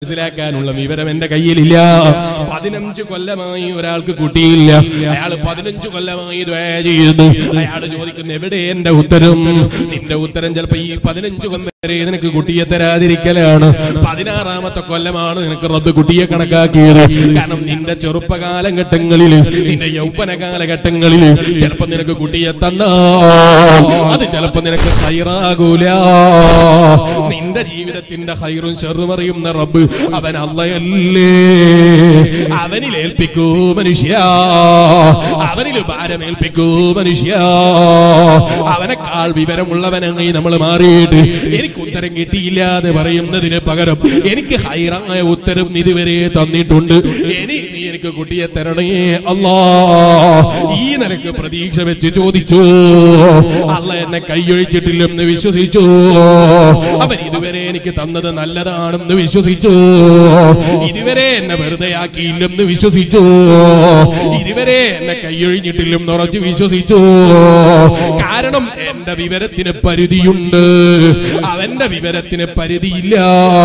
മനസ്സിലാക്കാനുള്ള വിവരം എന്റെ കയ്യിലില്ല പതിനഞ്ച് കൊല്ലമായി ഒരാൾക്ക് കുട്ടിയില്ല അയാൾ പതിനഞ്ച് കൊല്ലമായി ദ്വയ ചെയ്യുന്നു അയാൾ ചോദിക്കുന്നു എവിടെ എന്റെ ഉത്തരം നിന്റെ ഉത്തരം ചിലപ്പോ ഈ പതിനഞ്ച് കൊല്ലം വരെ നിനക്ക് കുട്ടിയെ തരാതിരിക്കലാണ് പതിനാറാമത്തെ കൊല്ലമാണ് നിനക്ക് റബ്ബ് കുട്ടിയെ കണക്കാക്കിയത് കാരണം നിന്റെ ചെറുപ്പകാലഘട്ടങ്ങളിൽ നിന്റെ യൗവന കാലഘട്ടങ്ങളിൽ ചിലപ്പോ നിനക്ക് കുട്ടിയെ തന്നാ അത് ചിലപ്പോ നിനക്ക് ഹൈറാകൂല നിന്റെ ജീവിതത്തിന്റെ ഹൈറും ഷെറുമറിയുന്ന റബ്ബ് അവൻ അല്ലയല്ലേ അവനിൽ ഏൽപ്പിക്കൂ മനുഷ്യ അവനിൽ ഭാരമേൽപ്പിക്കൂ മനുഷ്യ അവനെക്കാൾ വിവരമുള്ളവനായി നമ്മൾ മാറിയിട്ട് എനിക്ക് ഉത്തരം കിട്ടിയില്ല എന്ന് പറയുന്നതിന് പകരം എനിക്ക് ഹൈറായ ഉത്തരം ഇതുവരെ തന്നിട്ടുണ്ട് ഇനി നീ എനിക്ക് കുട്ടിയെ തരണേ അല്ലാ ഈ നിലക്ക് പ്രതീക്ഷ വെച്ച് ചോദിച്ചു അല്ല എന്നെ കൈയൊഴിച്ചിട്ടില്ലെന്ന് വിശ്വസിച്ചു അവൻ ഇതുവരെ എനിക്ക് തന്നത് നല്ലതാണെന്ന് വിശ്വസിച്ചു ഇതുവരെ എന്നെ വെറുതെ ആക്കിയില്ലെന്ന് വിശ്വസിച്ചു ഇതുവരെ എന്നെ കൈയൊഴിഞ്ഞിട്ടില്ലെന്ന് ഉറച്ചു വിശ്വസിച്ചു കാരണം എന്റെ വിവരത്തിന് പരിധിയുണ്ട് അവന്റെ വിവരത്തിന് പരിധിയില്ല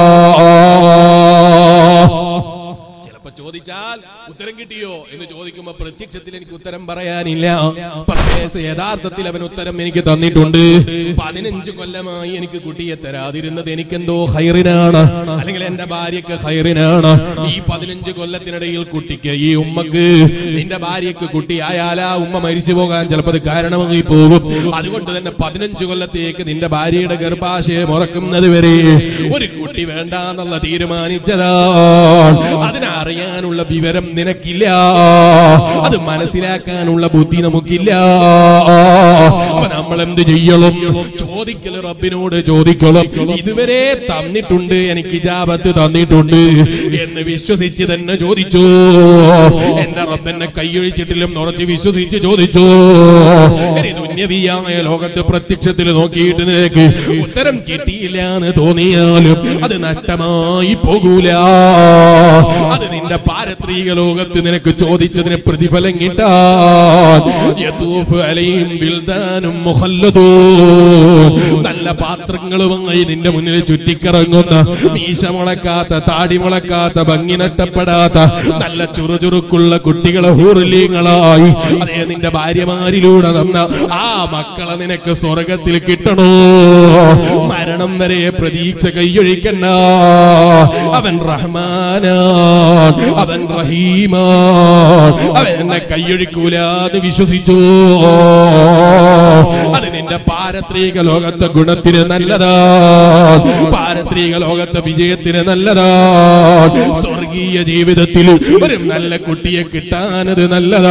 ചിലപ്പോ ചോദിച്ചാൽ ഉത്തരം കിട്ടിയോ എന്ന് ചോദിക്കുമ്പോ പ്രത്യക്ഷത്തിൽ എനിക്ക് ഉത്തരം പറയാനില്ല പക്ഷേ യഥാർത്ഥത്തിൽ അവൻ ഉത്തരം എനിക്ക് തന്നിട്ടുണ്ട് പതിനഞ്ച് കൊല്ലമായി എനിക്ക് കുട്ടിയെ തരാതിരുന്നത് എനിക്കെന്തോ ഹൈറിനാണ് അല്ലെങ്കിൽ എന്റെ ഭാര്യക്ക് ഹൈറിനാണ് ഈ പതിനഞ്ച് കൊല്ലത്തിനിടയിൽ കുട്ടിക്ക് ഈ ഉമ്മക്ക് നിന്റെ ഭാര്യക്ക് കുട്ടിയായാൽ ആ ഉമ്മ മരിച്ചു പോകാൻ ചിലപ്പോൾ അത് കാരണമായി പോകും അതുകൊണ്ട് തന്നെ പതിനഞ്ച് കൊല്ലത്തേക്ക് നിന്റെ ഭാര്യയുടെ ഗർഭാശയം ഉറക്കുന്നത് വരെ ഒരു കുട്ടി വേണ്ട എന്നുള്ള തീരുമാനിച്ചതാണ് അതിനറിയാനുള്ള വിവരം നിനക്കില്ല അത് മനസ്സിലാക്കാനുള്ള ബുദ്ധി നമുക്കില്ല അപ്പൊ നമ്മൾ എന്ത് ചെയ്യണം ചോദിക്കല് റബ്ബിനോട് ചോദിക്കണം ഇതുവരെ തന്നിട്ടുണ്ട് എനിക്ക് ഇജാബത്ത് തന്നിട്ടുണ്ട് എന്ന് വിശ്വസിച്ച് തന്നെ ചോദിച്ചു എന്റെ റബ്ബെന്നെ കൈയൊഴിച്ചിട്ടില്ലെന്ന് ഉറച്ച് വിശ്വസിച്ച് ചോദിച്ചു ഇനി ദുന്യവിയായ ലോകത്ത് പ്രത്യക്ഷത്തിൽ നോക്കിയിട്ട് നിനക്ക് ഉത്തരം കിട്ടിയില്ല എന്ന് തോന്നിയാലും അത് നഷ്ടമായി പോകൂല അത് നിന്റെ പാരത്രിക ലോകത്ത് നിനക്ക് ചോദിച്ചതിന് പ്രതിഫലം കിട്ടാൻ യതൂഫ് അലൈഹിം വിൽദാനും മുഖല്ലദൂൻ. നല്ല പാത്രങ്ങളുമായി നിന്റെ മുന്നിൽ ചുറ്റിക്കറങ്ങുന്ന മീശ മുളക്കാത്ത താടി മുളക്കാത്ത ഭംഗി നഷ്ടപ്പെടാത്ത നല്ല ചുറുചുറുക്കുള്ള കുട്ടികളെ ഹൂറിലീങ്ങളായി അതേ നിന്റെ ഭാര്യമാരിലൂടെ തന്ന ആ മക്കളെ നിനക്ക് സ്വർഗത്തിൽ കിട്ടണോ മരണം വരെ പ്രതീക്ഷ കൈയൊഴിക്കണ്ട അവൻ റഹ്മാനാൻ അവൻ റഹീമാൻ അവൻ എന്നെ കൈയൊഴിക്കൂലാന്ന് വിശ്വസിച്ചു അത് നിന്റെ പാരത്രിക ലോകത്തെ ഗുണത്തിന് നല്ലതാ പാരത്രിക ലോകത്തെ വിജയത്തിന് നല്ലതാ സ്വർഗീയ ജീവിതത്തിൽ ഒരു നല്ല കുട്ടിയെ കിട്ടാനത്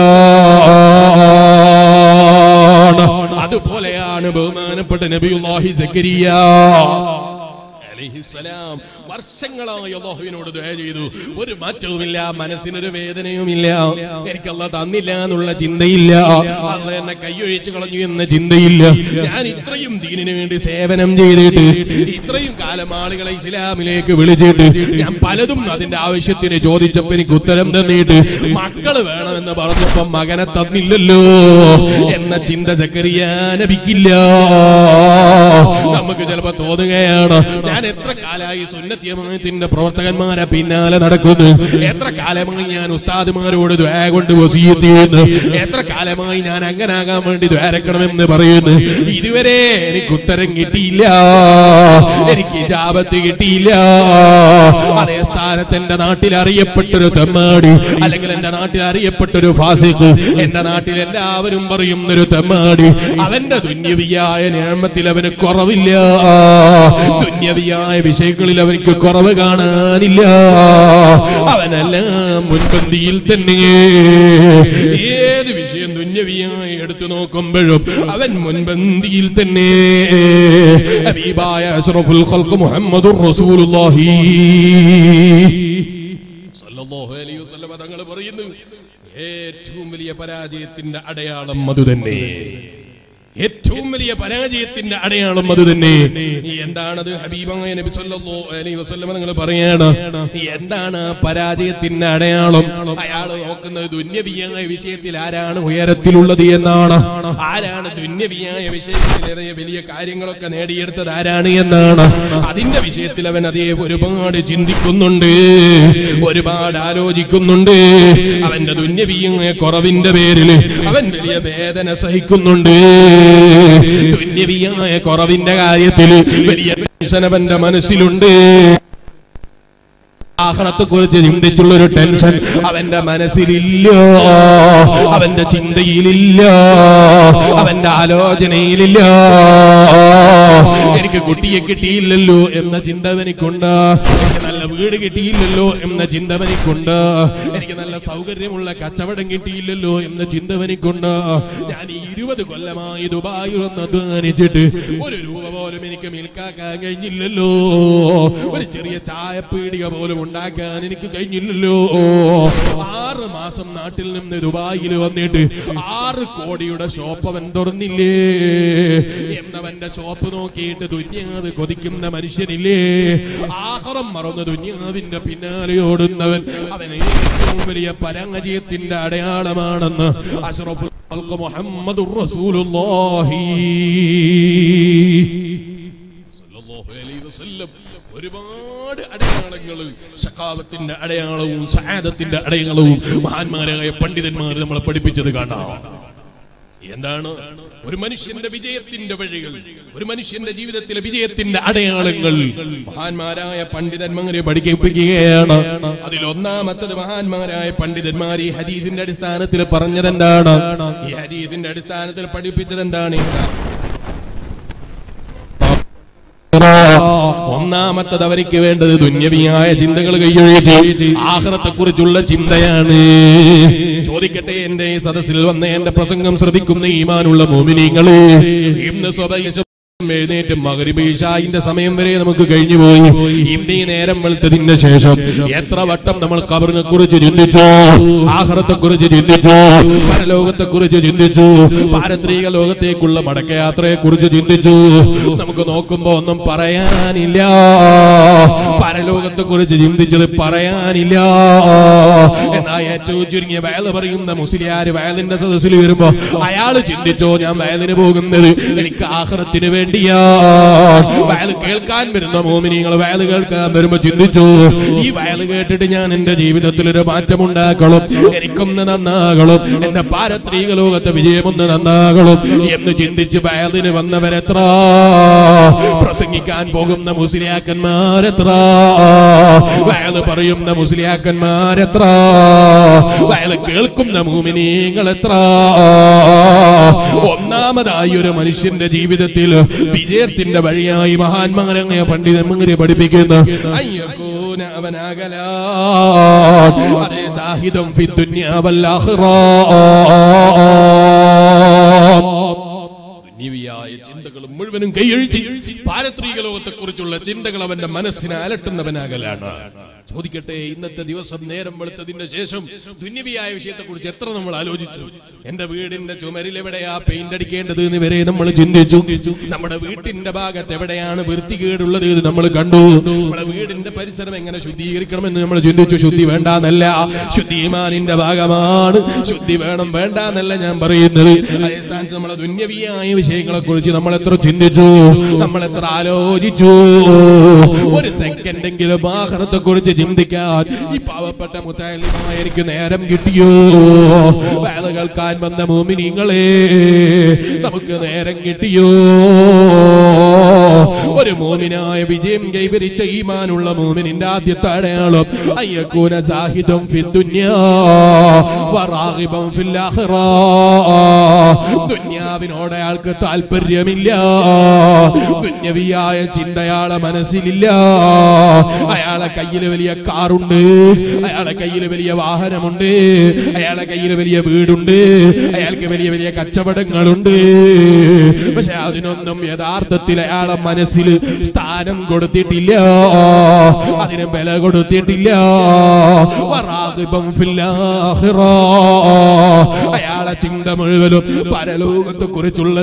നല്ലതാണ് അതുപോലെയാണ് ബഹുമാനപ്പെട്ട നബിയുല്ലാഹി സക്കരിയ അലൈഹിസ്സലാം വർഷങ്ങളായി അള്ളാഹുവിനോട് ദയ ചെയ്തു ഒരു മാറ്റവുമില്ല മനസ്സിനൊരു വേദനയുമില്ല എനിക്ക് അല്ല തന്നില്ല എന്നുള്ള ചിന്തയില്ല അല്ല എന്നെ കൈയൊഴിച്ചു കളഞ്ഞു എന്ന ചിന്തയില്ല ഞാൻ ഇത്രയും ദീനിനു വേണ്ടി സേവനം ചെയ്തിട്ട് ഇത്രയും കാലം ആളുകളെ ഇസ്ലാമിലേക്ക് വിളിച്ചിട്ട് ഞാൻ പലതും അതിന്റെ ആവശ്യത്തിന് ചോദിച്ചപ്പോ എനിക്ക് ഉത്തരം തന്നിട്ട് മക്കള് വേണമെന്ന് പറഞ്ഞപ്പോ മകനെ തന്നില്ലല്ലോ എന്ന ചിന്ത ചക്കരിയാനപിക്കില്ല നമുക്ക് ചിലപ്പോ തോന്നുകയാണ് ഞാൻ എത്ര കാലമായി സുന്നത്തിയമായത്തിന്റെ പ്രവർത്തകന്മാരെ പിന്നാലെ നടക്കുന്നു എത്ര കാലമായി ഞാൻ ഉസ്താദുമാരോട് ദ്വാ കൊണ്ട് വസീയത്ത് ചെയ്യുന്നു എത്ര കാലമായി ഞാൻ അങ്ങനാകാൻ വേണ്ടി ദ്വാരക്കണമെന്ന് പറയുന്നു ഇതുവരെ എനിക്ക് ഉത്തരം കിട്ടിയില്ല എനിക്ക് ജാപത്ത് കിട്ടിയില്ല അതേ സ്ഥാനത്ത് എന്റെ നാട്ടിൽ അറിയപ്പെട്ടൊരു തെമ്മാടി അല്ലെങ്കിൽ എന്റെ നാട്ടിൽ അറിയപ്പെട്ടൊരു ഫാസിഖ് എന്റെ നാട്ടിൽ എല്ലാവരും പറയുന്നൊരു തെമ്മാടി അവന്റെ ദുന്യവിയായ നിയമത്തിൽ അവന് കുറവില്ല ദുന്യവിയായ വിഷയങ്ങളിൽ അവനിക്ക് കുറവ് കാണാനില്ല അവനെല്ലാം മുൻപന്തിയിൽ തന്നെ ഏത് വിഷയം ദുന്യവിയായി എടുത്തു നോക്കുമ്പോഴും അവൻ മുൻപന്തിയിൽ തന്നെ ഹബീബായ അഷ്റഫുൽ ഖൽഖ് മുഹമ്മദുർ റസൂലുള്ളാഹി സല്ലല്ലാഹു അലൈഹി വസല്ലം തങ്ങൾ പറയുന്നു ഏറ്റവും വലിയ പരാജയത്തിന്റെ അടയാളം അത് തന്നെ ഏറ്റവും വലിയ പരാജയത്തിന്റെ അടയാളം അത് തന്നെ എന്താണത് ഹബീബായ നബി സല്ലല്ലാഹു അലൈഹി വസല്ലമ നിങ്ങൾ പറയാണ് എന്താണ് ആ പരാജയത്തിന്റെ അടയാളം അയാൾ നോക്കുന്നത് ദുന്യവിയായ വിഷയത്തിൽ ആരാണ് ഉയരത്തിലുള്ളത് എന്നാണ് ആരാണ് ദുന്യവിയായ വിഷയത്തിൽ ഏറെ വലിയ കാര്യങ്ങളൊക്കെ നേടിയെടുത്തത് ആരാണ് എന്നാണ് അതിന്റെ വിഷയത്തിൽ അവൻ അതേ ഒരുപാട് ചിന്തിക്കുന്നുണ്ട് ഒരുപാട് ആലോചിക്കുന്നുണ്ട് അവന്റെ ദുന്യവിയായ കുറവിന്റെ പേരിൽ അവൻ വലിയ വേദന സഹിക്കുന്നുണ്ട് ദുന്യവിയായ കുറവിന്റെ കാര്യത്തിൽ വലിയ ടെൻഷൻ അവന്റെ മനസ്സിലുണ്ട് ആഹ്റത്തെ കുറിച്ച് ചിന്തിച്ചുള്ള ഒരു ടെൻഷൻ അവന്റെ മനസ്സിലില്ല അവന്റെ ചിന്തയിലില്ല അവന്റെ ആലോചനയിലില്ല എനിക്ക് കുട്ടിയെ കിട്ടിയില്ലല്ലോ എന്ന ചിന്ത അവനിക്കുണ്ട് എനിക്ക് നല്ല വീട് കിട്ടിയില്ലല്ലോ എന്ന ചിന്ത അവനിക്കുണ്ട് എനിക്ക് നല്ല സൗകര്യമുള്ള കച്ചവടം കിട്ടിയില്ലല്ലോ എന്ന ചിന്ത അവനിക്കുണ്ട് ഞാൻ ഈ ഇരുപത് കൊല്ലമായി ദുബായിൽ ഒന്ന് അധ്വാനിച്ചിട്ട് ഒരു രൂപ പോലും എനിക്ക് മിൽക്കാക്കാൻ കഴിഞ്ഞില്ലല്ലോ ഒരു ചെറിയ ചായപ്പീടിക പോലും ഉണ്ടാക്കാൻ എനിക്ക് കഴിഞ്ഞില്ലല്ലോ ആറ് മാസം നാട്ടിൽ നിന്ന് ദുബായിൽ വന്നിട്ട് ആറ് കോടിയുടെ ഷോപ്പ് അവൻ തുറന്നില്ലേ എന്നവന്റെ ഷോപ്പ് നോക്കിയിട്ട് ദുന്യാവ് കൊതിക്കുന്ന മനുഷ്യനില്ലേ ആഹ്റം മറന്ന് ദുന്യാവിന്റെ പിന്നാലെ ഓടുന്നവൻ അവൻ ഏറ്റവും വലിയ പരാജയത്തിന്റെ അടയാളമാണെന്ന് അഷ്റഫുൽ ഖൽഖ് മുഹമ്മദുർ റസൂലുള്ളാഹി സല്ലല്ലാഹു അലൈഹി വസല്ലം ഒരുപാട് അടയാളങ്ങൾ സഖാവത്തിന്റെ അടയാളവും സഹാദത്തിന്റെ അടയാളവും മഹാന്മാരായ പണ്ഡിതന്മാർ നമ്മളെ പഠിപ്പിച്ചത് കാണാം എന്താണ് ഒരു മനുഷ്യന്റെ വിജയത്തിന്റെ വഴികൾ ഒരു മനുഷ്യന്റെ ജീവിതത്തിലെ വിജയത്തിന്റെ അടയാളങ്ങൾ മഹാന്മാരായ പണ്ഡിതന്മാരെ പഠിപ്പിക്കുകയാണ് അതിൽ ഒന്നാമത്തത് മഹാന്മാരായ പണ്ഡിതന്മാർ ഈ ഹദീസിന്റെ അടിസ്ഥാനത്തിൽ പറഞ്ഞതെന്താണ് ഈ ഹദീസിന്റെ അടിസ്ഥാനത്തിൽ പഠിപ്പിച്ചത് എന്താണ് ഒന്നാമത്തത് അവർക്ക് വേണ്ടത് ദുന്യവിയായ ചിന്തകൾ കൈയൊഴിച്ച് ആഹ്റത്തെ കുറിച്ചുള്ള ചിന്തയാണ് ചോദിക്കട്ടെ എന്റെ ഈ സദസ്സിൽ വന്ന എന്റെ പ്രസംഗം ശ്രദ്ധിക്കുന്ന ഈമാനുള്ള മോമിനിങ്ങളെ ഇന്ന് സ്വതയ എഴുന്നേറ്റ് മകരിബ് ഇഷായിന്റെ സമയം വരെ നമുക്ക് കഴിഞ്ഞു പോയി ഇന്ന് ഈ നേരം വെളുത്തതിന് ശേഷം എത്ര വട്ടം നമ്മൾ കബറിനെ കുറിച്ച് ചിന്തിച്ചു ആഹാരത്തെ കുറിച്ച് ചിന്തിച്ചു പരലോകത്തെ കുറിച്ച് ചിന്തിച്ചു പാരത്രിക ലോകത്തേക്കുള്ള മടക്കയാത്രയെ കുറിച്ച് ചിന്തിച്ചു നമുക്ക് നോക്കുമ്പോ ഒന്നും പറയാനില്ല പരലോകത്തെ കുറിച്ച് ചിന്തിച്ചത് പറയാനില്ല എന്നാ ഏറ്റവും ചുരുങ്ങിയ വയല് പറയുന്ന മുസ്ലിയാര് വയലിന്റെ സദസ്സിൽ വരുമ്പോ അയാള് ചിന്തിച്ചോ ഞാൻ വയലിന് പോകുന്നത് എനിക്ക് ആഹ്റത്തിന് വേണ്ടിയാ വയൽ കേൾക്കാൻ വരുന്ന മോമിനിങ്ങൾ വയൽ കേൾക്കാൻ വരുമ്പോ ചിന്തിച്ചു ഈ വയൽ കേട്ടിട്ട് ഞാൻ എന്റെ ജീവിതത്തിൽ ഒരു മാറ്റം ഉണ്ടാക്കണം എനിക്കൊന്ന് നന്നാകണം എന്റെ പാരത്രിക ലോകത്തെ വിജയമൊന്ന് നന്നാകണം എന്ന് ചിന്തിച്ച് വയലിന് വന്നവരെത്ര പ്രസംഗിക്കാൻ പോകുന്ന മുസ്ലിയാക്കന്മാരെത്ര വയൽ പറയുന്ന മുസ്ലിയാക്കന്മാരെത്ര വയൽ കേൾക്കുന്ന മോമിനിങ്ങൾ എത്ര ഒന്നാമതായി ഒരു മനുഷ്യന്റെ ജീവിതത്തിൽ വിജയത്തിന്റെ വഴിയായി മഹാന്മാരങ്ങയ പണ്ഡിതന്മാരെ പഠിപ്പിക്കുന്ന അയ്യക്കൂന അവനാകല അതേ സാഹിദം ഫി ദുനിയാ വൽ ദുന്യവിയായ ചിന്തകളും മുഴുവനും കൈയഴിച്ച് പാരത്രിക ലോകത്തെ കുറിച്ചുള്ള ചിന്തകൾ അവന്റെ മനസ്സിനെ അലട്ടുന്നവനാകലാണ് ചോദിക്കട്ടെ ഇന്നത്തെ ദിവസം നേരം വെളുത്തതിന്റെ ശേഷം ദുന്യവിയായ വിഷയത്തെ കുറിച്ച് എത്ര നമ്മൾ ആലോചിച്ചു എന്റെ വീടിന്റെ ചുമരിൽ എവിടെയാ പെയിന്റ് അടിക്കേണ്ടത് എന്ന് വരെ നമ്മൾ ചിന്തിച്ചു നമ്മുടെ വീട്ടിന്റെ ഭാഗത്ത് എവിടെയാണ് വൃത്തികേടുള്ളത് എന്ന് നമ്മൾ കണ്ടു നമ്മുടെ വീടിന്റെ പരിസരം എങ്ങനെ ശുദ്ധീകരിക്കണമെന്ന് നമ്മൾ ചിന്തിച്ചു ശുദ്ധി വേണ്ടാന്നല്ല ശുദ്ധി ഈമാനിന്റെ ഭാഗമാണ് ശുദ്ധി വേണം വേണ്ടാന്നല്ല ഞാൻ പറയുന്നത് അതേ സ്ഥാനത്ത് നമ്മളെ ദുന്യവിയായ വിഷയങ്ങളെ കുറിച്ച് നമ്മൾ എത്ര ചിന്തിച്ചു നമ്മൾ എത്ര ആലോചിച്ചു ഒരു സെക്കൻഡെങ്കിലും ആഹാരത്തെ കുറിച്ച് ചിന്തിക്കാൻ ഈ പാവപ്പെട്ട മുത്താലിമായ എനിക്ക് നേരം കിട്ടിയോ വേല കേൾക്കാൻ വന്ന മോമിനിങ്ങളെ നമുക്ക് നേരം കിട്ടിയോ ഒരു മോമിനായ വിജയം കൈവരിച്ച ഈമാനുള്ള മോമിനിന്റെ ആദ്യത്തെ അടയാളം അയ്യക്കൂന സാഹിദം ഫിദ്ദുന്യാ വറാഗിബം ഫിൽ ആഖിറ ദുന്യാവിനോട് അയാൾക്ക് താല്പര്യമില്ല ദുന്യവിയായ ചിന്തയാളെ മനസ്സിലില്ല അയാളെ കയ്യിൽ വലിയ വലിയ കാറുണ്ട് അയാളെ കയ്യിൽ വലിയ വാഹനമുണ്ട് അയാളെ കയ്യിൽ വലിയ വീടുണ്ട് അയാൾക്ക് വലിയ വലിയ കച്ചവടങ്ങളുണ്ട് പക്ഷെ അതിനൊന്നും യഥാർത്ഥത്തിൽ അയാളെ മനസ്സിൽ സ്ഥാനം കൊടുത്തിട്ടില്ല അതിന് വില കൊടുത്തിട്ടില്ല വറാഗിബം ഫിൽ ആഖിറ. അയാളെ ചിന്ത മുഴുവനും പരലോകത്തെ കുറിച്ചുള്ള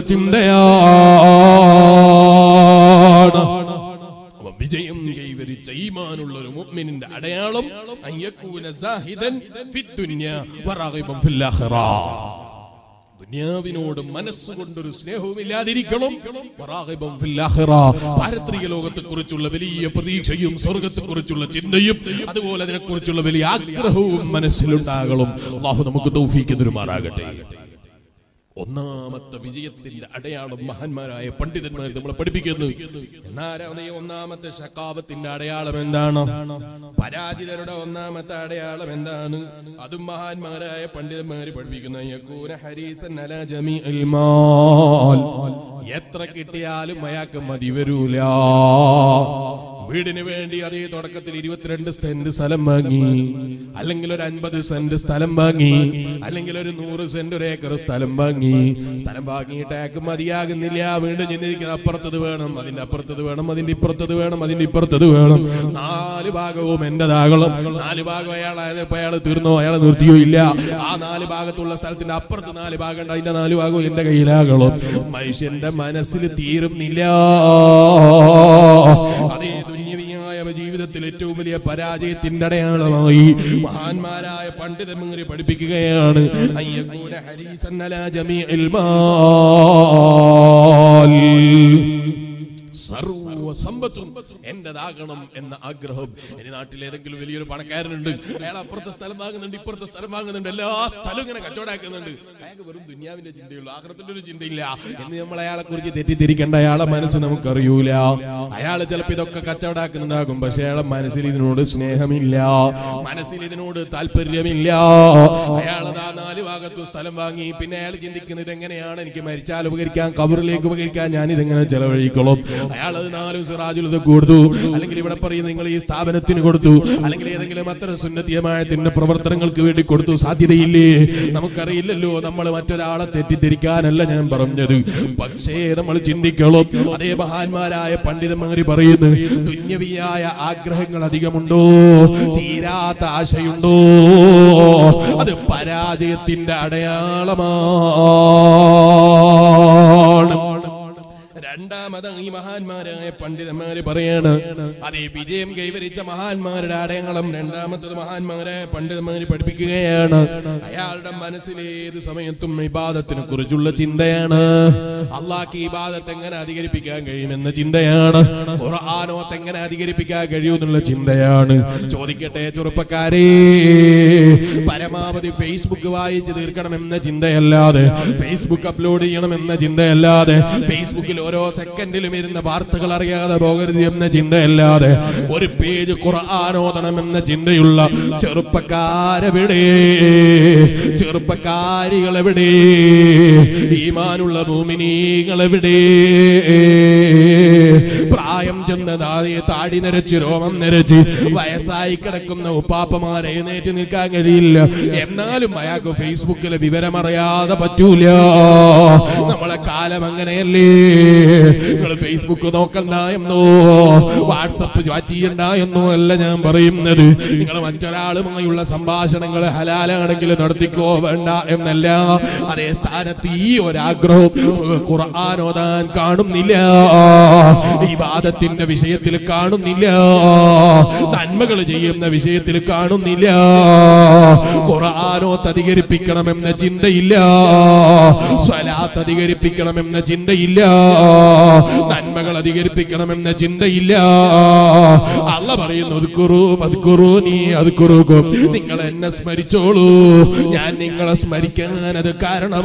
ചിന്തയാണ് അപ്പൊ വിജയം കൈവരിച്ച ഈമാനുള്ള ഒരു മുഅ്മിനിന്റെ അടയാളം അൻ യകൂന സാഹിദൻ ഫിദ്ദുനിയ വറാഗിബൻ ഫിൽ ആഖിറ ദുനിയാവിനോട് മനസ്സുകൊണ്ടൊരു സ്നേഹവും ഇല്ലാതിരിക്കണം വറാഗിബൻ ഫിൽ ആഖിറ. പാരത്രിക ലോകത്തെക്കുറിച്ചുള്ള വലിയ പ്രതീക്ഷയും സ്വർഗത്തെക്കുറിച്ചുള്ള ചിന്തയും അതുപോലെ അതിനെക്കുറിച്ചുള്ള വലിയ ആഗ്രഹവും മനസ്സിലുണ്ടാകണം അള്ളാഹു നമുക്ക് തൗഫീക്ക് തരുമാറാകട്ടെ ഒന്നാമത്തെ വിജയത്തിന്റെ അടയാളം മഹാന്മാരായ പണ്ഡിതന്മാർ നമ്മളെ പഠിപ്പിക്കുന്നു എന്നാരാണ് ഈ ഒന്നാമത്തെ ശക്കാവത്തിന്റെ അടയാളം എന്താണ് പരാജിതരുടെ ഒന്നാമത്തെ അടയാളം എന്താണ് അതും മഹാന്മാരായ പണ്ഡിതന്മാർ പഠിപ്പിക്കുന്ന യകൂന ഹരീസൻ അലാ ജമീഇൽ മാൽ. എത്ര കിട്ടിയാലും അയാൾക്ക് മതി വരൂല വീടിന് വേണ്ടി അതേ തുടക്കത്തിൽ ഇരുപത്തിരണ്ട് സെന്റ് സ്ഥലം വാങ്ങി അല്ലെങ്കിൽ ഒരു അൻപത് സെന്റ് സ്ഥലം വാങ്ങി അല്ലെങ്കിൽ ഒരു നൂറ് സെന്റ് ഒരു ഏക്കർ സ്ഥലം വാങ്ങി സ്ഥലം വാങ്ങിയിട്ട് അയാൾക്ക് മതിയാകുന്നില്ല വീണ്ടും ചിന്തിക്കുന്ന അപ്പുറത്തത് വേണം അതിന്റെ അപ്പുറത്തത് വേണം അതിന്റെ ഇപ്പുറത്തത് വേണം അതിന്റെ ഇപ്പുറത്തത് വേണം നാല് ഭാഗവും എന്റേതാകണം നാല് ഭാഗം അയാളായത് ഇപ്പൊ അയാൾ തീർന്നോ അയാൾ നിർത്തിയോ ഇല്ല ആ നാല് ഭാഗത്തുള്ള സ്ഥലത്തിന്റെ അപ്പുറത്ത് നാല് ഭാഗം ഉണ്ട് അതിന്റെ നാല് ഭാഗവും എന്റെ കയ്യിലാകണം മനുഷ്യന്റെ മനസ്സിൽ തീരുന്നില്ല അതേ ദുന്യവിയായ ജീവിതത്തിൽ ഏറ്റവും വലിയ പരാജയത്തിന്റെ അടയാളമായി മഹാന്മാരായ പണ്ഡിതന്മാർ പഠിപ്പിക്കുകയാണ് അയ്യക്കൂന ഹരീസൻ അലാ ജമീഇൽ മാൽ. സർവ്വ സമ്പത്തും എന്റേതാകണം എന്ന ആഗ്രഹം എന്റെ നാട്ടിൽ ഏതെങ്കിലും വലിയൊരു പണക്കാരനുണ്ട് അയാൾ അപ്പുറത്തെ സ്ഥലം വാങ്ങുന്നുണ്ട് ഇപ്പുറത്തെ സ്ഥലം വാങ്ങുന്നുണ്ട് എല്ലാ സ്ഥലവും ഇങ്ങനെ കച്ചവടാക്കുന്നുണ്ട് അയാൾക്ക് വെറും ദുന്യാവിന്റെ ചിന്തയുള്ളൂ ആഗ്രഹത്തിന്റെ ഒരു ചിന്തയില്ല എന്ന് നമ്മൾ അയാളെ കുറിച്ച് തെറ്റിദ്ധരിക്കേണ്ട അയാളെ മനസ്സ് നമുക്കറിയൂല അയാൾ ചിലപ്പോൾ ഇതൊക്കെ കച്ചവടാക്കുന്നുണ്ടാകും പക്ഷെ അയാളെ മനസ്സിൽ ഇതിനോട് സ്നേഹമില്ല മനസ്സിൽ ഇതിനോട് താല്പര്യമില്ല അയാൾ ആ നാല് ഭാഗത്തു സ്ഥലം വാങ്ങി പിന്നെ അയാൾ ചിന്തിക്കുന്നത് എങ്ങനെയാണ് എനിക്ക് മരിച്ചാൽ ഉപകരിക്കാൻ കബറിലേക്ക് ഉപകരിക്കാൻ ഞാൻ ഇതെങ്ങനെ ചെലവഴിക്കണം അയാൾ അത് നാല് സിറാജുൽ ഇത് കൊടുത്തു അല്ലെങ്കിൽ ഇവിടെ പറയുന്നത് നിങ്ങൾ ഈ സ്ഥാപനത്തിന് കൊടുത്തു അല്ലെങ്കിൽ ഏതെങ്കിലും അത്തരം സുന്നത്തിയമായത്തിന്റെ പ്രവർത്തനങ്ങൾക്ക് വേണ്ടി കൊടുത്തു സാധ്യതയില്ലേ നമുക്കറിയില്ലല്ലോ നമ്മൾ മറ്റൊരാളെ തെറ്റിദ്ധരിക്കാനല്ല ഞാൻ പറഞ്ഞത് പക്ഷേ നമ്മൾ ചിന്തിക്കണം അതേ മഹാന്മാരായ പണ്ഡിതന്മാര് പറയുന്നു തുന്യവിയായ ആഗ്രഹങ്ങൾ അധികമുണ്ടോ തീരാത്ത ആശയുണ്ടോ അത് പരാജയത്തിന്റെ അടയാളമാണ് രണ്ടാമത് ഈ മഹാന്മാരായ പണ്ഡിതന്മാര് പറയാണ് അതേ വിജയം കൈവരിച്ച മഹാന്മാരുടെ അടയാളം രണ്ടാമത്തത് മഹാന്മാരായ പണ്ഡിതന്മാര് പഠിപ്പിക്കുകയാണ് അയാളുടെ മനസ്സിൽ ഏത് സമയത്തും ഇബാദത്തിനെ കുറിച്ചുള്ള ചിന്തയാണ് അള്ളാഹ്ക്ക് ഇബാദത്ത് എങ്ങനെ അധികരിപ്പിക്കാൻ കഴിയുമെന്ന ചിന്തയാണ് ഖുർആാനോത്ത് എങ്ങനെ അധികരിപ്പിക്കാൻ കഴിയുമെന്നുള്ള ചിന്തയാണ് ചോദിക്കട്ടെ ചെറുപ്പക്കാരെ പരമാവധി ഫേസ്ബുക്ക് വായിച്ച് തീർക്കണമെന്ന ചിന്തയല്ലാതെ ഫേസ്ബുക്ക് അപ്ലോഡ് ചെയ്യണമെന്ന ചിന്തയല്ലാതെ ഫേസ്ബുക്കിൽ ഓരോ സെക്കൻഡിലും ഇരുന്ന വാർത്തകൾ അറിയാതെ പോകരുത് എന്ന ചിന്തയല്ലാതെ ഒരു പേജ് ഖുർആാനോദണമെന്ന ചിന്തയുള്ള ചെറുപ്പക്കാരെവിടെ ചെറുപ്പക്കാരികളെവിടെ ഈമാനുള്ള ഭൂമിനീകളെവിടെ പ്രായം ചെന്ന് താഴെ താടി നിരച്ച് രോമം നിരച്ച് വയസ്സായി കിടക്കുന്ന ഉപ്പാപ്പമാരെ എഴുന്നേറ്റ് നിൽക്കാൻ കഴിയില്ല എന്നാലും അയാൾക്ക് ഫേസ്ബുക്കിലെ വിവരം അറിയാതെ പറ്റൂല നമ്മളെ കാലം അങ്ങനെയല്ലേ നിങ്ങൾ ഫേസ്ബുക്ക് നോക്കണ്ട എന്നോ വാട്സപ്പ് ചാറ്റ് ചെയ്യണ്ട എന്നോ അല്ല ഞാൻ പറയുന്നത് നിങ്ങൾ മറ്റൊരാളുമായുള്ള സംഭാഷണങ്ങൾ ഹലാലാണെങ്കിൽ നടത്തിക്കോ വേണ്ട എന്നല്ല അതേ സ്ഥാനത്ത് ഈ ഒരാഗ്രഹം ഖുർആൻ ഓതാൻ കാണുന്നില്ല ഈ വാദത്തിന്റെ വിഷയത്തിൽ കാണുന്നില്ല നന്മകൾ ചെയ്യുന്ന വിഷയത്തിൽ കാണുന്നില്ല ഖുർആാനോത്ത് അധികരിപ്പിക്കണമെന്ന ചിന്തയില്ല സ്വലാത്ത് അധികരിപ്പിക്കണമെന്ന ചിന്തയില്ല നന്മകൾ അധികരിപ്പിക്കണമെന്ന ചിന്തയില്ല അല്ല പറയുന്നു "ഉദ്കുറൂ വദ്കുറൂ നീ അദ്കുറൂക്കും." നിങ്ങൾ എന്നെ സ്മരിച്ചോളൂ ഞാൻ നിങ്ങളെ സ്മരിക്കാൻ അത്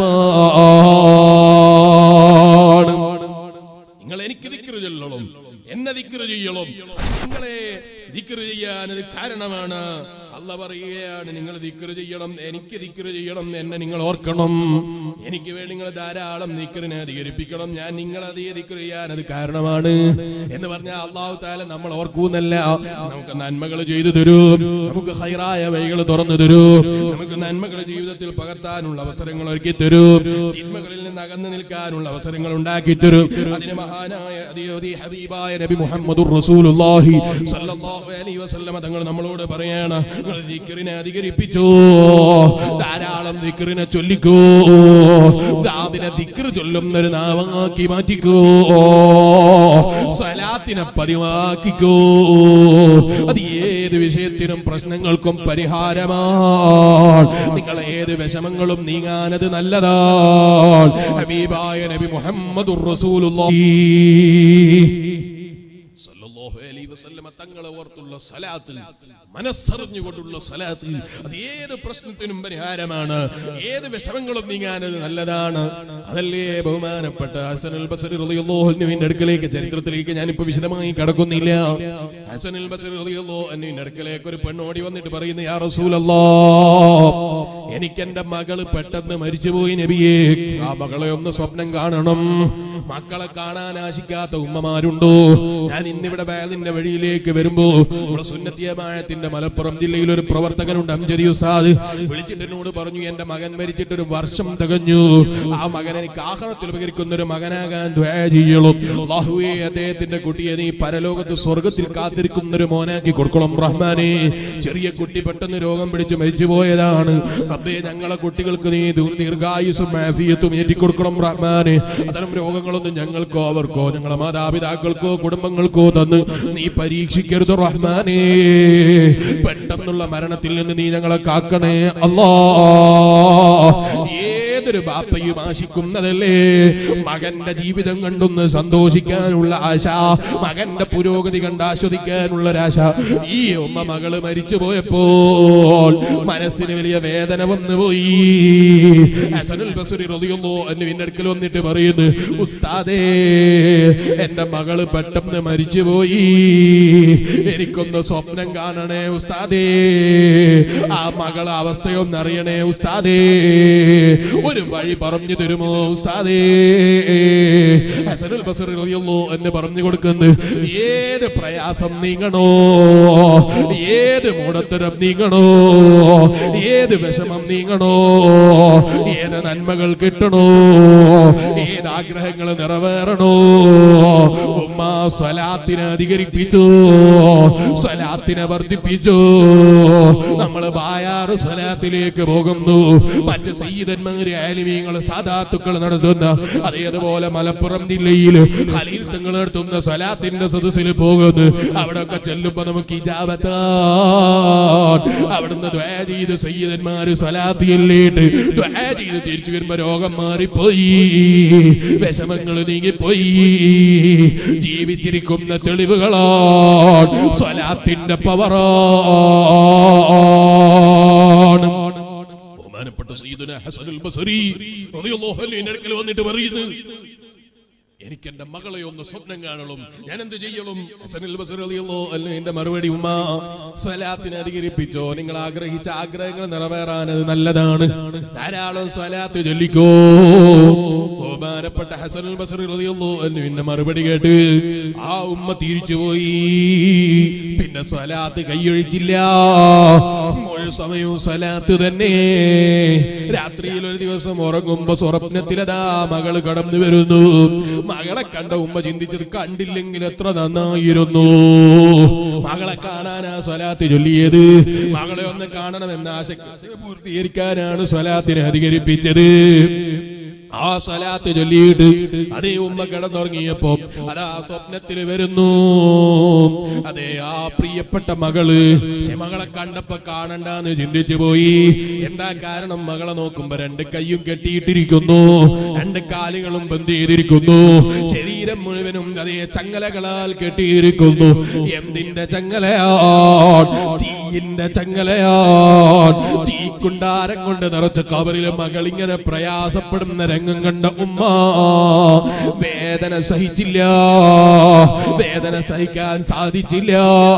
കാരണമാണ് നിങ്ങൾ എനിക്ക് ദിക്റ് ചൊല്ലണം എന്നെ ദിക്റ് ചെയ്യണം നിങ്ങളെ ദിക്റ് ചെയ്യാൻ അത് കാരണമാണ് അല്ല പറയുകയാണ് നിങ്ങൾ ദിക്റ് ചെയ്യണം എനിക്ക് ദിക്റ് ചെയ്യണം എന്നെ നിങ്ങൾ ഓർക്കണം എനിക്ക് വേണ്ടി നിങ്ങൾ ധാരാളം ദിക്റിനെ അധികരിപ്പിക്കണം ഞാൻ നിങ്ങൾ അധികം ദിക്റ് ചെയ്യാൻ അത് കാരണമാണ് എന്ന് പറഞ്ഞാൽ അള്ളാഹു താല നമ്മൾ ഓർക്കൂന്നല്ല നമുക്ക് നന്മകൾ ചെയ്തു തരൂ നമുക്ക് ഹൈറായ വഴികൾ തുറന്നു തരൂ നമുക്ക് നന്മകൾ ജീവിതത്തിൽ പകർത്താനുള്ള അവസരങ്ങൾ ഒരുക്കി തരൂ തിന്മകളിൽ നിന്ന് അകന്നു നിൽക്കാനുള്ള അവസരങ്ങൾ ഉണ്ടാക്കി തരൂ അതിന് മഹാനായ അതിയോധി ഹബീബായ നബി മുഹമ്മദുർ റസൂലുള്ളാഹി സല്ലല്ലാഹു അലൈഹി വസല്ലമ തങ്ങൾ നമ്മളോട് പറയാണ് നിങ്ങൾ ദിക്റിനെ അധികരിപ്പിച്ചോ ധാരാളം ദിക്റിനെ ചൊല്ലിക്കോ ദാബിനെ ദിക്ർ ചൊല്ലുന്ന ഒരു നാവാക്കി മാറ്റിക്കോ സ്വലാത്തിനെ പതിവാക്കിക്കോ അത് ഏത് വിഷയത്തിനും പ്രശ്നങ്ങൾക്കും പരിഹാരമാണ് നിങ്ങൾ ഏത് വിഷമങ്ങളും നീങ്ങാനത് നല്ലതാണ് ഹബീബായ നബി മുഹമ്മദുർ റസൂലുള്ളാഹി സല്ലല്ലാഹു അലൈഹി വസല്ലമ തങ്ങളെ ഓർത്തുള്ള സലാത്ത് മനസ്സറിഞ്ഞുകൊണ്ടുള്ള സലാത്ത് അത് ഏത് പ്രശ്നത്തിനും പരിഹാരമാണ് ഏത് വിഷമങ്ങളും നീങ്ങാനത് നല്ലതാണ് അതല്ലേ ബഹുമാനപ്പെട്ട ഹസനുൽ ബസരി റളിയല്ലാഹു അൻഹുവിന്റെ അടുക്കലേക്ക് ചരിത്രത്തിലേക്ക് ഞാനിപ്പോ വിശദമായി കടക്കുന്നില്ല ഹസനുൽ ബസരി റളിയല്ലാഹു അൻഹുവിന്റെ അടുക്കലേക്ക് ഒരു പെണ്ണോടി വന്നിട്ട് പറയുന്നു യാ റസൂലല്ലാഹ് എനിക്ക് എന്റെ മകള് പെട്ടെന്ന് മരിച്ചുപോയി നബിയേ ആ മകളെ ഒന്ന് സ്വപ്നം കാണണം മക്കളെ കാണാൻ ആശിക്കാത്ത ഉമ്മമാരുണ്ടോ ഞാൻ ഇന്നിവിടെ വേദിന്റെ വഴിയിലേക്ക് വരുമ്പോ നമ്മുടെ സുന്നത്തിയമായത്തിന്റെ മലപ്പുറം ജില്ലയിൽ ഒരു പ്രവർത്തകനുണ്ട് അംജദി ഉസ്താദ് വിളിച്ചിട്ട് എന്നോട് പറഞ്ഞു എന്റെ മകൻ മരിച്ചിട്ട് ഒരു വർഷം തികഞ്ഞു ആ മകൻ എനിക്ക് ആഹാരത്തിൽ ഉപകരിക്കുന്ന ഒരു മകനാകാൻ ദ്വയ ചെയ്യണം അല്ലാഹുവേ അദ്ദേഹത്തിന്റെ കുട്ടിയെ നീ പരലോകത്ത് സ്വർഗത്തിൽ കാത്തിരിക്കുന്ന ഒരു മോനാക്കി കൊടുക്കണം റഹ്മാനെ ചെറിയ കുട്ടി പെട്ടെന്ന് രോഗം പിടിച്ച് മരിച്ചു പോയതാണ് റബ്ബേ ഞങ്ങളെ കുട്ടികൾക്ക് നീ ദീർ- ദീർഘായുസ്സും ആഫിയത്തും ഏറ്റിക്കൊടുക്കണം റഹ്മാനെ അത്തരം രോഗങ്ങളൊന്നും ഞങ്ങൾക്കോ അവർക്കോ ഞങ്ങളെ മാതാപിതാക്കൾക്കോ കുടുംബങ്ങൾക്കോ തന്ന് നീ പരീക്ഷിക്കരുത് റഹ്മാനെ പെട്ടെന്നുള്ള മരണത്തിൽ നിന്ന് നീ ഞങ്ങളെ കാക്കണേ അല്ലാ ഏതൊരു ബാപ്പയും ആശിക്കുന്നതല്ലേ മകന്റെ ജീവിതം കണ്ടൊന്ന് സന്തോഷിക്കാനുള്ള ആശ മകന്റെ പുരോഗതി കണ്ട് ആസ്വദിക്കാനുള്ള ഒരാശ ഈ ഉമ്മ മകള് മരിച്ചു പോയപ്പോൾ മനസ്സിന് വലിയ വേദന വന്നു പോയി ഹസനുൽ ബസ്രി റളിയല്ലാഹു അൻഹുവിന്റെ അടുക്കൽ വന്നിട്ട് പറയുന്നു ഉസ്താദേ എന്റെ മകള് പെട്ടെന്ന് മരിച്ചു പോയി എനിക്കൊന്ന് സ്വപ്നം കാണണേ ഉസ്താദേ ആ മകളെ അവസ്ഥയൊന്ന് അറിയണേ ഉസ്താദേ ഒരു വഴി പറഞ്ഞു തരുമോ ഉസ്താദേ ഹസനുൽ ബസ്രി റളിയല്ലാഹു അൻഹു പറഞ്ഞു കൊടുക്കുന്നു ഏത് പ്രയാസം നീങ്ങണോ ഏത് മൂടത്തരം നീങ്ങണോ ഏത് വിഷമം നീങ്ങണോ ഏത് നന്മകൾ കിട്ടണോ ഏത് ആഗ്രഹങ്ങൾ നിറവേറണോ ഉമ്മ സ്വലാത്തിനെ അധികരിപ്പിച്ചു സ്വലാത്തിനെ വർദ്ധിപ്പിച്ചു നമ്മൾ ബായാറ് സ്വലാത്തിലേക്ക് പോകുന്നു മറ്റ് സയ്യിദന്മാര് ആലിമീങ്ങൾ സാധാത്തുക്കൾ നടത്തുന്ന അതേതുപോലെ മലപ്പുറം ജില്ലയിൽ ഖലീൽ തങ്ങൾ നടത്തുന്ന സ്വലാത്തിന്റെ സദസ്സിൽ പോകുന്നു അവിടെ ഒക്കെ ചെല്ലുമ്പോ നമുക്ക് ഇജാബത്താൻ അവിടുന്ന് ദ്വാ ചെയ്ത് സയ്യിദന്മാര് സ്വലാത്തിയല്ലേട്ട് ദ്വാ ചെയ്ത് തിരിച്ചു വരുമ്പോ രോഗം മാറിപ്പോയി വിഷമങ്ങൾ നീങ്ങിപ്പോയി ജീവിച്ചിരിക്കുന്ന തെളിവുകളാണ് സ്വലാത്തിന്റെ പവറാണ് ബഹുമാനപ്പെട്ട സയ്യിദുന ഹസനുൽ ബസരി റളിയല്ലാഹു അൻഹു അടുക്കൽ വന്നിട്ട് പറയുന്നു എനിക്ക് എന്റെ മകളെ ഒന്ന് സ്വപ്നം കാണണം ഞാൻ എന്ത് ചെയ്യണം ഹസനുൽ ബസരി റളിയല്ലാഹു അൻഹു എന്റെ മറുപടി ഉമ്മ സ്വലാത്തിനെ അധികരിപ്പിച്ചോ നിങ്ങൾ ആഗ്രഹിച്ച ആഗ്രഹങ്ങൾ നിറവേറാൻ അത് നല്ലതാണ് ധാരാളം സ്വലാത്ത് ചൊല്ലിക്കോ ബഹുമാനപ്പെട്ട ഹസനുൽ ബസറി റളിയല്ലാഹു അൻഹു എന്റെ മറുപടി കേട്ട് ആ ഉമ്മ തിരിച്ചുപോയി പിന്നെ സ്വലാത്ത് കൈയൊഴിച്ചില്ല മുഴു സമയവും സ്വലാത്ത് തന്നെ രാത്രിയിൽ ഒരു ദിവസം ഉറങ്ങുമ്പോ സ്വപ്നത്തിലതാ മകള് കടന്നു വരുന്നു മകളെ കണ്ട ഉമ്മ ചിന്തിച്ചത് കണ്ടില്ലെങ്കിൽ എത്ര നന്നായിരുന്നു മകളെ കാണാനാ സ്വലാത്ത് ചൊല്ലിയത് മകളെ ഒന്ന് കാണണമെന്ന ആശ പൂർത്തീകരിക്കാനാണ് സ്വലാത്തിനെ അധികരിപ്പിച്ചത് ആ സ്വലാത്ത് ചൊല്ലിയിട്ട് അതേ ഉമ്മ കിടന്നുറങ്ങിയപ്പോ അതാ സ്വപ്നത്തിൽ വരുന്നു അതെ ആ പ്രിയപ്പെട്ട മകള് പക്ഷെ മകളെ കണ്ടപ്പോ കാണണ്ടെന്ന് ചിന്തിച്ചു പോയി എന്താ കാരണം മകളെ നോക്കുമ്പോ രണ്ട് കൈയും കെട്ടിയിട്ടിരിക്കുന്നു രണ്ട് കാലുകളും ബന്ധ ചെയ്തിരിക്കുന്നു ശരീരം മുഴുവനും അതേ ചങ്ങലകളാൽ കെട്ടിയിരിക്കുന്നു എന്തിന്റെ ചങ്ങലയാ തീ തീയിന്റെ ചങ്ങലയാൻ തീക്കുണ്ടാരം കൊണ്ട് നിറച്ച കബറിലെ മകൾ ഇങ്ങനെ പ്രയാസപ്പെടുന്ന രംഗം കണ്ട ഉമ്മ വേദന സഹിച്ചില്ല വേദന സഹിക്കാൻ സാധിച്ചില്ല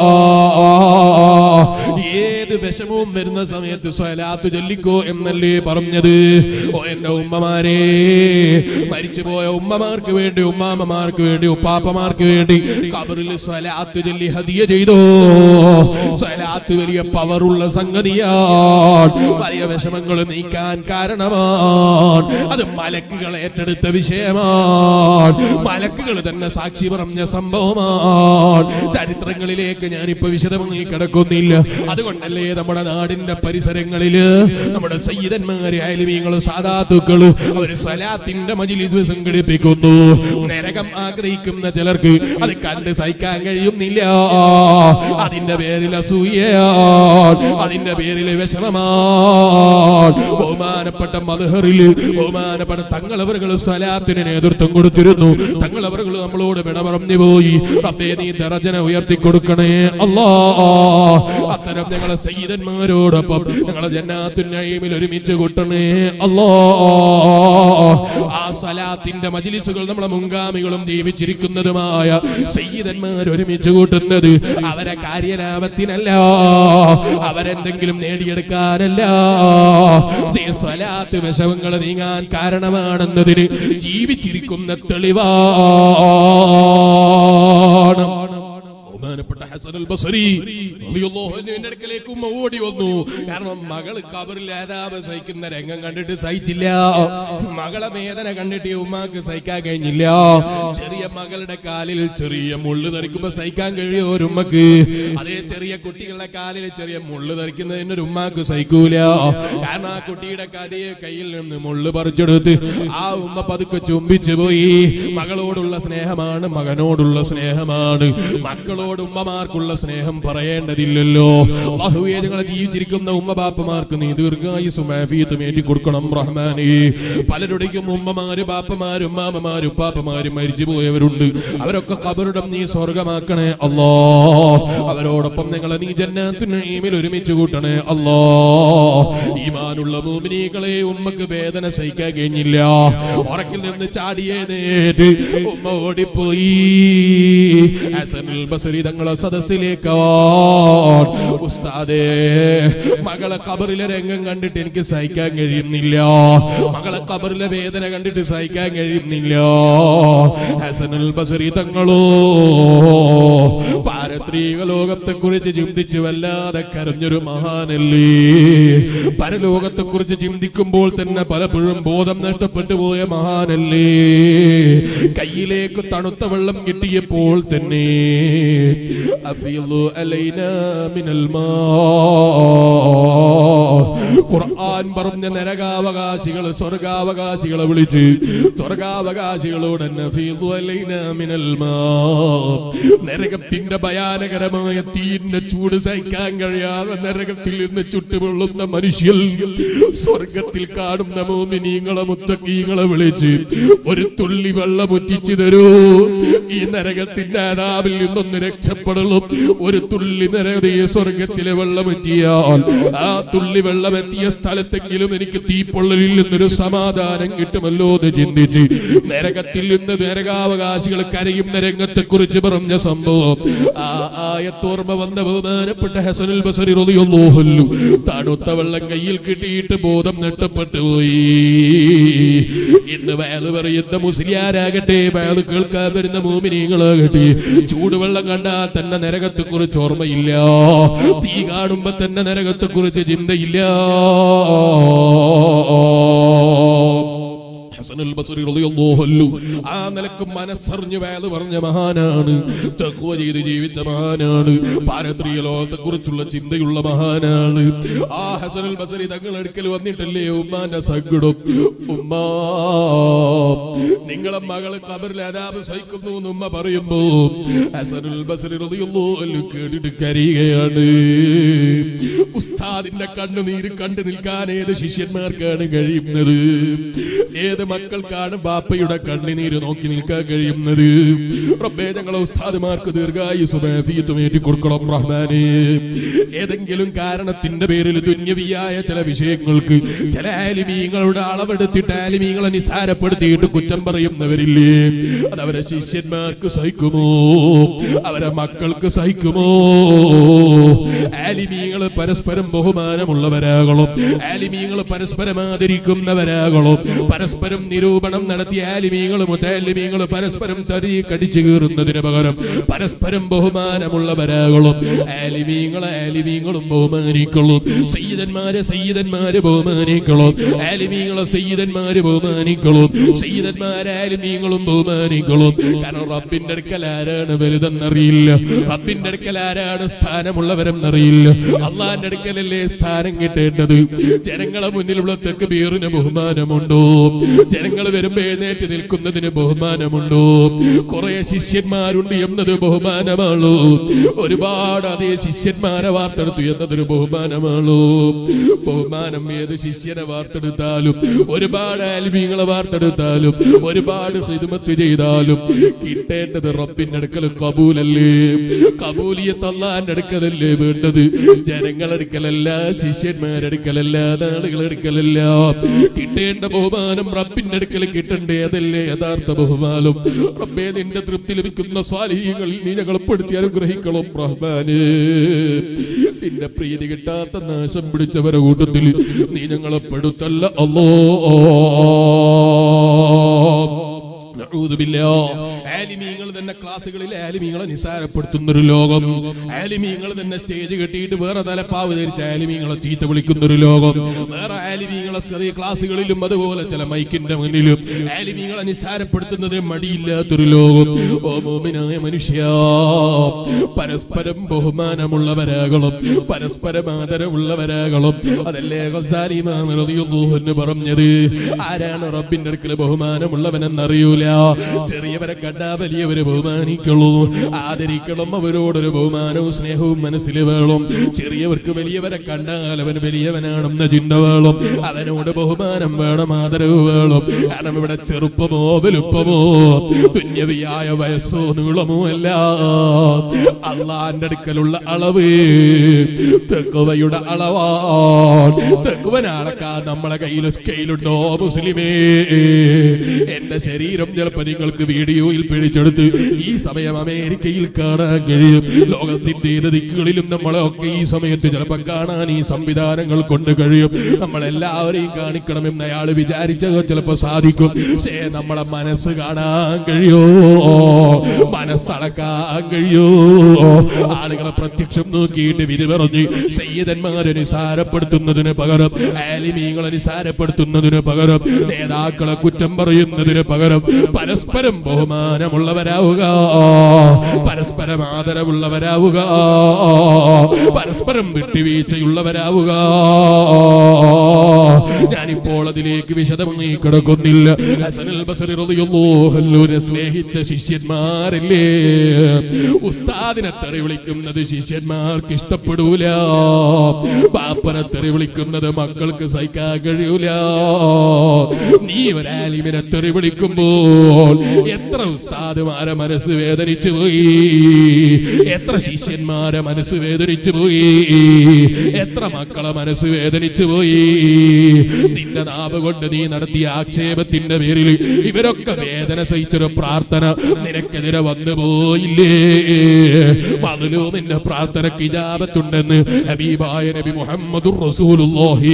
ഏത് വിഷമവും വരുന്ന സമയത്ത് സ്വലാത്ത് ചൊല്ലിക്കോ എന്നല്ലേ പറഞ്ഞത് ഓ എന്റെ ഉമ്മമാരെ മരിച്ചുപോയ ഉമ്മമാർക്ക് വേണ്ടി ഉമ്മാമ്മമാർക്ക് വേണ്ടി ഉപ്പാപ്പമാർക്ക് വേണ്ടി കബറിൽ സ്വലാത്ത് ചൊല്ലി ഹദിയ ചെയ്തോ സ്വലാത്ത് വലിയ പവറുള്ള സംഗതിയാണ് വലിയ വിഷമങ്ങൾ നീക്കാൻ കാരണമാണ് അത് മലക്കുകൾ ഏറ്റെടുത്ത വിഷയമാണ് മലക്കുകൾ തന്നെ സാക്ഷി പറഞ്ഞ സംഭവമാണ് ചരിത്രങ്ങളിലേക്ക് ഞാനിപ്പോ വിശദമായി കിടക്കുന്നില്ല അതുകൊണ്ടല്ലേ നമ്മുടെ നാടിന്റെ പരിസരങ്ങളില് നമ്മുടെ സയ്യിദന്മാരെ അയൽമീങ്ങള് സാധാത്തുക്കള് അവര് സലാത്തിന്റെ മജിലിസ് സംഘടിപ്പിക്കുന്നു നരകം ആഗ്രഹിക്കുന്ന ചിലർക്ക് അത് കണ്ട് സഹിക്കാൻ കഴിയുന്നില്ല അതിന്റെ പേരിൽ അസൂയയാണ് അതിന്റെ പേരിൽ വിഷമമാണ് ബഹുമാനപ്പെട്ട മധുഹറില് ബഹുമാനപ്പെട്ട തങ്ങളവറുകൾ സലാത്തിന് നേതൃത്വം കൊടുത്തിരുന്നു തങ്ങളവറുകൾ നമ്മളോട് വിട പറഞ്ഞു പോയി റബ്ബേ നീ ദറജന ഉയർത്തി കൊടുക്കണേ അല്ലാ അത്തരം ഞങ്ങളെ സയ്യിദന്മാരോടൊപ്പം ഞങ്ങളെ ജന്നാത്തുന്നയിമിൽ ഒരുമിച്ച് കൂട്ടണേ അല്ലാ ആ സലാത്തിന്റെ മജിലിസുകൾ നമ്മളെ മുൻഗാമികളും ജീവിച്ചിരിക്കുന്നതുമായ സയ്യിദന്മാർ ഒരുമിച്ച് കൂട്ടുന്നത് അവരെ കാര്യലാഭത്തിനല്ല അവരെന്തെങ്കിലും നേടിയെടുക്കാനല്ല ദേ സ്വലാത്ത് വിഷമങ്ങൾ നീങ്ങാൻ കാരണമാണെന്നതിന് ജീവിച്ചിരിക്കുന്ന തെളിവാണ് ബഹുമാനപ്പെട്ട ഹസൻ അൽ ബസരി റളിയല്ലാഹു അൻഹുവിന്റെ അടുക്കലേക്ക് ഉമ്മ ഓടി വന്നു കാരണം മകള് കബറിൽ ഏതാവ് സഹിക്കുന്ന രംഗം കണ്ടിട്ട് സഹിച്ചില്ല മകളെ വേദന കണ്ടിട്ട് ഈ ഉമ്മാക്ക് സഹിക്കാൻ കഴിഞ്ഞില്ല ചെറിയ മകളുടെ കാലിൽ ചെറിയ മുള്ളു തെറിക്കുമ്പോ സഹിക്കാൻ കഴിയോ ഒരു ഉമ്മക്ക് അതേ ചെറിയ കുട്ടികളുടെ കാലിൽ ചെറിയ മുള്ളു തെറിക്കുന്നതിന് ഒരു ഉമ്മാക്ക് സഹിക്കൂല കാരണം ആ കുട്ടിയുടെ കഥയെ കയ്യിൽ നിന്ന് മുള്ളു പറിച്ചെടുത്ത് ആ ഉമ്മ പതുക്കെ ചുംബിച്ചു പോയി മകളോടുള്ള സ്നേഹമാണ് മകനോടുള്ള സ്നേഹമാണ് മക്കളോട് ഉമ്മമാർക്കുള്ള സ്നേഹം പറയേണ്ടതില്ലല്ലോ അള്ളാഹുവേ ഞങ്ങളെ ജീവിച്ചിരിക്കുന്ന ഉമ്മ ബാപ്പമാർക്ക് നീ ദീർഘായുസും ആഫിയത്തും ഏറ്റി കൊടുക്കണം റഹ്മാനെ പലരുടെയും ഉമ്മമാര് ബാപ്പമാര് ഉമ്മാമമാര് ഉപ്പാപ്പമാര് മരിച്ചു പോയവരുണ്ട് അവരൊക്കെ കബറിടം നീ സ്വർഗമാക്കണേ അല്ലോ അവരോടൊപ്പം ഞങ്ങളെ നീ ജന്നാത്തുനീമിൽ ഒരുമിച്ച് കൂട്ടണേ അല്ലോ ഈമാനുള്ള മൂമിനീകളെ ഉമ്മക്ക് വേദന സഹിക്കാൻ കഴിഞ്ഞില്ല ഉറക്കിൽ നിന്ന് ചാടിയേതേറ്റ് ഉമ്മ ഓടിപ്പോയി ഹസനുൽ ബസരി തങ്ങളെ സദസ്സിലേക്ക് ഉസ്താദേ മകളെ കബറിലെ രംഗം കണ്ടിട്ട് എനിക്ക് സഹിക്കാൻ കഴിയുന്നില്ല മകളെ കബറിലെ വേദന കണ്ടിട്ട് സഹിക്കാൻ കഴിയുന്നില്ല ഹസനുൽ ബസരി തങ്ങളോ പാരത്രീക ലോകത്തെ കുറിച്ച് ചിന്തിച്ച് വല്ലാതെ കരഞ്ഞൊരു മഹാനല്ലേ പരലോകത്തെ കുറിച്ച് ചിന്തിക്കുമ്പോൾ തന്നെ പലപ്പോഴും ബോധം നഷ്ടപ്പെട്ടു പോയ മഹാനല്ലേ കയ്യിലേക്ക് തണുത്ത വെള്ളം കിട്ടിയപ്പോൾ തന്നെ അഫീലു അലൈനാ മിനൽ മാ ഖുർആൻ പറഞ്ഞ നരകാവകാശികൾ സ്വർഗാവകാശികളെ വിളിച്ച് സ്വർഗാവകാശികളോട് തന്നെ അഫീലു അലൈനാ മിനൽ മാ നരകത്തിന്റെ ഭയാനകരമായ തീന്റെ ചൂട് സഹിക്കാൻ കഴിയാതെ നരകത്തിൽ നിന്ന് ചുട്ടുപൊള്ളുന്ന മനുഷ്യൻ സ്വർഗത്തിൽ കാണുന്ന മോമിനീങ്ങളെ മുത്തക്കീങ്ങളെ വിളിച്ച് ഒരു തുള്ളി വെള്ളം ഒറ്റിച്ചു തരൂ ഈ നരകത്തിന്റെ ആദാവിൽ നിന്നൊന്ന് രക്ഷപ്പെടുള്ളൂ ഒരു തുള്ളി നരകതയെ സ്വർഗത്തിലെ വെള്ളം എത്തിയാൽ ആ തുള്ളി വെള്ളം എത്തിയ സ്ഥലത്തെങ്കിലും എനിക്ക് തീപ്പൊള്ളലിൽ നിന്നൊരു സമാധാനം കിട്ടുമല്ലോ എന്ന് ചിന്തിച്ച് നരകത്തിൽ നിന്ന് നരകാവകാശികൾ കരയുന്ന രംഗത്തെ കുറിച്ച് പറഞ്ഞ സംഭവം ആ ആയത്തോർമ്മ വന്ന ബഹുമാനപ്പെട്ട ഹസനുൽ ബസരി റളിയല്ലാഹു അൻഹു തണുത്ത വെള്ളം കയ്യിൽ കിട്ടിയിട്ട് ബോധം നഷ്ടപ്പെട്ടു പോയി ഇന്ന് വയല് പറയുന്ന മുസ്ലിയാരാകട്ടെ വയല് കേൾക്കാൻ വരുന്ന മോമിനികളാകട്ടെ ചൂടുവെള്ളം കണ്ടാൽ തന്നെ നരകത്തെ കുറിച്ച് ഓർമ്മയില്ല തീ കാണുമ്പോ തന്നെ നരകത്തെ കുറിച്ച് ചിന്തയില്ല ഹസനുൽ ബസറി റളിയല്ലാഹു അൻഹു ആ നിലക്ക് മനസ്സറിഞ്ഞ് വേല പറഞ്ഞ മഹാനാണ് തഖ്വ ചെയ്ത് ജീവിച്ച മഹാനാണ് പാരത്രീയ ലോകത്തെ കുറിച്ചുള്ള ചിന്തയുള്ള മഹാനാണ് ആ ഹസനുൽ ബസറി തങ്ങൾ അടുക്കൽ വന്നിട്ടല്ലേ ഉമ്മാന്റെ സങ്കടം ഉമ്മ നിങ്ങളെ മകള് കബറിൽ അതാപ് സഹിക്കുന്നു എന്ന് ഉമ്മ പറയുമ്പോ ഹസനുൽ ബസറി റളിയല്ലാഹു അൻഹു കേട്ടിട്ട് കരയുകയാണ് ഉസ്താദിന്റെ കണ്ണുനീര് കണ്ടു നിൽക്കാൻ ഏത് ശിഷ്യന്മാർക്കാണ് കഴിയുന്നത് ഏത് മക്കൾക്കാണ് ബാപ്പയുടെ കണ്ണിനീര് നോക്കി നിൽക്കാൻ കഴിയുന്നത് റബ്ബേ ഞങ്ങളെ ഉസ്താദുമാർക്ക് ദീർഘായുസുമേഫിയത്തും കൊടുക്കണം റഹ്മാനെ ഏതെങ്കിലും കാരണത്തിന്റെ പേരിൽ ദുന്യവിയായ ചില വിഷയങ്ങൾക്ക് ചില ആലിമീങ്ങളുടെ അളവെടുത്തിട്ട് ആലിമീങ്ങളെ നിസാരപ്പെടുത്തിയിട്ട് കുറ്റം പറയുന്നവരില്ലേ അതവരെ ശിഷ്യന്മാർക്ക് സഹിക്കുമോ അവരെ മക്കൾക്ക് സഹിക്കുമോ ആലിമീങ്ങൾ പരസ്പരം ബഹുമാനമുള്ളവരാകണം ആലിമീങ്ങൾ പരസ്പരം ആദരിക്കുന്നവരാകണം പരസ്പരം നിരൂപണം നടത്തിയ ആലിമീങ്ങൾ മുത്താലിമീങ്ങൾ പരസ്പരം തരി കടിച്ചു കീറുന്നതിന് പകരം പരസ്പരം ബഹുമാനമുള്ളവരാകണം ആലിമീങ്ങളെ ആലിമീങ്ങളും ബഹുമാനിക്കണം സയ്യിദന്മാരെ സയ്യിദന്മാരെ ബഹുമാനിക്കണം ആലിമീങ്ങളെ സയ്യിദന്മാര് ബഹുമാനിക്കണം സയ്യിദന്മാരെ ആലിമീങ്ങളും ബഹുമാനിക്കണം കാരണം റബ്ബിന്റെ അടുക്കൽ ആരാണ് വലുതെന്നറിയില്ല റബ്ബിന്റെ അടുക്കൽ ആരാണ് സ്ഥാനമുള്ളവരെന്നറിയില്ല അള്ളാന്റെ അടുക്കലല്ലേ സ്ഥാനം കിട്ടേണ്ടത് ജനങ്ങളെ മുന്നിലുള്ള തെക്ക് ബീറിന് ബഹുമാനമുണ്ടോ ജനങ്ങൾ വരുമ്പോ എഴുന്നേറ്റ് നിൽക്കുന്നതിന് ബഹുമാനമുണ്ടോ കുറെ ശിഷ്യന്മാരുണ്ട് എന്നത് ബഹുമാനമാണോ ഒരുപാട് അതേ ശിഷ്യന്മാരെ വാർത്തെടുത്തു എന്നതൊരു ബഹുമാനമാണോ ബഹുമാനം ഏത് ശിഷ്യനെ വാർത്തെടുത്താലും ഒരുപാട് ആൽമീങ്ങളെ വാർത്തെടുത്താലും ഒരുപാട് ഹിദ്മത്ത് ചെയ്താലും കിട്ടേണ്ടത് റബ്ബിന്റെ അടുക്കൽ കബൂലല്ലേ കബൂലിയത്ത് അള്ളാന്റെ അടുക്കലല്ലേ വേണ്ടത് ജനങ്ങളെടുക്കലല്ല ശിഷ്യന്മാരെടുക്കലല്ല നാളുകളെടുക്കലല്ല കിട്ടേണ്ട ബഹുമാനം റബ്ബിന്റെ അടുക്കൽ കിട്ടണ്ടേ അതല്ലേ യഥാർത്ഥ ബഹുമാനം റബ്ബേ നിന്റെ തൃപ്തി ലഭിക്കുന്ന സ്വാലീഹങ്ങളിൽ നീ ഞങ്ങളെ പെടുത്തി അനുഗ്രഹിക്കണം റഹ്മാന് നിന്റെ പ്രീതി കിട്ടാത്ത നാശം പിടിച്ചവരെ കൂട്ടത്തിൽ നീ ഞങ്ങളെ പെടുത്തല്ല അല്ലോ ആലിമീങ്ങൾ തന്നെ ക്ലാസ്സുകളിൽ ആലിമീങ്ങളെ നിസാരപ്പെടുത്തുന്ന ഒരു ലോകം ആലിമീങ്ങൾ തന്നെ സ്റ്റേജ് കെട്ടിയിട്ട് വേറെ തലപ്പാവ് ധരിച്ച ആലിമീങ്ങളെ ചീത്ത വിളിക്കുന്ന ഒരു ലോകം വേറെ ആലിമീങ്ങളെ ചെറിയ ക്ലാസ്സുകളിലും അതുപോലെ ചില മൈക്കിന്റെ മുന്നിലും ആലിമീങ്ങളെ നിസാരപ്പെടുത്തുന്നതിന് മടിയില്ലാത്തൊരു ലോകം ഓ മോമിനായ മനുഷ്യ പരസ്പരം ബഹുമാനമുള്ളവരാകണം പരസ്പരം ആദരവുള്ളവരാകണം അതല്ലേ ഗസാലി ഇമാം റളിയല്ലാഹു അൻഹു പറഞ്ഞത് ആരാണ് റബ്ബിന്റെ അടുക്കൽ ബഹുമാനമുള്ളവനെന്നറിയൂല ചെറിയവരെ കണ്ടാ വലിയവരെ ബഹുമാനിക്കുള്ളൂ ആദരിക്കണം അവരോടൊരു ബഹുമാനവും സ്നേഹവും മനസ്സിൽ വേണം ചെറിയവർക്ക് വലിയവരെ കണ്ടാൽ അവൻ വലിയവനാണെന്ന ചിന്ത വേണം അവനോട് ബഹുമാനം വേണം ആദരവ് വേണം കാരണം ഇവിടെ ചെറുപ്പമോ വലുപ്പമോ തുന്യവിയായ വയസ്സോ നീളമോ അല്ല അള്ളാന്റെ അടുക്കലുള്ള അളവ് തെക്കുവയുടെ അളവാണ് തെക്കുവനാളക്കാൻ നമ്മളെ കയ്യിൽ സ്കെയിലുണ്ടോ മുസ്ലിമേ എന്റെ ശരീരം ചിലപ്പോ നിങ്ങൾക്ക് വീഡിയോയിൽ പിടിച്ചെടുത്ത് ഈ സമയം അമേരിക്കയിൽ കാണാൻ കഴിയും ലോകത്തിന്റെ ഏത് ദിക്കുകളിലും നമ്മളെയൊക്കെ ഈ സമയത്ത് ചിലപ്പോ കാണാൻ ഈ സംവിധാനങ്ങൾ കൊണ്ട് കഴിയും നമ്മളെല്ലാവരെയും കാണിക്കണമെന്ന് അയാൾ വിചാരിച്ചത് ചിലപ്പോ സാധിക്കും പക്ഷേ നമ്മളെ മനസ്സ് കാണാൻ കഴിയോ മനസ്സളക്കാൻ കഴിയോ ആളുകളെ പ്രത്യക്ഷം നോക്കിയിട്ട് വിധി പറഞ്ഞ് സയ്യിദന്മാരെ നിസാരപ്പെടുത്തുന്നതിന് പകരം ആലിമീങ്ങളെ നിസാരപ്പെടുത്തുന്നതിന് പകരം നേതാക്കളെ കുറ്റം പറയുന്നതിന് പകരം പരസ്പരം ബഹുമാനമുള്ളവരാവുക പരസ്പരം ആദരവുള്ളവരാവുക പരസ്പരം വിട്ടുവീഴ്ചയുള്ളവരാവുക ഞാനിപ്പോൾ അതിലേക്ക് വിശദമായി കിടക്കുന്നില്ല ഹസനുൽ ബസറി റളിയല്ലാഹു അൻഹുവിനെ സ്നേഹിച്ച ശിഷ്യന്മാരില്ലേ ഉസ്താദിനെ തെറി വിളിക്കുന്നത് ശിഷ്യന്മാർക്ക് ഇഷ്ടപ്പെടൂല ബാപ്പനെ തെറി വിളിക്കുന്നത് മക്കൾക്ക് സഹിക്കാൻ കഴിയൂല നീ ഒരാലിമിനെ തെറി വിളിക്കുമ്പോൾ എത്ര ഉസ്താദുമാരെ മനസ്സ് വേദനിച്ചു പോയി എത്ര ശിഷ്യന്മാരെ മനസ്സ് വേദനിച്ചു പോയി എത്ര മക്കളെ മനസ്സ് വേദനിച്ചു പോയി നിന്റെ നാവ് കൊണ്ട് നീ നടത്തിയ ആക്ഷേപത്തിന്റെ പേരിൽ ഇവരൊക്കെ വേദന സഹിച്ചൊരു പ്രാർത്ഥന നിനക്കെതിരെ വന്നു പോയില്ലേ മതിലൂമിന്റെ പ്രാർത്ഥനയ്ക്ക് ഇജാബത്തുണ്ടെന്ന് ഹബീബായ നബി മുഹമ്മദുർ റസൂലുള്ളാഹി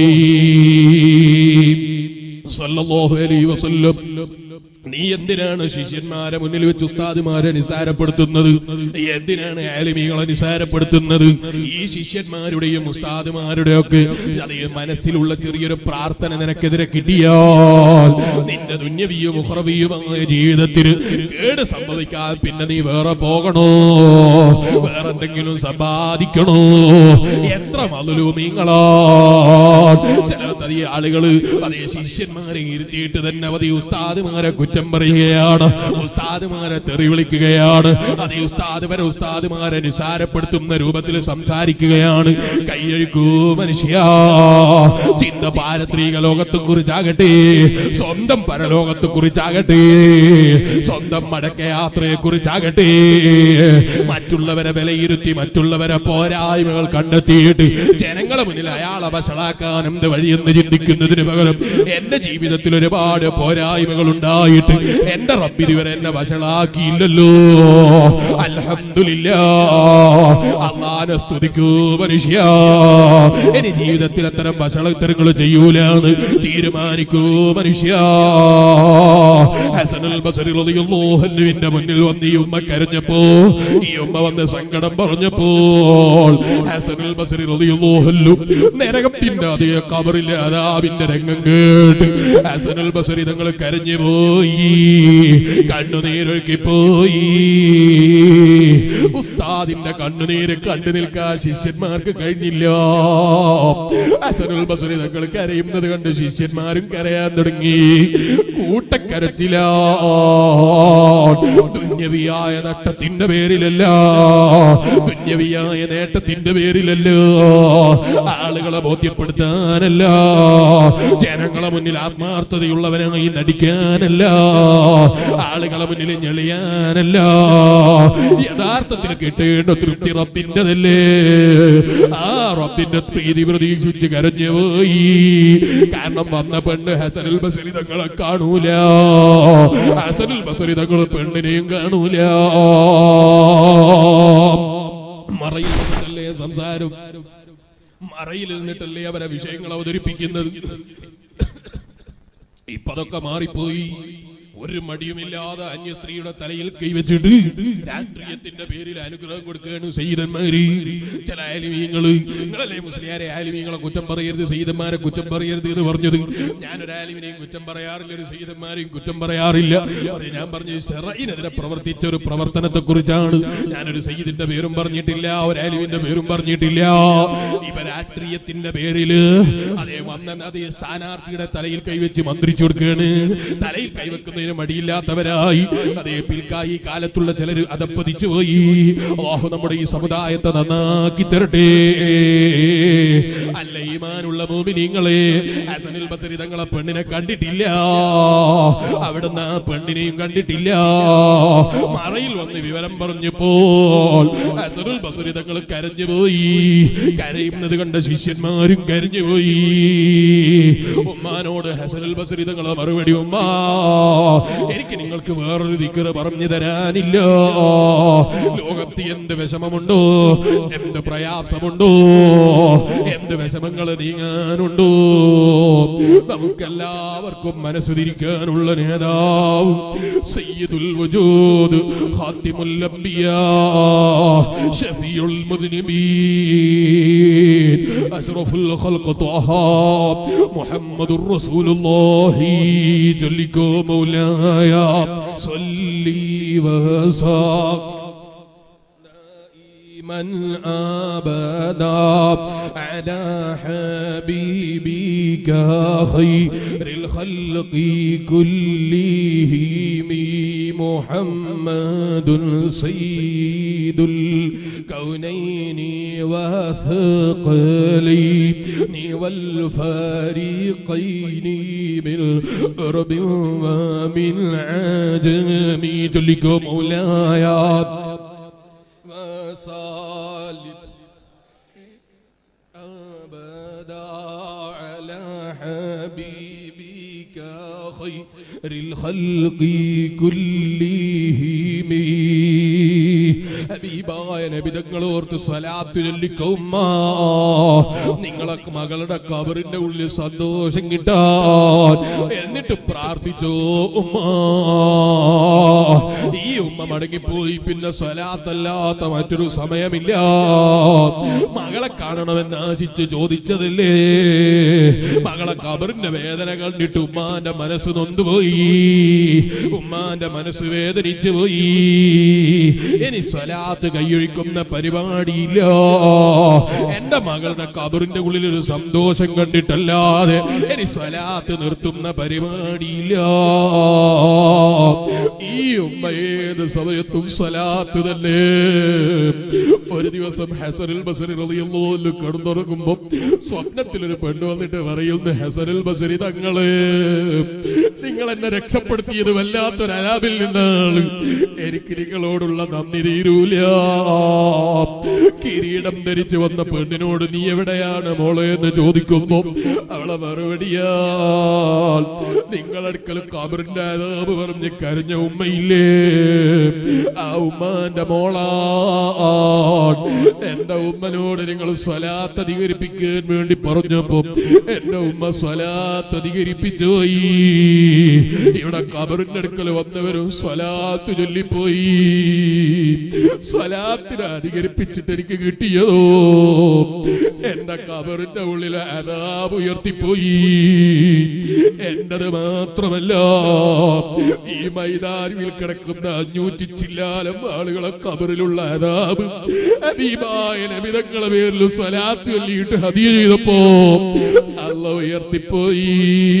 സല്ലല്ലാഹു അലൈഹി വസല്ലം നീ എന്തിനാണ് ശിഷ്യന്മാരെ മുന്നിൽ വെച്ച് ഉസ്താദുമാരെ നിസാരപ്പെടുത്തുന്നത് നീ എന്തിനാണ് ആലിമികളെ നിസാരപ്പെടുത്തുന്നത് ഈ ശിഷ്യന്മാരുടെയും ഉസ്താദുമാരുടെയും ഒക്കെ അതേ മനസ്സിലുള്ള ചെറിയൊരു പ്രാർത്ഥന നിനക്കെതിരെ കിട്ടിയാൽ നിന്റെ ദുന്യവിയും മുഹറവിയുമായ ജീവിതത്തിന് കേട് സംഭവിക്കാൻ പിന്നെ നീ വേറെ പോകണോ വേറെ എന്തെങ്കിലും സമ്പാദിക്കണോ എത്ര മതുലൂമിങ്ങളാ ചില അതേ ആളുകള് അതേ ശിഷ്യന്മാരെ ഇരുത്തിയിട്ട് തന്നെ അതേ ഉസ്താദുമാരെ കുറ്റം കുറ്റം പറയുകയാണ് ഉസ്താദുമാരെ തെറി വിളിക്കുകയാണ് അത് ഈ ഉസ്താദ് വരെ ഉസ്താദുമാരെ നിസാരപ്പെടുത്തുന്ന രൂപത്തിൽ സംസാരിക്കുകയാണ് കൈയഴിക്കൂ മനുഷ്യ ചിന്ത പാരത്രിക ലോകത്തെ കുറിച്ചാകട്ടെ സ്വന്തം പരലോകത്തെ കുറിച്ചാകട്ടെ സ്വന്തം മടക്ക യാത്രയെ കുറിച്ചാകട്ടെ മറ്റുള്ളവരെ വിലയിരുത്തി മറ്റുള്ളവരെ പോരായ്മകൾ കണ്ടെത്തിയിട്ട് ജനങ്ങളെ മുന്നിൽ അയാളെ വഷളാക്കാൻ എന്ത് വഴിയെന്ന് ചിന്തിക്കുന്നതിന് പകരം എന്റെ ജീവിതത്തിൽ ഒരുപാട് പോരായ്മകൾ ഉണ്ടായിട്ട് എന്റെ റബ്ബ് ഇതുവരെ എന്നെ വഷളാക്കിയില്ലല്ലോ അൽഹംദുലില്ല അള്ളാനെ സ്തുതിക്കൂ മനുഷ്യ ഇനി ജീവിതത്തിൽ അത്തരം വഷളത്തരങ്ങൾ ചെയ്യൂലാന്ന് തീരുമാനിക്കൂ മനുഷ്യ ഹസനുൽ ബസരി റളിയല്ലാഹു അൻഹുവിന്റെ മുന്നിൽ വന്ന് ഈ ഉമ്മ കരഞ്ഞപ്പോ ഈ ഉമ്മ വന്ന് സങ്കടം പറഞ്ഞപ്പോൾ ഹസനുൽ ബസരി റളിയല്ലാഹു അൻഹു നരകത്തിന്റെ അതേ കബറിലെ അതാവിന്റെ രംഗം കേട്ട് ഹസനുൽ ബസരി തങ്ങൾ കരഞ്ഞു പോയി കണ്ണുനീരൊഴുക്കി പോയി ഉസ്താദിന്റെ കണ്ണുനീര് കണ്ടു നിൽക്കാൻ ശിഷ്യന്മാർക്ക് കഴിഞ്ഞില്ല ഹസനുൽ ബസരി തങ്ങൾ കരയുന്നത് കണ്ട് ശിഷ്യന്മാരും കരയാൻ തുടങ്ങി കൂട്ടക്കരച്ചില ദുന്യവിയായ നട്ടത്തിന്റെ പേരിലല്ല ദുന്യവിയായ നേട്ടത്തിന്റെ പേരിലല്ല ആളുകളെ ബോധ്യപ്പെടുത്താനല്ല ജനങ്ങളെ മുന്നിൽ ആത്മാർത്ഥതയുള്ളവനായി നടിക്കാനല്ല ആളുകളെ മുന്നിൽ ഞെളിയാനല്ല യഥാർത്ഥത്തിൽ കിട്ടേണ്ട തൃപ്തി റബ്ബിൻ്റെതല്ലേ ആ റബ്ബിന്റെ പ്രീതി പ്രതീക്ഷിച്ച് കരഞ്ഞു പോയി കാരണം വന്ന പെണ്ണ് ഹസനുൽ ബസരി തങ്ങളെ കാണൂല ഹസനുൽ ബസരി തങ്ങൾ പെണ്ണിനെയും കാണൂല മറയിൽ നിന്നിട്ടല്ലേ സംസാരം മറയിൽ നിന്നിട്ടല്ലേ അവരെ വിഷയങ്ങൾ അവതരിപ്പിക്കുന്നത് ഇപ്പതൊക്കെ മാറിപ്പോയി ഒരു മടിയുമില്ലാതെ അന്യ സ്ത്രീയുടെ തലയിൽ കൈവച്ചിട്ട് രാഷ്ട്രീയത്തിന്റെ പേരിൽ അനുഗ്രഹം കൊടുക്കുകയാണ് സയ്യിദന്മാര് ചില ആലിമീങ്ങള് നിങ്ങളല്ലേ മുസ്ലിയാരെ ആലിമീങ്ങളെ കുറ്റം പറയരുത് സയ്യിദന്മാരെ കുറ്റം പറയരുത് എന്ന് പറഞ്ഞത് ഞാനൊരു ആലിമിനെയും കുറ്റം പറയാറില്ല ഒരു സയ്യിദന്മാരെയും കുറ്റം പറയാറില്ല പക്ഷേ ഞാൻ പറഞ്ഞു ഷെറയിനെതിരെ പ്രവർത്തിച്ച ഒരു പ്രവർത്തനത്തെ കുറിച്ചാണ് ഞാനൊരു സയ്യിദിന്റെ പേരും പറഞ്ഞിട്ടില്ല ഒരു ആലിമിന്റെ പേരും പറഞ്ഞിട്ടില്ല ഇവ രാഷ്ട്രീയത്തിന്റെ പേരില് അതേ വന്ന അതേ സ്ഥാനാർത്ഥിയുടെ തലയിൽ കൈവച്ച് മന്ത്രിച്ചു കൊടുക്കുകയാണ് തലയിൽ കൈവെക്കുന്നതിന് മടിയില്ലാത്തവരായി അതേ പിൽക്കായി കാലത്തുള്ള ചിലര് അതപ്പതിച്ചു പോയി അള്ളാഹു നമ്മുടെ ഈ സമുദായത്തെ നന്നാക്കി തരട്ടെ അല്ല ഈമാനുള്ള മോമിനിങ്ങളെ ഹസനിൽ ബസരി തങ്ങളെ പെണ്ണിനെ കണ്ടിട്ടില്ല അവിടുന്ന് ആ പെണ്ണിനെയും കണ്ടിട്ടില്ല മറയിൽ വന്ന് വിവരം പറഞ്ഞപ്പോൾ ഹസനുൽ ബസരി തങ്ങൾ കരഞ്ഞു പോയി കരയുന്നത് കണ്ട ശിഷ്യന്മാരും കരഞ്ഞു പോയി ഉമ്മാനോട് ഹസനുൽ ബസരി തങ്ങളെ മറുപടി ഉമ്മാ എനിക്ക് നിങ്ങൾക്ക് വേറൊരു ദിക്കറ് പറഞ്ഞു തരാനില്ല ലോകത്ത് എന്ത് വിഷമമുണ്ടോ എന്ത് പ്രയാസമുണ്ടോ എന്ത് വിഷമങ്ങൾ നീങ്ങാനുണ്ടോ നമുക്കെല്ലാവർക്കും മനസ്സ് തിരിക്കാനുള്ള നേതാവ് സയ്യിദുൽ വജൂദ് ഖാത്തിമുൽ അംബിയാ ഷഫീഉൽ മുദ്നിബീൻ അഷ്റഫുൽ ഖൽഖ് ത്വഹ മുഹമ്മദുർ റസൂലുള്ളാഹി ചൊല്ലിക്കോ മൗലായ صلي وسلم دائما ابدا على حبيبك خير الخلق كلهم محمد سيد الكونين وثقلين والفريقين من رب ومن عجم جلكم مولاي وصالب أبدا على حبيبك خير الخلق كلهم ഹബീബായ നബിതങ്ങൾ ഓർത്ത് സ്വലാത്ത് ചൊല്ലിക്കൗമ്മ നിങ്ങളൊക്കെ മകളുടെ കബറിന്റെ ഉള്ളിൽ സന്തോഷം കിട്ടാൻ എന്നിട്ട് പ്രാർത്ഥിച്ചോ ഉമ്മ ഈ ഉമ്മ മടങ്ങിപ്പോയി പിന്നെ സ്വലാത്തല്ലാത്ത മറ്റൊരു സമയമില്ല മകളെ കാണണമെന്ന് ആശിച്ച് ചോദിച്ചതല്ലേ മകളെ കബറിന്റെ വേദന കണ്ടിട്ട് ഉമ്മാന്റെ മനസ്സ് നൊന്തുപോയി ഉമ്മാന്റെ മനസ്സ് വേദനിച്ചു പോയി ഇനി സ്വലാത്ത് കൈയൊഴിക്കുന്ന പരിപാടി പരിപാടിയില്ല എന്റെ മകളുടെ കബറിന്റെ ഉള്ളിൽ ഒരു സന്തോഷം കണ്ടിട്ടല്ലാതെ ഇനി സ്വലാത്ത് നിർത്തുന്ന പരിപാടിയില്ല ഈ ഉമ്മ ഏത് സമയത്തും സ്വലാത്ത് തന്നെ ഒരു ദിവസം ഹസനുൽ ബസരി റളിയല്ലാഹു കിടന്നുറങ്ങുമ്പോ സ്വപ്നത്തിൽ ഒരു പെണ്ണ് വന്നിട്ട് പറയുന്നു ഹസനുൽ ബസരി തങ്ങള് നിങ്ങൾ എന്നെ രക്ഷപ്പെടുത്തിയത് വല്ലാത്തൊരു അലാബിൽ നിന്നാണ് എനിക്ക് നിങ്ങളോടുള്ള നന്ദി തീരൂല കിരീടം ധരിച്ചു വന്ന പെണ്ണിനോട് നീ എവിടെയാണ് മോളെ എന്ന് ചോദിക്കുമ്പോ അവളെ മറുപടിയാ നിങ്ങളടുക്കൽ കബറിന്റെ അതാബ് പറഞ്ഞ് കരഞ്ഞ ഉമ്മയില്ലേ ആ ഉമ്മാന്റെ മോളാ എന്റെ ഉമ്മനോട് നിങ്ങൾ സ്വലാത്ത് അധികരിപ്പിക്കാൻ വേണ്ടി പറഞ്ഞപ്പോ എന്റെ ഉമ്മ സ്വലാത്ത് അധികരിപ്പിച്ചു പോയി ഇവിടെ കബറിന്റെ അടുക്കൽ വന്നവരും സ്വലാത്ത് ചൊല്ലിപ്പോയി സ്വലാത്തിന് അധികരിപ്പിച്ചിട്ട് എനിക്ക് കിട്ടിയതോ എന്റെ കബറിന്റെ ഉള്ളിൽ അതാബ് ഉയർത്തിപ്പോയി എന്റത് മാത്രമല്ല ഈ മൈതാനിയിൽ കിടക്കുന്ന അഞ്ഞൂറ്റി ചില്ലാലം ആളുകളെ കബറിലുള്ള അതാബ് ഹബീബായ നബിതങ്ങളെ പേരിൽ സ്വലാത്ത് ചൊല്ലിയിട്ട് ഹദിയ ചെയ്തപ്പോ അല്ല ഉയർത്തിപ്പോയി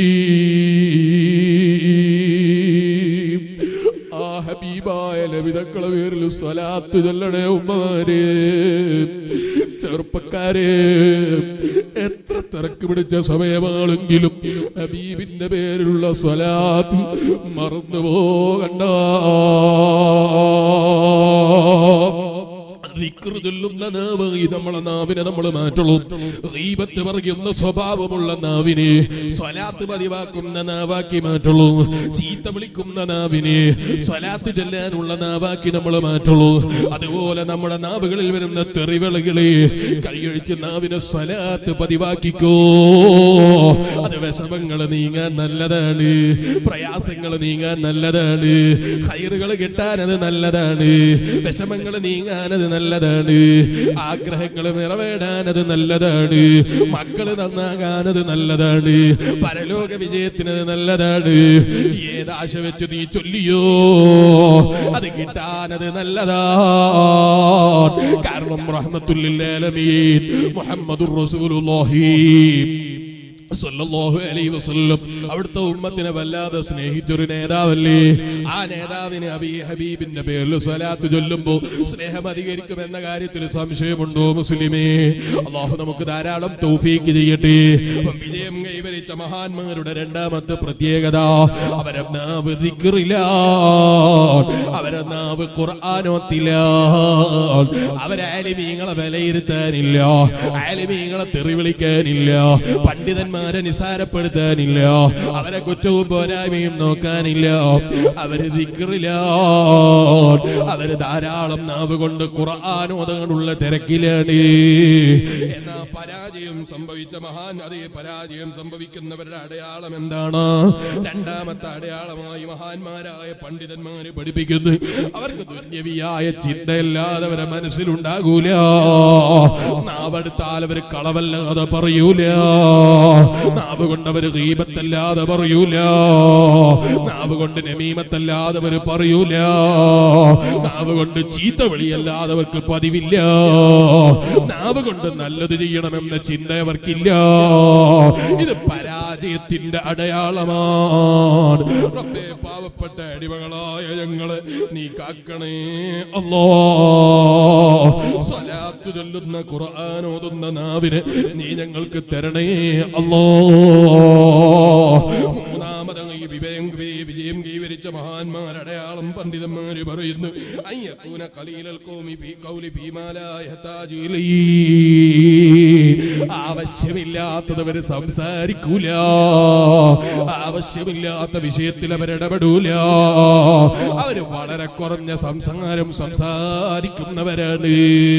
ആ ഹബീബായ ലഭിതക്കളെ പേരിൽ സ്വലാത്ത് ചൊല്ലണേ ഉമ്മമാരെ ചെറുപ്പക്കാരെ എത്ര തിരക്ക് പിടിച്ച സമയമാണെങ്കിലും ഹബീബിന്റെ പേരിലുള്ള സ്വലാത്ത് മറന്നു പോകണ്ട ദിക്റ് ചൊല്ലുന്ന നാവ് ഈ നമ്മളെ നാവിനെ നമ്മൾ മാറ്റുള്ളൂ ഗീബത്ത് പറയുന്ന സ്വഭാവമുള്ള നാവിനെ സ്വലാത്ത് പതിവാക്കുന്ന നാവാക്കി മാറ്റുള്ളൂ ചീത്ത വിളിക്കുന്ന നാവിനെ സ്വലാത്ത് ചൊല്ലാനുള്ള നാവാക്കി നമ്മൾ മാറ്റുള്ളൂ അതുപോലെ നമ്മുടെ നാവുകളിൽ വരുന്ന തെറിവിളകളെ കൈയഴിച്ച് നാവിനെ സ്വലാത്ത് പതിവാക്കിക്കോ അത് വിഷമങ്ങൾ നീങ്ങാൻ നല്ലതാണ് പ്രയാസങ്ങൾ നീങ്ങാൻ നല്ലതാണ് ഹൈറുകൾ കിട്ടാൻ അത് നല്ലതാണ് വിഷമങ്ങൾ നീങ്ങാൻ അത് നല്ലതാണ് ആഗ്രഹങ്ങൾ നിറവേറാൻ അത് നല്ലതാണ് മക്കള് നന്നാകാൻ അത് നല്ലതാണ് പരലോക വിജയത്തിന് അത് നല്ലതാണ് ഏതാശ വെച്ച് നീ ചൊല്ലിയോ അത് കിട്ടാൻ അത് നല്ലതാ കാരണം റഹ്മത്തുല്ലാലമീൻ മുഹമ്മദുർ റസൂലുള്ളാഹി സല്ലല്ലാഹു അലൈഹി വസല്ലം അവിടുത്തെ ഉമ്മത്തിനെ വല്ലാതെ സ്നേഹിച്ചൊരു നേതാവല്ലേ ആ നേതാവിന് അബി ഹബീബിന്റെ പേരിൽ സ്വലാത്ത് ചൊല്ലുമ്പോ സ്നേഹം അധികരിക്കും എന്ന കാര്യത്തിൽ സംശയമുണ്ടോ മുസ്ലിമേ അള്ളാഹു നമുക്ക് ധാരാളം തൗഫീക്ക് ചെയ്യട്ടെ അപ്പം വിജയം കൈവരിച്ച മഹാന്മാരുടെ രണ്ടാമത്തെ പ്രത്യേകത അവരെ നാവ് ദിക്റില്ല അവരെ നാവ് ഖുർആാനോത്തില്ല അവരെ ആലിമീങ്ങളെ വിലയിരുത്താനില്ല ആലിമീങ്ങളെ തെറി വിളിക്കാനില്ല പണ്ഡിതന്മാരെ നിസാരപ്പെടുത്താനില്ല അവരെ കുറ്റവും പോരായ്മയും നോക്കാനില്ല അവര് ദിക്റില്ല അവര് ധാരാളം നാവ് കൊണ്ട് ഖുർആാനോദങ്ങളുള്ള തിരക്കിലാണ് എന്നാ പരാജയം സംഭവിച്ച മഹാൻ അതേ പരാജയം സംഭവിക്കുന്നവരുടെ അടയാളം എന്താണ് രണ്ടാമത്തെ അടയാളമായി മഹാന്മാരായ പണ്ഡിതന്മാര് പഠിപ്പിക്കുന്നു അവർക്ക് ദുന്യവിയായ ചിന്തയല്ലാതെ അവരെ മനസ്സിലുണ്ടാകൂല നാവെടുത്താൽ അവർ കളവല്ലാതെ പറയൂല നാവ് കൊണ്ട് അവര് ഗീബത്തല്ലാതെ പറയൂല നാവ് കൊണ്ട് നമീമത്തല്ലാതെ അവര് പറയൂല നാവ് കൊണ്ട് ചീത്ത വിളിയല്ലാതെ അവർക്ക് പതിവില്ല നാവ് കൊണ്ട് നല്ലത് ചെയ്യണമെന്ന ചിന്ത അവർക്കില്ല ഇത് പരാജയത്തിന്റെ അടയാളമാണ് റബ്ബേ പാവപ്പെട്ട അടിമകളായ ഞങ്ങളെ നീ കാക്കണേ അല്ലോ സ്വലാത്ത് ചൊല്ലുന്ന ഖുർആൻ ഓതുന്ന നാവിന് നീ ഞങ്ങൾക്ക് തരണേ അല്ലോ മൂന്നാമത് ഈ വിജയം വിജയം കൈവരിച്ച മഹാന്മാർ അടയാളം പണ്ഡിതന്മാര് പറയുന്നു അയ്യക്കൂന ഖലീലൽ ഖൗമി ഫീ ഖൗലി ഫീമാ ലാ യഹ്താജു ഇലൈഹി ആവശ്യമില്ലാത്തത് അവര് സംസാരിക്കൂല ആവശ്യമില്ലാത്ത വിഷയത്തിൽ അവരിടപെടൂല അവര് വളരെ കുറഞ്ഞ സംസാരം സംസാരിക്കുന്നവരാണ്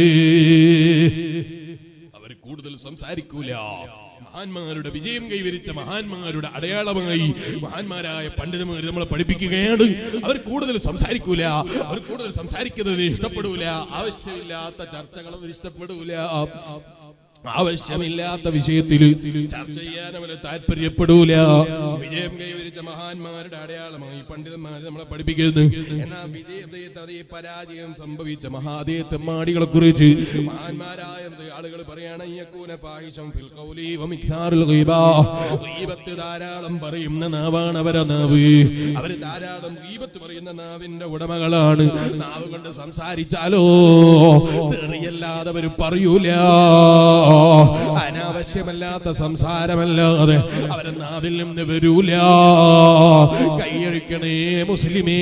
അവർ കൂടുതൽ സംസാരിക്കൂല മഹാന്മാരുടെ വിജയം കൈവരിച്ച മഹാന്മാരുടെ അടയാളമായി മഹാന്മാരായ പണ്ഡിതന്മാർ നമ്മളെ പഠിപ്പിക്കുകയാണ് അവർ കൂടുതൽ സംസാരിക്കൂല അവർ കൂടുതൽ സംസാരിക്കുന്നത് ഇഷ്ടപ്പെടൂല ആവശ്യമില്ലാത്ത ചർച്ചകൾ അവർ ഇഷ്ടപ്പെടൂല ആവശ്യമില്ലാത്ത വിഷയത്തിൽ ചർച്ച ചെയ്യാൻ അവന് താല്പര്യപ്പെടൂല വിജയം കൈവരിച്ച മഹാന്മാരുടെ അടയാളമായി പണ്ഡിതന്മാർ നമ്മളെ പഠിപ്പിക്കുന്നു എന്നാൽ വിജയത്തെ അതേ പരാജയം സംഭവിച്ച മഹാദേ തെമ്മാടികളെ കുറിച്ച് മഹാന്മാരായ ആളുകൾ പറയാണ് "യകൂന ഫാഹിഷം ഫിൽ ഖൗലി വമിക്താറുൽ ഗീബാ." ഗീബത്ത് ധാരാളം പറയുന്ന നാവാണ് അവരെ നാവ് അവര് ധാരാളം ഗീബത്ത് പറയുന്ന നാവിന്റെ ഉടമകളാണ് നാവ് കൊണ്ട് സംസാരിച്ചാലോ തെറിയല്ലാതെ അവര് പറയൂല അനാവശ്യമല്ലാത്ത സംസാരമല്ലാതെ അവരെ നാവിൽ നിന്ന് വരൂല കൈയഴിക്കണേ മുസ്ലിമേ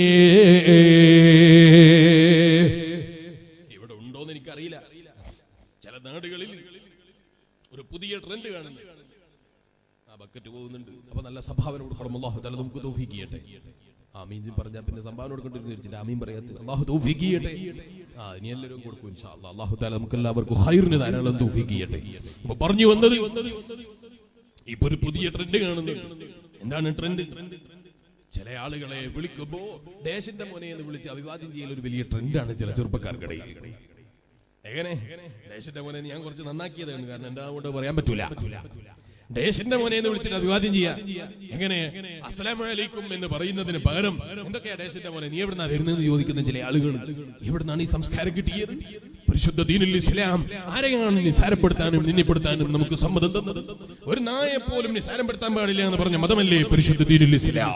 ഇവിടെ ഉണ്ടോന്ന് എനിക്കറിയില്ല ചില നാടുകളിൽ ഒരു പുതിയ ട്രെൻഡ് കാണുന്നു ആ ബക്കറ്റ് പോകുന്നുണ്ട് അപ്പൊ നല്ല സംഭാവന കൊടുക്കണം അള്ളാഹു തല നമുക്ക് തൗഫീഖ് ചെയ്യട്ടെ ആമീൻ പറഞ്ഞാൽ പിന്നെ സംഭാവന കൊടുക്കേണ്ടി വിചാരിച്ചിട്ട് ആമീൻ പറയാത്ത അള്ളാഹു തൗഫീഖ് ചെയ്യട്ടെ ആ ഇനി എല്ലാവരും കൊടുക്കും ഇൻഷാ അല്ലാ. അള്ളാഹു താല നമുക്ക് എല്ലാവർക്കും ഹൈറിന് ധാരാളം തൗഫീഖ് ചെയ്യട്ടെ അപ്പൊ പറഞ്ഞു വന്നത് ഇപ്പൊ ഒരു പുതിയ ട്രെൻഡ് കാണുന്നു എന്താണ് ട്രെൻഡ് ചില ആളുകളെ വിളിക്കുമ്പോ ദേശന്റെ മോനെ എന്ന് വിളിച്ച് അഭിവാദ്യം ചെയ്യൽ ഒരു വലിയ ട്രെൻഡാണ് ചില ചെറുപ്പക്കാർക്കിടയിൽ എങ്ങനെ ദേശന്റെ മോനെ ഞാൻ കുറച്ച് നന്നാക്കിയതാണ് കാരണം എന്താ കൊണ്ട് പറയാൻ പറ്റൂല ദേശന്റെ മോനെ എന്ന് വിളിച്ചിട്ട് അഭിവാദ്യം ചെയ്യാ എങ്ങനെ അസ്സലാമലൈക്കും എന്ന് പറയുന്നതിന് പകരം എന്തൊക്കെയാ ദേശന്റെ മോനെ നീ എവിടുന്നാ വരുന്നതെന്ന് ചോദിക്കുന്ന ചില ആളുകൾ എവിടുന്നാണ് ഈ സംസ്കാരം കിട്ടിയത് പരിശുദ്ധ ദീനുൽ ഇസ്ലാം ആരെയാണ് നിസാരപ്പെടുത്താനും നിന്നിപ്പെടുത്താനും നമുക്ക് സമ്മതം തന്നത് ഒരു നായെ പോലും നിസാരപ്പെടുത്താൻ പാടില്ല എന്ന് പറഞ്ഞ മതമല്ലേ പരിശുദ്ധ ദീനുൽ ഇസ്ലാം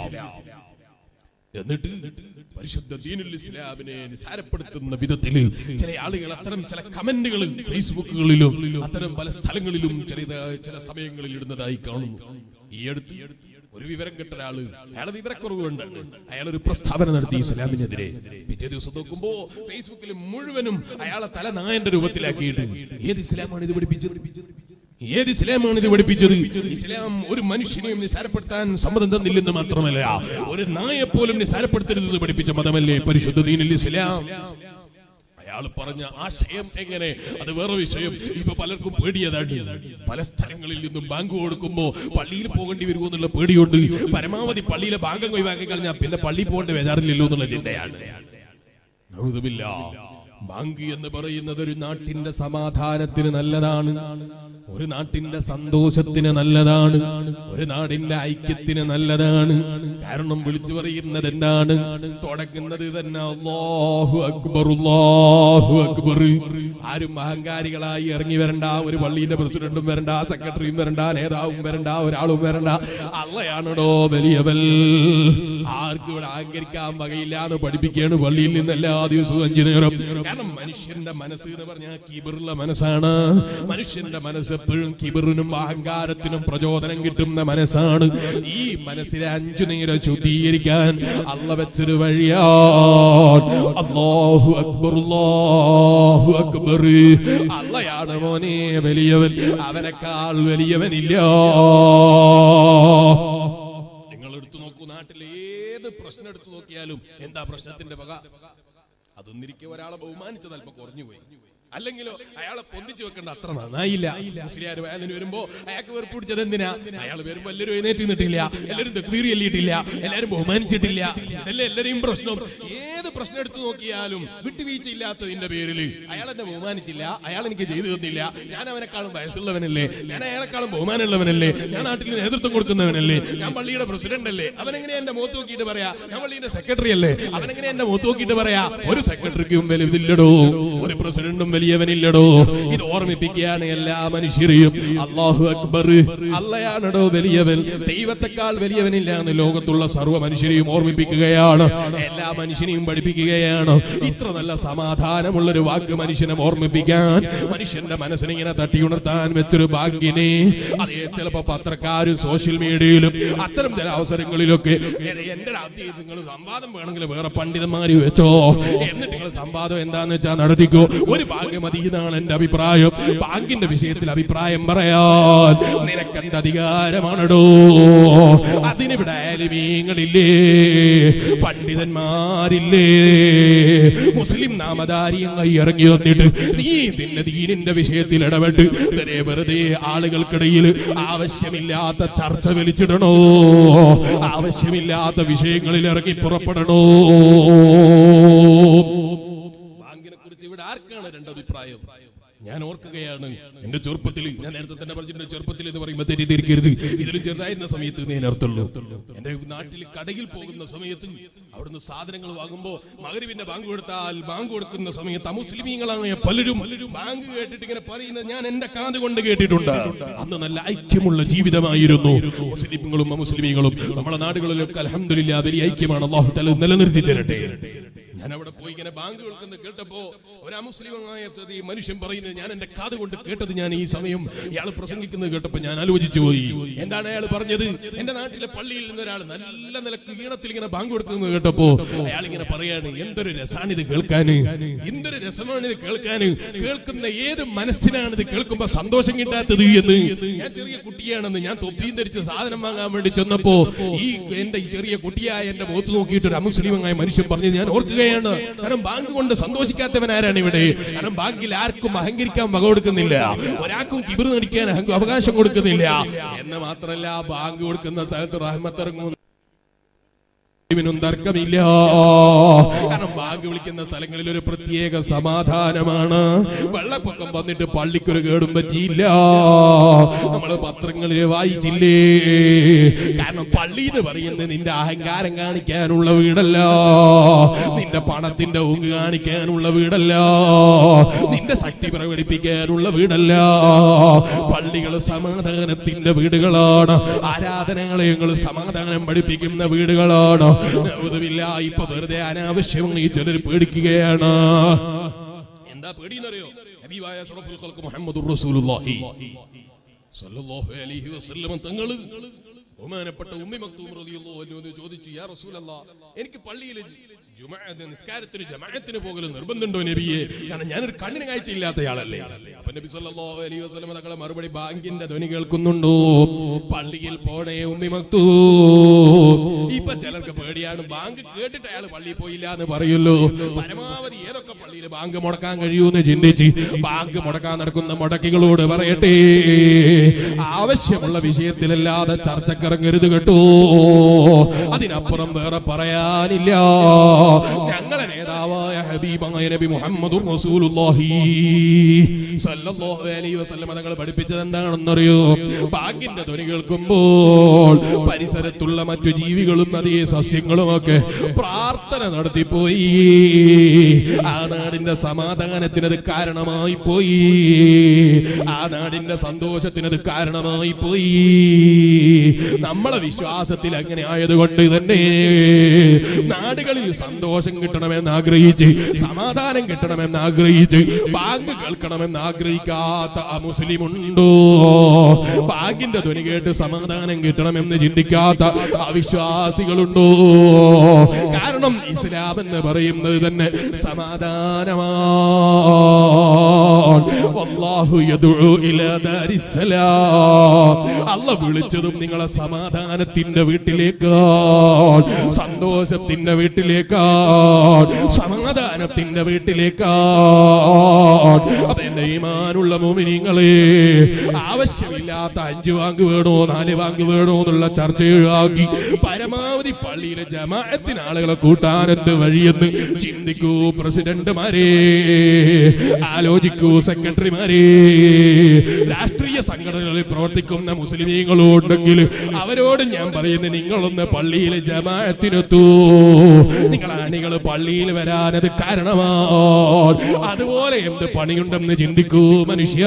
എന്നിട്ട് പരിശുദ്ധ ദീനുൽ ഇസ്ലാമിനെ നിസാരപ്പെടുത്തുന്ന വിധത്തിൽ ചില ആളുകൾ അത്തരം ചില കമന്റുകൾ ഫേസ്ബുക്കുകളിലും അത്തരം പല സ്ഥലങ്ങളിലും ചില ചില സമയങ്ങളിൽ ഇടുന്നതായി കാണുന്നു ഈ അടുത്ത് ഒരു വിവരം കെട്ട ഒരാള് അയാളെ വിവരക്കുറവ് കൊണ്ട് അയാൾ ഒരു പ്രസ്താവന നടത്തി ഇസ്ലാമിനെതിരെ പിറ്റേ ദിവസം നോക്കുമ്പോ ഫേസ്ബുക്കിൽ മുഴുവനും അയാളെ തല നായന്റെ രൂപത്തിലാക്കിയിട്ട് ഏത് ഇസ്ലാമാണ് ഇത് പഠിപ്പിച്ചത് ഏത് ഇസ്ലാമാണ് ഇത് പഠിപ്പിച്ചത് ഇസ്ലാം ഒരു മനുഷ്യനെയും നിസാരപ്പെടുത്താൻ സമ്മതം തന്നില്ലെന്ന് മാത്രമല്ല ഒരു നായെ പോലും നിസാരപ്പെടുത്തരുതെന്ന് പഠിപ്പിച്ച മതമല്ലേ പരിശുദ്ധ ദീനിൽ ഇസ്ലാം അയാൾ പറഞ്ഞ ആശയം എങ്ങനെ അത് വേറെ വിഷയം ഇപ്പൊ പലർക്കും പേടിയതാണ് പല സ്ഥലങ്ങളിൽ നിന്നും ബാങ്ക് കൊടുക്കുമ്പോ പള്ളിയിൽ പോകേണ്ടി വരുമോ എന്നുള്ള പേടിയുണ്ട് പരമാവധി പള്ളിയിലെ ബാങ്ക് ഒഴിവാക്കി കഴിഞ്ഞാൽ പിന്നെ പള്ളി പോകേണ്ട വേദാറില്ലല്ലോ എന്നുള്ള ചിന്തയാണ് നൗദുബില്ലാ. ബാങ്ക് എന്ന് പറയുന്നത് ഒരു നാട്ടിന്റെ സമാധാനത്തിന് നല്ലതാണ് ഒരു നാട്ടിന്റെ സന്തോഷത്തിന് നല്ലതാണ് ഒരു നാടിന്റെ ഐക്യത്തിന് നല്ലതാണ് കാരണം വിളിച്ചു പറയുന്നത് എന്താണ് തുടങ്ങുന്നത് തന്നെ അല്ലാഹു അക്ബർ അല്ലാഹു അക്ബർ ആരും അഹങ്കാരികളായി ഇറങ്ങി വരണ്ട ഒരു പള്ളിയുടെ പ്രസിഡന്റും വരണ്ട സെക്രട്ടറിയും വരണ്ട നേതാവും വരണ്ട ഒരാളും വരണ്ട അള്ളയാണോ വലിയവൽ ആർക്കും ഇവിടെ അഹങ്കരിക്കാൻ വകയില്ല എന്ന് പഠിപ്പിക്കുകയാണ് പള്ളിയിൽ നിന്ന് എല്ലാ ദിവസവും അഞ്ചു നേരം കാരണം മനുഷ്യന്റെ മനസ്സ് എന്ന് പറഞ്ഞാൽ കിബിറുള്ള മനസ്സാണ് മനുഷ്യന്റെ മനസ്സ് എപ്പോഴും കിബിറിനും അഹങ്കാരത്തിനും പ്രചോദനം കിട്ടുന്ന മനസ്സാണ് ഈ മനസ്സിനെ അഞ്ചു നേരം ശുദ്ധീകരിക്കാൻ അള്ള വെച്ചൊരു വഴിയാണ് അല്ലാഹു അക്ബർ അല്ലാഹു അക്ബർ അള്ളയാണ് മോനെ വലിയവൻ അവനേക്കാൾ വലിയവനില്ല നിങ്ങൾ എടുത്തു നോക്കൂ നാട്ടിലെ ഏത് പ്രശ്നം എടുത്തു നോക്കിയാലും എന്താ പ്രശ്നത്തിന്റെ വക അതൊന്നിരിക്കെ ഒരാളെ ബഹുമാനിച്ചത് അല്പം കുറഞ്ഞു പോയി അല്ലെങ്കിലോ അയാളെ പൊന്തിച്ചു വെക്കേണ്ട അത്ര നന്നായില്ല മുസ്ലിയാർ വയലിന് വരുമ്പോ അയാൾക്ക് വെറുപ്പ് പിടിച്ചത് എന്തിനാ അയാൾ വരുമ്പോ എല്ലാവരും എഴുന്നേറ്റ് നിന്നിട്ടില്ല എല്ലാവരും തെക്കുവീറി എല്ലിയിട്ടില്ല എല്ലാവരും ബഹുമാനിച്ചിട്ടില്ല ഇതല്ലേ എല്ലാരെയും പ്രശ്നം ഏത് പ്രശ്നം എടുത്തു നോക്കിയാലും വിട്ടുവീഴ്ചയില്ലാത്തതിന്റെ പേരിൽ അയാൾ എന്നെ ബഹുമാനിച്ചില്ല അയാൾ എനിക്ക് ചെയ്തു തന്നില്ല ഞാൻ അവനെക്കാളും വയസ്സുള്ളവനല്ലേ ഞാൻ അയാളെക്കാളും ബഹുമാനമുള്ളവനല്ലേ ഞാൻ നാട്ടിൽ നേതൃത്വം കൊടുക്കുന്നവനല്ലേ ഞാൻ പള്ളിയുടെ പ്രസിഡന്റ് അല്ലേ അവനെങ്ങനെ എന്റെ മുഖത്ത് നോക്കിയിട്ട് പറയാ ഞാൻ പള്ളിയുടെ സെക്രട്ടറി അല്ലേ അവനെങ്ങനെ എന്റെ മുഖത്ത് നോക്കിയിട്ട് പറയാ ഒരു സെക്രട്ടറിക്കും വലുതില്ലടോ ഒരു പ്രസിഡന്റും വലിയവനില്ലടോ ഇത് ഓർമ്മിപ്പിക്കുകയാണ് എല്ലാ മനുഷ്യരെയും അള്ളാഹു അക്ബർ അല്ലയാണടോ വലിയവൻ ദൈവത്തെക്കാൾ വലിയവനില്ല എന്ന് ലോകത്തുള്ള സർവ്വ മനുഷ്യരെയും ഓർമ്മിപ്പിക്കുകയാണ് എല്ലാ മനുഷ്യനെയും പഠിപ്പിക്കുകയാണ് ഇത്ര നല്ല സമാധാനമുള്ള ഒരു വാക്ക് മനുഷ്യനെ ഓർമ്മിപ്പിക്കാൻ മനുഷ്യന്റെ മനസ്സിനെ ഇങ്ങനെ തട്ടിയുണർത്താൻ വെച്ചൊരു ഭാഗ്യനെ അതേ ചിലപ്പോ പത്രക്കാരും സോഷ്യൽ മീഡിയയിലും അത്തരം ചില അവസരങ്ങളിലൊക്കെ ഏത് എന്റെ രാജ്യത്ത് നിങ്ങൾ സംവാദം വേണമെങ്കിൽ വേറെ പണ്ഡിതന്മാര് വെച്ചോ എന്നിട്ട് നിങ്ങൾ സംവാദം എന്താന്ന് വെച്ചാൽ നടത്തിക്കോ ഒരു ഭാഗ്യം മതി എന്നാണ് എന്റെ അഭിപ്രായം ബാങ്കിന്റെ വിഷയത്തിൽ അഭിപ്രായം പറയാൻ നിനക്കെന്ത് അധികാരമാണടോ അതിനിവിടെ ആലിമീങ്ങളില്ലേ പണ്ഡിതന്മാരില്ലേ മുസ്ലിം നാമധാരിയങ്ങായി ഇറങ്ങി വന്നിട്ട് നീ നിന്റെ ദീനിന്റെ വിഷയത്തിൽ ഇടപെട്ട് ഇവരെ വെറുതെ ആളുകൾക്കിടയിൽ ആവശ്യമില്ലാത്ത ചർച്ച വലിച്ചിടണോ ആവശ്യമില്ലാത്ത വിഷയങ്ങളിൽ ഇറങ്ങി പുറപ്പെടണോ ബാങ്കിനെ കുറിച്ച് ഇവിടെ ആർക്കാണ് രണ്ട് അഭിപ്രായം ഞാൻ ഓർക്കുകയാണ് എന്റെ ചെറുപ്പത്തിൽ ഞാൻ നേരത്തെ തന്നെ പറഞ്ഞിട്ടുണ്ട് ചെറുപ്പത്തിൽ എന്ന് പറയുമ്പോൾ തെറ്റിദ്ധരിക്കരുത് ഇതിലും ചെറുതായിരുന്ന സമയത്ത് ഞാൻ അർത്ഥമുള്ളൂ എന്റെ നാട്ടിൽ കടയിൽ പോകുന്ന സമയത്ത് അവിടുന്ന് സാധനങ്ങൾ വാങ്ങുമ്പോ മകരിവിന്റെ ബാങ്ക് കൊടുത്താൽ ബാങ്ക് കൊടുക്കുന്ന സമയത്ത് അമുസ്ലിമീങ്ങളായ പലരും ബാങ്ക് കേട്ടിട്ട് ഇങ്ങനെ പറയുന്നത് ഞാൻ എന്റെ കാത് കൊണ്ട് കേട്ടിട്ടുണ്ട് അന്ന് നല്ല ഐക്യമുള്ള ജീവിതമായിരുന്നു മുസ്ലിങ്ങളും അമുസ്ലിമീങ്ങളും നമ്മളെ നാടുകളിലൊക്കെ അലഹമില്ല വലിയ ഐക്യമാണ് അള്ളാഹു തല നിലനിർത്തി തരട്ടെ ഞാൻ അവിടെ പോയി ഇങ്ങനെ ബാങ്ക് കേൾക്കുന്നത് കേട്ടപ്പോ ഒരു അമുസ്ലിമായ ഈ മനുഷ്യൻ പറയുന്നത് ഞാൻ എന്റെ കാത് കൊണ്ട് കേട്ടത് ഞാൻ ഈ സമയം ഇയാൾ പ്രസംഗിക്കുന്നത് കേട്ടപ്പോ ഞാൻ ആലോചിച്ചു പോയി എന്താണ് അയാൾ പറഞ്ഞത് എന്റെ നാട്ടിലെ പള്ളിയിൽ നിന്ന് ഒരാൾ നല്ല നിലക്ക് ഈണത്തിൽ ഇങ്ങനെ ബാങ്ക് കൊടുക്കുന്നത് കേട്ടപ്പോ അയാൾ ഇങ്ങനെ പറയാണ് എന്തൊരു രസാണ് ഇത് കേൾക്കാന് എന്തൊരു രസമാണ് ഇത് കേൾക്കാന് കേൾക്കുന്ന ഏത് മനസ്സിനാണ് ഇത് കേൾക്കുമ്പോ സന്തോഷം കിട്ടാത്തത് എന്ന് ഞാൻ ചെറിയ കുട്ടിയാണെന്ന് ഞാൻ തൊപ്പിയും ധരിച്ച് സാധനം വാങ്ങാൻ വേണ്ടി ചെന്നപ്പോ ഈ എന്റെ ഈ ചെറിയ കുട്ടിയായ എന്റെ മുഖത്ത് നോക്കിയിട്ട് ഒരു അമുസ്ലിമായ മനുഷ്യൻ പറഞ്ഞു ഞാൻ ഓർക്കുകയാണ് കാരണം ബാങ്ക് കൊണ്ട് സന്തോഷിക്കാത്തവൻ ആരാണ് ഇവിടെ കാരണം ബാങ്കിൽ ആർക്കും അഹങ്കരിക്കാൻ വക കൊടുക്കുന്നില്ല ഒരാൾക്കും കിബിർ നടിക്കാൻ അഹങ്ക- അവകാശം കൊടുക്കുന്നില്ല എന്ന് മാത്രമല്ല ബാങ്ക് കൊടുക്കുന്ന സ്ഥലത്ത് റഹ്മത്തിറങ്ങും ഇവനും തർക്കമില്ല കാരണം ബാങ്ക് വിളിക്കുന്ന സ്ഥലങ്ങളിൽ ഒരു പ്രത്യേക സമാധാനമാണ് വെള്ളപ്പൊക്കം വന്നിട്ട് പള്ളിക്കൊരു കേടും പറ്റിയില്ല നമ്മൾ പത്രങ്ങളിൽ വായിച്ചില്ലേ കാരണം പള്ളി എന്ന് പറയുന്നത് നിന്റെ അഹങ്കാരം കാണിക്കാനുള്ള വീടല്ല നിന്റെ പണത്തിന്റെ ഊങ്ക് കാണിക്കാനുള്ള വീടല്ല നിന്റെ ശക്തി പ്രകടിപ്പിക്കാനുള്ള വീടല്ല പള്ളികൾ സമാധാനത്തിന്റെ വീടുകളാണ് ആരാധനാലയങ്ങൾ സമാധാനം പഠിപ്പിക്കുന്ന വീടുകളാണ് നൗദുബില്ലാ, ഇപ്പൊ വെറുതെ അനാവശ്യമായി ചിലർ പേടിക്കുകയാണ് എന്താ പേടിയെന്നറിയോ ഹബീബായ അഷ്റഫുൽ ഖൽഖ് മുഹമ്മദുർ റസൂലുള്ളാഹി സല്ലല്ലാഹു അലൈഹി വസല്ലം തങ്ങള് ബഹുമാനപ്പെട്ട ഉമ്മി മക്തൂം റളിയല്ലാഹു അൻഹു എന്ന് ചോദിച്ചു യാ റസൂലല്ലാഹ് എനിക്ക് പള്ളിയിൽ ജുമഅത്ത് നിസ്കാരത്തിന് ജമാഅത്തിന് പോകൽ നിർബന്ധമുണ്ടോ നബിയെ കാരണം ഞാനൊരു കണ്ണിന് കാഴ്ചയില്ലാത്തയാളല്ലേ അപ്പൊ നബി സല്ലല്ലാഹു അലൈഹി വസല്ലം തങ്ങളെ മറുപടി ബാങ്കിന്റെ ധ്വനി കേൾക്കുന്നുണ്ടോ പള്ളിയിൽ പോണേ ഉമ്മി മക്തൂം ഇപ്പൊ ചിലർക്ക് പേടിയാണ് ബാങ്ക് കേട്ടിട്ട് അയാൾ പള്ളിയിൽ പോയില്ല എന്ന് പറയുള്ളൂ പരമാവധി ഏതൊക്കെ പള്ളിയിൽ ബാങ്ക് മുടക്കാൻ കഴിയൂന്ന് ചിന്തിച്ച് ബാങ്ക് മുടക്കാൻ നടക്കുന്ന മുടക്കികളോട് പറയട്ടെ ആവശ്യമുള്ള വിഷയത്തിലല്ലാതെ ചർച്ചക്കിറങ്ങരുത് കേട്ടോ അതിനപ്പുറം വേറെ പറയാനില്ല ഞങ്ങളെ നേതാവായ ഹബീബായ നബി മുഹമ്മദുർ റസൂലുള്ളാഹി സല്ലല്ലാഹു അലൈഹി വസല്ലം തങ്ങൾ പഠിപ്പിച്ചത് എന്താണെന്നറിയോ ബാങ്കിന്റെ ധ്വനി കേൾക്കുമ്പോൾ പരിസരത്തുള്ള മറ്റു ജീവികളും അതേ സസ്യങ്ങളുമൊക്കെ പ്രാർത്ഥന നടത്തിപ്പോയി ആ നാടിന്റെ സമാധാനത്തിനത് കാരണമായി പോയി ആ നാടിന്റെ സന്തോഷത്തിനത് കാരണമായി പോയി നമ്മളെ വിശ്വാസത്തിൽ അങ്ങനെ ആയതുകൊണ്ട് തന്നെ നാടുകളിൽ സന്തോഷം കിട്ടണമെന്ന് ആഗ്രഹിച്ച് സമാധാനം കിട്ടണമെന്ന് ആഗ്രഹിച്ച് ബാങ്ക് കേൾക്കണമെന്ന് ആഗ്രഹിക്കാത്ത ആ മുസ്ലിം ഉണ്ടോ ബാങ്കിന്റെ ധ്വനി കേട്ട് സമാധാനം കിട്ടണമെന്ന് ചിന്തിക്കാത്ത അവിശ്വാസികളുണ്ടോ കാരണം ഇസ്ലാം എന്ന് പറയുന്നത് തന്നെ സമാധാനമാണ് വല്ലാഹു യദ്ഉ ഇലാ ദാരിസ്സലാം അല്ല വിളിച്ചതും നിങ്ങളെ സമാധാനത്തിന്റെ വീട്ടിലേക്കാണ് സന്തോഷത്തിന്റെ വീട്ടിലേക്കാണ് സമാധാനത്തിന്റെ വീട്ടിലേക്കാണ് അപ്പൊ എന്റെ ഈമാനുള്ള മോമിനിങ്ങളെ ആവശ്യമില്ലാത്ത അഞ്ചു വാങ്ക് വേണോ നാല് വാങ്ക് വേണോ എന്നുള്ള ചർച്ച ഒഴിവാക്കി പരമാവധി പള്ളിയിലെ ജമാഅത്തിന് ആളുകളെ കൂട്ടാൻ എന്ത് വഴിയെന്ന് ചിന്തിക്കൂ പ്രസിഡന്റുമാരെ ആലോചിക്കൂ സെക്രട്ടറിമാരെ രാഷ്ട്രീയ സംഘടനകളിൽ പ്രവർത്തിക്കുന്ന മുസ്ലിമീങ്ങളുണ്ടെങ്കിൽ അവരോട് ഞാൻ പറയുന്നത് നിങ്ങളൊന്ന് പള്ളിയിലെ ജമാഅത്തിനെത്തൂ നിങ്ങൾ അണികൾ പള്ളിയിൽ വരാനത് കാരണമാണ് അതുപോലെ എന്ത് പണിയുണ്ടെന്ന് ചിന്തിക്കൂ മനുഷ്യ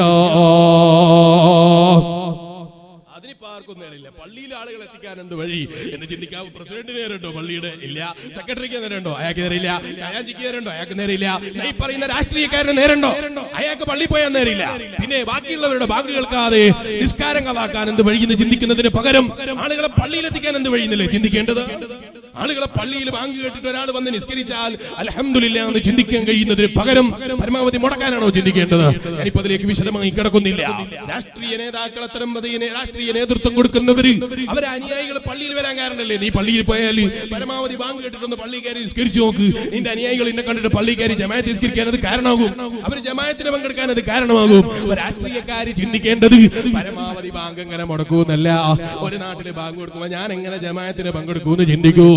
അതിനിപ്പോ ആർക്കും നേരില്ല പള്ളിയിൽ ആളുകൾ എത്തിക്കാൻ എന്ത് വഴി എന്ന് ചിന്തിക്കാവ് പ്രസിഡന്റിന് നേരിട്ടോ പള്ളിയുടെ ഇല്ല സെക്രട്ടറിക്ക് നേരണ്ടോ അയാൾക്ക് നേരില്ല അയാജിക്ക് നേരണ്ടോ അയാൾക്ക് നേരില്ല ഈ പറയുന്ന രാഷ്ട്രീയക്കാരന് നേരണ്ടോ അയാൾക്ക് പള്ളി പോയാൽ നേരില്ല പിന്നെ ബാക്കിയുള്ളവരുടെ ബാങ്ക് കേൾക്കാതെ നിസ്കാരം കളാക്കാൻ എന്ത് വഴിയെന്ന് ചിന്തിക്കുന്നതിന് പകരം ആളുകളെ പള്ളിയിൽ എത്തിക്കാൻ എന്ത് വഴിയെന്നല്ലേ ചിന്തിക്കേണ്ടത് ആളുകളെ പള്ളിയിൽ ബാങ്ക് കേട്ടിട്ട് ഒരാൾ വന്ന് നിസ്കരിച്ചാൽ അലഹമില്ല എന്ന് ചിന്തിക്കാൻ കഴിയുന്നതിന് പകരം പരമാവധി മുടക്കാനാണോ ചിന്തിക്കേണ്ടത് ഞാനിപ്പോ അതിലേക്ക് വിശദമായി കിടക്കുന്നില്ല രാഷ്ട്രീയ നേതാക്കൾ അത്തരം മതീനെ രാഷ്ട്രീയ നേതൃത്വം കൊടുക്കുന്നവര് അവരെ അനുയായികൾ പള്ളിയിൽ വരാൻ കാരണല്ലേ നീ പള്ളിയിൽ പോയാൽ പരമാവധി ബാങ്ക് കേട്ടിട്ടൊന്ന് പള്ളി കയറി നിസ്കരിച്ചു നോക്ക് നിന്റെ അനുയായികൾ എന്നെ കണ്ടിട്ട് പള്ളി കയറി ജമായത്ത് നിസ്കരിക്കാൻ അത് കാരണമാകും അവർ ജമായത്തിന് പങ്കെടുക്കാൻ അത് കാരണമാകും രാഷ്ട്രീയക്കാര് ചിന്തിക്കേണ്ടത് പരമാവധി ബാങ്ക് എങ്ങനെ മുടക്കൂന്നല്ല ഒരു നാട്ടില് ബാങ്ക് കൊടുക്കുമ്പോ ഞാൻ എങ്ങനെ ജമായത്തിന് പങ്കെടുക്കൂന്ന് ചിന്തിക്കൂ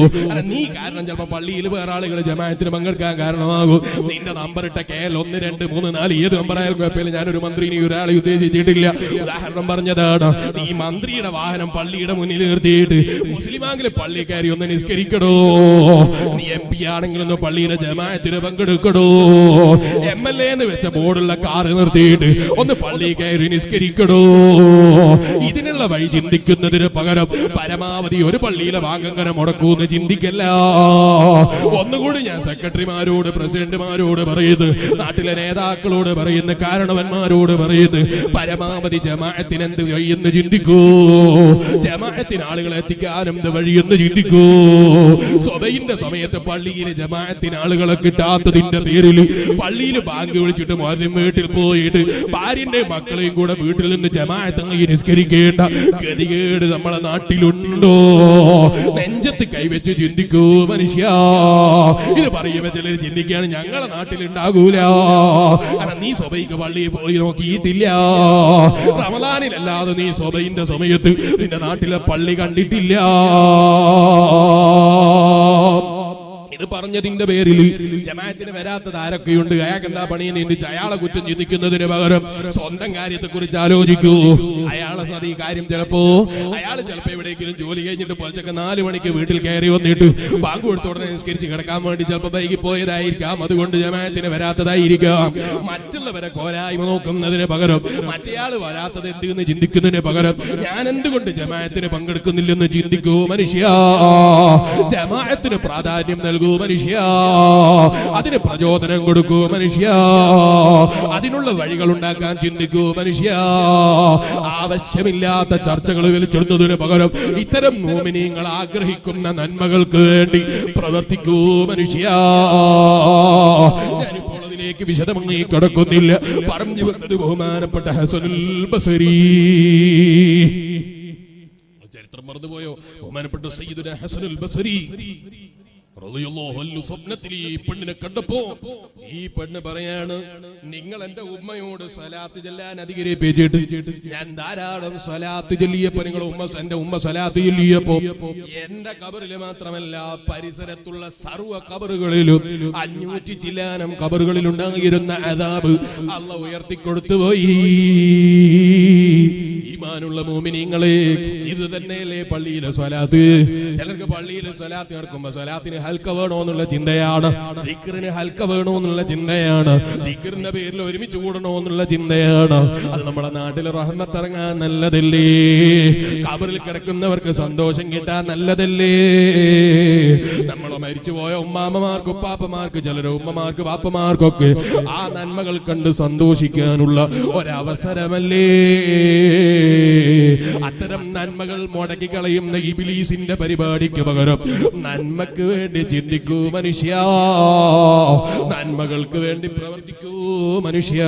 അല്ല, നീ കാരണം ചിലപ്പോ പള്ളിയിൽ വേറെ ആളുകൾ ജമാഅത്തിന് പങ്കെടുക്കാൻ കാരണമാകും നിന്റെ നമ്പർ ഇട്ട കെ എൽ ഒന്ന് രണ്ട് മൂന്ന് നാല് ഏത് നമ്പർ ആയാലും കുഴപ്പമില്ല ഞാനൊരു മന്ത്രിനെ ഒരാളെ ഉദ്ദേശിച്ചിട്ടില്ല ഉദാഹരണം പറഞ്ഞതാണ് നീ മന്ത്രിയുടെ വാഹനം പള്ളിയുടെ മുന്നിൽ നിർത്തിയിട്ട് മുസ്ലിമാങ്കിലും പള്ളി കയറി ഒന്ന് നിസ്കരിക്കടോ നീ എം പി ആണെങ്കിലും ഒന്ന് പള്ളിയിലെ ജമാഅത്തിന് പങ്കെടുക്കടോ എം എൽ എ എന്ന് വെച്ച ബോർഡുള്ള കാറ് നിർത്തിയിട്ട് ഒന്ന് പള്ളി കയറി നിസ്കരിക്കടോ ഇതിനുള്ള വഴി ചിന്തിക്കുന്നതിന് പകരം പരമാവധി ഒരു പള്ളിയിലെ വാങ്ങങ്ങനെ മുടക്കൂന്ന് ചിന്തിക്കല്ല ഒന്നുകൂടി ഞാൻ സെക്രട്ടറിമാരോട് പ്രസിഡന്റുമാരോട് പറയുന്നു നാട്ടിലെ നേതാക്കളോട് പറയുന്നു കാരണവന്മാരോട് പറയുന്നു പരമാവധി ജമാഅത്തിന് എന്ത് വഴിയെന്ന് ചിന്തിക്കൂ ജമാഅത്തിന് ആളുകളെ എത്തിക്കാനും എന്ത് വഴിയെന്ന് ചിന്തിക്കൂ സ്വതയിന്റെ സമയത്ത് പള്ളിയിൽ ജമാഅത്തിന് ആളുകളെ കിട്ടാത്തതിന്റെ പേരിൽ പള്ളിയിൽ ബാങ്ക് വിളിച്ചിട്ട് മോദി വീട്ടിൽ പോയിട്ട് ഭാര്യന്റെയും മക്കളെയും കൂടെ വീട്ടിൽ നിന്ന് ജമാഅത്തങ്ങി നിസ്കരിക്കേണ്ട ഗതികേട് നമ്മളെ നാട്ടിലുണ്ടോ നെഞ്ചത്ത് കൈവച്ച് ചിന്തിക്കൂ മനുഷ്യ ഇത് പറയുമ്പോ ചിലർ ചിന്തിക്കുകയാണ് ഞങ്ങളെ നാട്ടിലുണ്ടാകൂല കാരണം നീ സ്വബൈക്ക് പള്ളിയിൽ പോയി നോക്കിയിട്ടില്ല റമദാനിലല്ലാതെ നീ സ്വബൈന്റെ സമയത്ത് നിന്റെ നാട്ടിലെ പള്ളി കണ്ടിട്ടില്ല ഇത് പറഞ്ഞതിന്റെ പേരിൽ ജമാഅത്തിന് വരാത്തത് ആരൊക്കെയുണ്ട് അയാൾക്ക് എന്താ പണി നീന്തിച്ച് അയാളെ കുറ്റം ചിന്തിക്കുന്നതിന് പകരം സ്വന്തം കാര്യത്തെ കുറിച്ച് ആലോചിക്കൂ അയാളെ സതി കാര്യം ചിലപ്പോ അയാൾ ചിലപ്പോ എവിടെയെങ്കിലും ജോലി കഴിഞ്ഞിട്ട് പുലച്ചൊക്കെ നാല് മണിക്ക് വീട്ടിൽ കയറി വന്നിട്ട് ബാങ്ക് കൊടുത്ത ഉടനെ നിസ്കരിച്ച് കിടക്കാൻ വേണ്ടി ചിലപ്പോ വൈകി പോയതായിരിക്കാം അതുകൊണ്ട് ജമാഅത്തിന് വരാത്തതായിരിക്കാം മറ്റുള്ളവരെ കോരായ്മ നോക്കുന്നതിന് പകരം മറ്റേയാൾ വരാത്തത് എന്തെന്ന് ചിന്തിക്കുന്നതിന് പകരം ഞാൻ എന്തുകൊണ്ട് ജമാഅത്തിന് പങ്കെടുക്കുന്നില്ലെന്ന് ചിന്തിക്കൂ മനുഷ്യ ജമാഅത്തിന് പ്രാധാന്യം നൽകൂ മനുഷ്യ അതിന് പ്രചോദനം കൊടുക്കൂ മനുഷ്യ അതിനുള്ള വഴികൾ ഉണ്ടാക്കാൻ ചിന്തിക്കൂ മനുഷ്യ ആവശ്യമില്ലാത്ത ചർച്ചകൾ വലിച്ചിടുന്നതിന് പകരം ഇത്തരം മോമിനിയങ്ങൾ ആഗ്രഹിക്കുന്ന നന്മകൾക്ക് വേണ്ടി പ്രവർത്തിക്കൂ മനുഷ്യ ഞാനിപ്പോൾ അതിലേക്ക് വിശദമായി കടക്കുന്നില്ല പറഞ്ഞു വന്നത് ബഹുമാനപ്പെട്ട ഹസനുൽ ബസരി ചരിത്രം മറന്നുപോയോ ബഹുമാനപ്പെട്ട സയ്യിദുന ഹസനുൽ ബസരി റളിയല്ലാഹു അൻഹു സ്വപ്നത്തിൽ ഈ പെണ്ണിനെ കണ്ടപ്പോ ഈ പെണ്ണ് പറയാണ് നിങ്ങൾ എന്റെ ഉമ്മയോട് സ്വലാത്ത് ചെല്ലാൻ അധികരിപ്പിച്ചിട്ട് ഞാൻ ധാരാളം സ്വലാത്ത് ചൊല്ലിയപ്പോ നിങ്ങൾ ഉമ്മ എന്റെ ഉമ്മ സ്വലാത്ത് ചൊല്ലിയപ്പോ എന്റെ കബറില് മാത്രമല്ല പരിസരത്തുള്ള സർവ്വ കബറുകളിലും അഞ്ഞൂറ്റി ചില്ലാനം കബറുകളിൽ ഉണ്ടായിരുന്ന അതാബ് അല്ല ഉയർത്തിക്കൊടുത്തു പോയി ഈമാനുള്ള മോമിനിങ്ങളെ ഇത് തന്നെയല്ലേ പള്ളിയിലെ സ്വലാത്ത് ചിലർക്ക് പള്ളിയിലെ സ്വലാത്ത് നടക്കുമ്പോ സ്വലാത്തിന് ഹൽക്ക വേണോ എന്നുള്ള ചിന്തയാണ് ദിക്റിന് ഹൽക്ക വേണോ എന്നുള്ള ചിന്തയാണ് ദിക്റിന്റെ പേരിൽ ഒരുമിച്ച് കൂടണോ എന്നുള്ള ചിന്തയാണ് അത് നമ്മുടെ നാട്ടിൽ റഹ്മത്തിറങ്ങാൻ നല്ലതല്ലേ കബറിൽ കിടക്കുന്നവർക്ക് സന്തോഷം കിട്ടാൻ നല്ലതല്ലേ നമ്മൾ മരിച്ചുപോയ ഉമ്മാമ്മമാർക്ക് ഉപ്പാപ്പമാർക്ക് ചിലര് ഉമ്മമാർക്ക് പാപ്പമാർക്കൊക്കെ ആ നന്മകൾ കണ്ട് സന്തോഷിക്കാനുള്ള ഒരവസരമല്ലേ അത്തരം നന്മകൾ മുടക്കി കളയുന്ന ഇബിലീസിന്റെ പരിപാടിക്ക് പകരം നന്മക്ക് വേണ്ടി ചിന്തിക്കൂ മനുഷ്യ നന്മകൾക്ക് വേണ്ടി പ്രവർത്തിക്കൂ മനുഷ്യ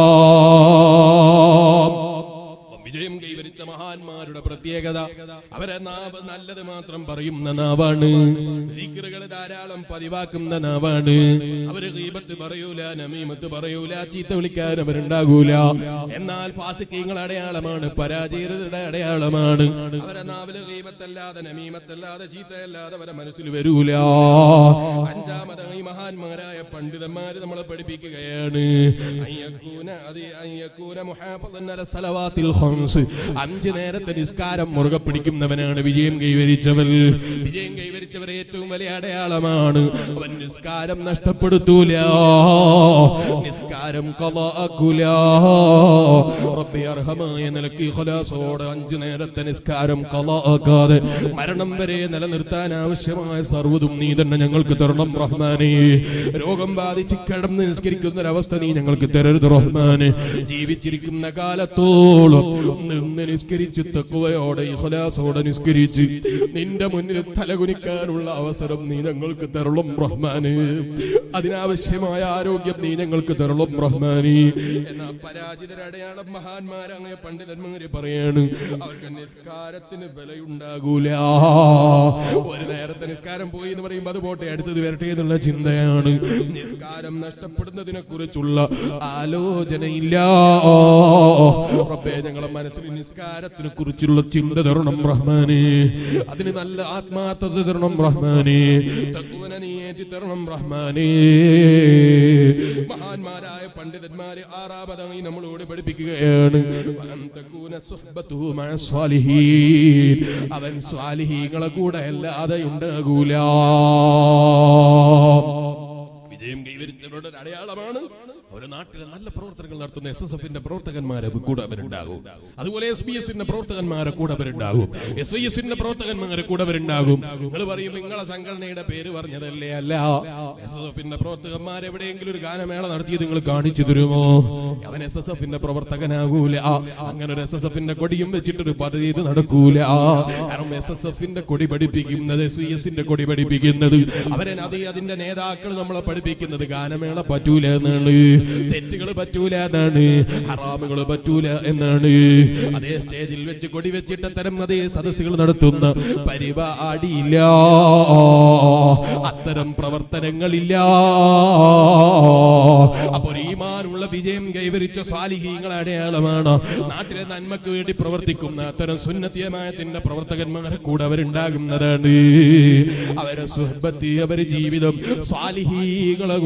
വിജയം കൈവരിച്ച മഹാന്മാരുടെ പ്രത്യേകത അവരെ നാവ് നല്ലത് മാത്രം പറയുന്ന നാവാണ് ദിക്റുകൾ ധാരാളം പതിവാക്കുന്ന നാവാണ് അവര് ഗീബത്ത് പറയൂല നമീമത്ത് പറയൂല ചീത്ത വിളിക്കാൻ അവരുണ്ടാകൂല എന്നാൽ ഫാസിക്കീങ്ങൾ അടയാളമാണ് പരാജയരുടെ അടയാളമാണ് അവരെ നാവില് ഗീബത്തല്ലാതെ നമീമത്തല്ലാതെ ചീത്തയല്ലാതെ അവരെ മനസ്സിൽ വരൂല അഞ്ചാമതായി മഹാന്മാരായ പണ്ഡിതന്മാര് നമ്മളെ പഠിപ്പിക്കുകയാണ് അയ്യക്കൂന അത് അയ്യക്കൂന മുഹാഫദൻ അല സലവാത്തിൽ ഖംസ് അഞ്ച് നേരത്തെ നിസ്കാരം മുറുകെ പിടിക്കുന്നവനാണ് വിജയം കൈവരിച്ചവൻ വിജയം കൈവരിച്ചവർ ഏറ്റവും വലിയ അടയാളമാണ് അവൻ നിസ്കാരം നഷ്ടപ്പെടുത്തൂല നിസ്കാരം കളാക്കൂല റബ്ബി അർഹമായ നിലക്ക് ഇഖ്ലാസോടെ അഞ്ച് നേരത്തെ നിസ്കാരം കളാക്കാതെ മരണം വരെ നിലനിർത്താൻ ആവശ്യമായ സർവ്വതും നീ തന്നെ ഞങ്ങൾക്ക് തരണം റഹ്മാനെ രോഗം ബാധിച്ച് കിടന്ന് നിസ്കരിക്കുന്ന ഒരവസ്ഥ നീ ഞങ്ങൾക്ക് തരരുത് റഹ്മാനെ ജീവിച്ചിരിക്കുന്ന കാലത്തോളം നിന്ന് നിസ്കരിച്ച് തക്കുവയോടെ ഇഖലാസോടെ നിസ്കരിച്ച് നിന്റെ മുന്നിൽ തലകുനിക്കാനുള്ള അവസരം നീ ഞങ്ങൾക്ക് തരളും റഹ്മാനെ അതിനാവശ്യമായ ആരോഗ്യം നീ ഞങ്ങൾക്ക് തരളും റഹ്മാനെ എന്നാ പരാജിതരടയാളം മഹാന്മാരങ്ങ പണ്ഡിതന്മാര് പറയാണ് അവർക്ക് നിസ്കാരത്തിന് വിലയുണ്ടാകൂല ഒരു നേരത്തെ നിസ്കാരം പോയി എന്ന് പറയുമ്പോൾ അത് പോട്ടെ അടുത്തത് വരട്ടെ എന്നുള്ള ചിന്തയാണ് നിസ്കാരം നഷ്ടപ്പെടുന്നതിനെ കുറിച്ചുള്ള ആലോചനയില്ല റബ്ബേ ഞങ്ങളെ മനസ്സിൽ നിസ്കാരം നിസ്കാരത്തിനെ കുറിച്ചുള്ള ചിന്ത തരണം റഹ്മാനെ അതിന് നല്ല ആത്മാർത്ഥത തരണം റഹ്മാനെ തക്കുവന നീ ഏറ്റി തരണം റഹ്മാനെ മഹാന്മാരായ പണ്ഡിതന്മാരെ ആറാമതായി നമ്മളോട് പഠിപ്പിക്കുകയാണ് വഅൻ തകൂന സുഹ്ബത്തുഹു മഅ സ്വാലിഹീൻ. അവൻ സ്വാലിഹീങ്ങളെ കൂടെ അല്ലാതെ ഉണ്ടാകൂല വിജയം കൈവരിച്ചവരുടെ ഒരു അടയാളമാണ് ഒരു നാട്ടിലെ നല്ല പ്രവർത്തനങ്ങൾ നടത്തുന്ന എസ് എസ് എഫിന്റെ പ്രവർത്തകന്മാരെ കൂടെ അവരുണ്ടാകും അതുപോലെ എസ് ബി എസിന്റെ പ്രവർത്തകന്മാരെ കൂടെ അവരുണ്ടാകും എസ് ഐ എസിന്റെ പ്രവർത്തകന്മാരെ കൂടെ അവരുണ്ടാകും നിങ്ങൾ പറയും നിങ്ങളെ സംഘടനയുടെ പേര് പറഞ്ഞതല്ലേ അല്ല എസ് എസ് എഫിന്റെ പ്രവർത്തകന്മാർ എവിടെയെങ്കിലും ഒരു ഗാനമേള നടത്തിയത് നിങ്ങൾ കാണിച്ചു തരുമോ അവൻ എസ് എസ് എഫിന്റെ പ്രവർത്തകനാകൂല അങ്ങനെ ഒരു എസ് എസ് എഫിന്റെ കൊടിയും വെച്ചിട്ടൊരു പദ്ധതി ഇത് നടക്കൂല കാരണം എസ് എസ് എഫിന്റെ കൊടി പഠിപ്പിക്കുന്നത് എസ് ഐ എസിന്റെ കൊടി പഠിപ്പിക്കുന്നത് അവരെ അതേ അതിന്റെ നേതാക്കൾ നമ്മളെ പഠിപ്പിക്കുന്നത് ഗാനമേള പറ്റൂല എന്നാണ് തെറ്റുകൾ പറ്റൂല എന്നാണ് ഹറാമുകൾ പറ്റൂല എന്നാണ് അതേ സ്റ്റേജിൽ വെച്ച് കൊടി വെച്ചിട്ട് അത്തരം അതേ സദസ്സുകൾ നടത്തുന്ന പരിപാടിയില്ല അത്തരം പ്രവർത്തനങ്ങളില്ല അപ്പോൾ ഈമാനുള്ള വിജയം കൈവരിച്ച സാലിഹീങ്ങളെ അടയാളമാണ് നാട്ടിലെ നന്മക്ക് വേണ്ടി പ്രവർത്തിക്കുന്ന അത്തരം സുന്നത്തിയമായത്തിന്റെ പ്രവർത്തകന്മാരെ കൂടെ അവരുണ്ടാകുന്നതാണ് അവരെ സുഹബത്തി അവരെ ജീവിതം സാലിഹീങ്ങളെ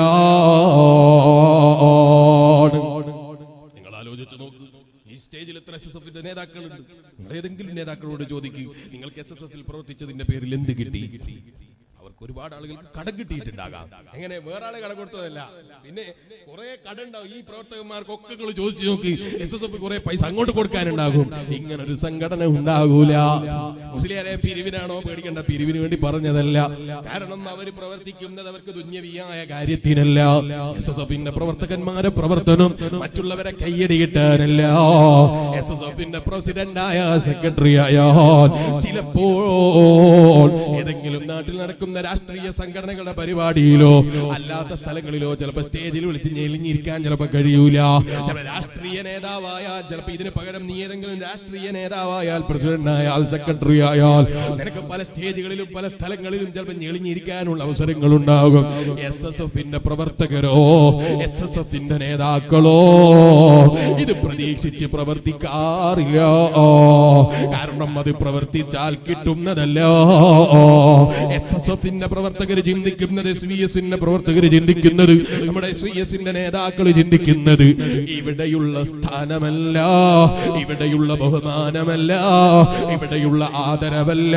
കൂടെയാണ് നിങ്ങൾ ആലോചിച്ച് നോക്കൂ ഈ സ്റ്റേജിൽ എത്ര എസ് എസ് എഫിന്റെ നേതാക്കളുണ്ട് നിങ്ങൾ ഏതെങ്കിലും നേതാക്കളോട് ചോദിക്കും നിങ്ങൾക്ക് എസ് എസ് എഫിൽ പ്രവർത്തിച്ചതിന്റെ പേരിൽ എന്ത് കിട്ടി അവർക്ക് ഒരുപാട് ആളുകൾക്ക് കടം കിട്ടിയിട്ടുണ്ടാകാം എങ്ങനെ വേറെ ആളെ കടം കൊടുത്തതല്ല പിന്നെ കുറെ കടം ഉണ്ടാവും ഈ പ്രവർത്തകന്മാർക്കൊക്കെ നിങ്ങൾ ചോദിച്ചു നോക്കി എസ് എസ് എഫ് കുറെ പൈസ അങ്ങോട്ട് കൊടുക്കാനുണ്ടാകും ഇങ്ങനെ ഒരു സംഘടന ഉണ്ടാകൂല മുസ്ലിയാരെ പിരിവിനാണോ പേടിക്കേണ്ട പിരിവിന് വേണ്ടി പറഞ്ഞതല്ല കാരണം അവർ പ്രവർത്തിക്കുന്നത് അവർക്ക് ദുന്യവിയായ കാര്യത്തിനല്ല എസ് എസ് എഫിന്റെ പ്രവർത്തകന്മാരെ പ്രവർത്തനം മറ്റുള്ളവരെ കയ്യടി കിട്ടാനല്ല എസ് എസ് എഫിന്റെ പ്രസിഡന്റായ സെക്രട്ടറി ആയാൽ ചിലപ്പോൾ ഏതെങ്കിലും നാട്ടിൽ നടക്കുന്ന രാഷ്ട്രീയ സംഘടനകളുടെ പരിപാടിയിലോ അല്ലാത്ത സ്ഥലങ്ങളിലോ ചിലപ്പോൾ സ്റ്റേജിൽ വിളിച്ച് ഞെളിഞ്ഞിരിക്കാൻ ചിലപ്പോൾ കഴിയൂല ചിലപ്പോൾ രാഷ്ട്രീയ നേതാവായാൽ ചിലപ്പോൾ ഇതിന് പകരം നീ ഏതെങ്കിലും രാഷ്ട്രീയ നേതാവായാൽ പ്രസിഡന്റ് ആയാൽ സെക്രട്ടറി ആയാൽ നിനക്ക് പല സ്റ്റേജുകളിലും പല സ്ഥലങ്ങളിലും ചിലപ്പോൾ ഞെളിഞ്ഞിരിക്കാനുള്ള അവസരങ്ങൾ ഉണ്ടാകും എസ് എസ് എഫിന്റെ പ്രവർത്തകരോ എസ് എസ് എഫിന്റെ നേതാക്കളോ ഇത് പ്രതീക്ഷിച്ച് പ്രവർത്തിക്കാറില്ല കാരണം അത് പ്രവർത്തിച്ചാൽ കിട്ടുന്നതല്ല എസ് എസ് എഫിന്റെ പ്രവർത്തകർ ചിന്തിക്കുന്നത് എസ് വി എസിന്റെ പ്രവർത്തകർ ചിന്തിക്കുന്നത് നമ്മുടെ എസ് വി എസിന്റെ നേതാക്കൾ ചിന്തിക്കുന്നത് ഇവിടെയുള്ള സ്ഥാനമല്ല ഇവിടെയുള്ള ബഹുമാനമല്ല ഇവിടെയുള്ള ആദരവല്ല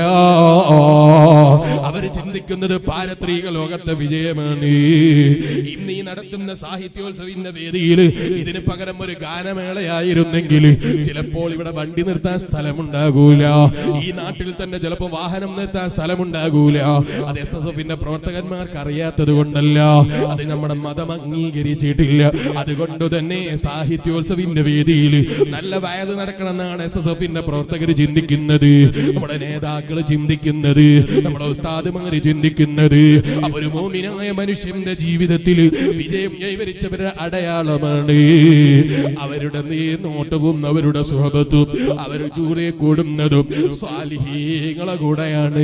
അവര് ചിന്തിക്കുന്നത് പാരത്രിക ലോകത്തെ വിജയമാണ് ഇന്ന് ഈ നടത്തുന്ന സാഹിത്യോത്സവിന്റെ വേദിയിൽ ഇതിന് പകരം ഒരു ഗാനമേളയായിരുന്നെങ്കിൽ ചിലപ്പോൾ ഇവിടെ വണ്ടി നിർത്താൻ സ്ഥലമുണ്ടാകൂല ഈ നാട്ടിൽ തന്നെ ചിലപ്പോൾ വാഹനം നിർത്താൻ സ്ഥലമുണ്ടാകൂല അത് എസ് എസ് എഫിന്റെ പ്രവർത്തകന്മാർക്ക് അറിയാത്തത് കൊണ്ടല്ല അത് നമ്മുടെ മതം അംഗീകരിച്ചിട്ടില്ല അതുകൊണ്ട് തന്നെ സാഹിത്യോത്സവിന്റെ വേദിയിൽ നല്ല വയത് നടക്കണമെന്നാണ് എസ് എസ് എഫിന്റെ പ്രവർത്തകർ ചിന്തിക്കുന്നത് നമ്മുടെ നേതാക്കൾ ചിന്തിക്കുന്നത് നമ്മുടെ ഉസ്താദുമാര് ചിന്തിക്കുന്നത് അപ്പൊ ഒരു മോമിനായ മനുഷ്യന്റെ ജീവിതത്തിൽ വിജയം കൈവരിച്ചവരുടെ അടയാളമാണ് അവരുടെ നോട്ടവും അവരുടെ സുഹബത്തും അവർ ചൂടെ കൂടുന്നതും സ്വാലിഹീങ്ങളെ കൂടെയാണ്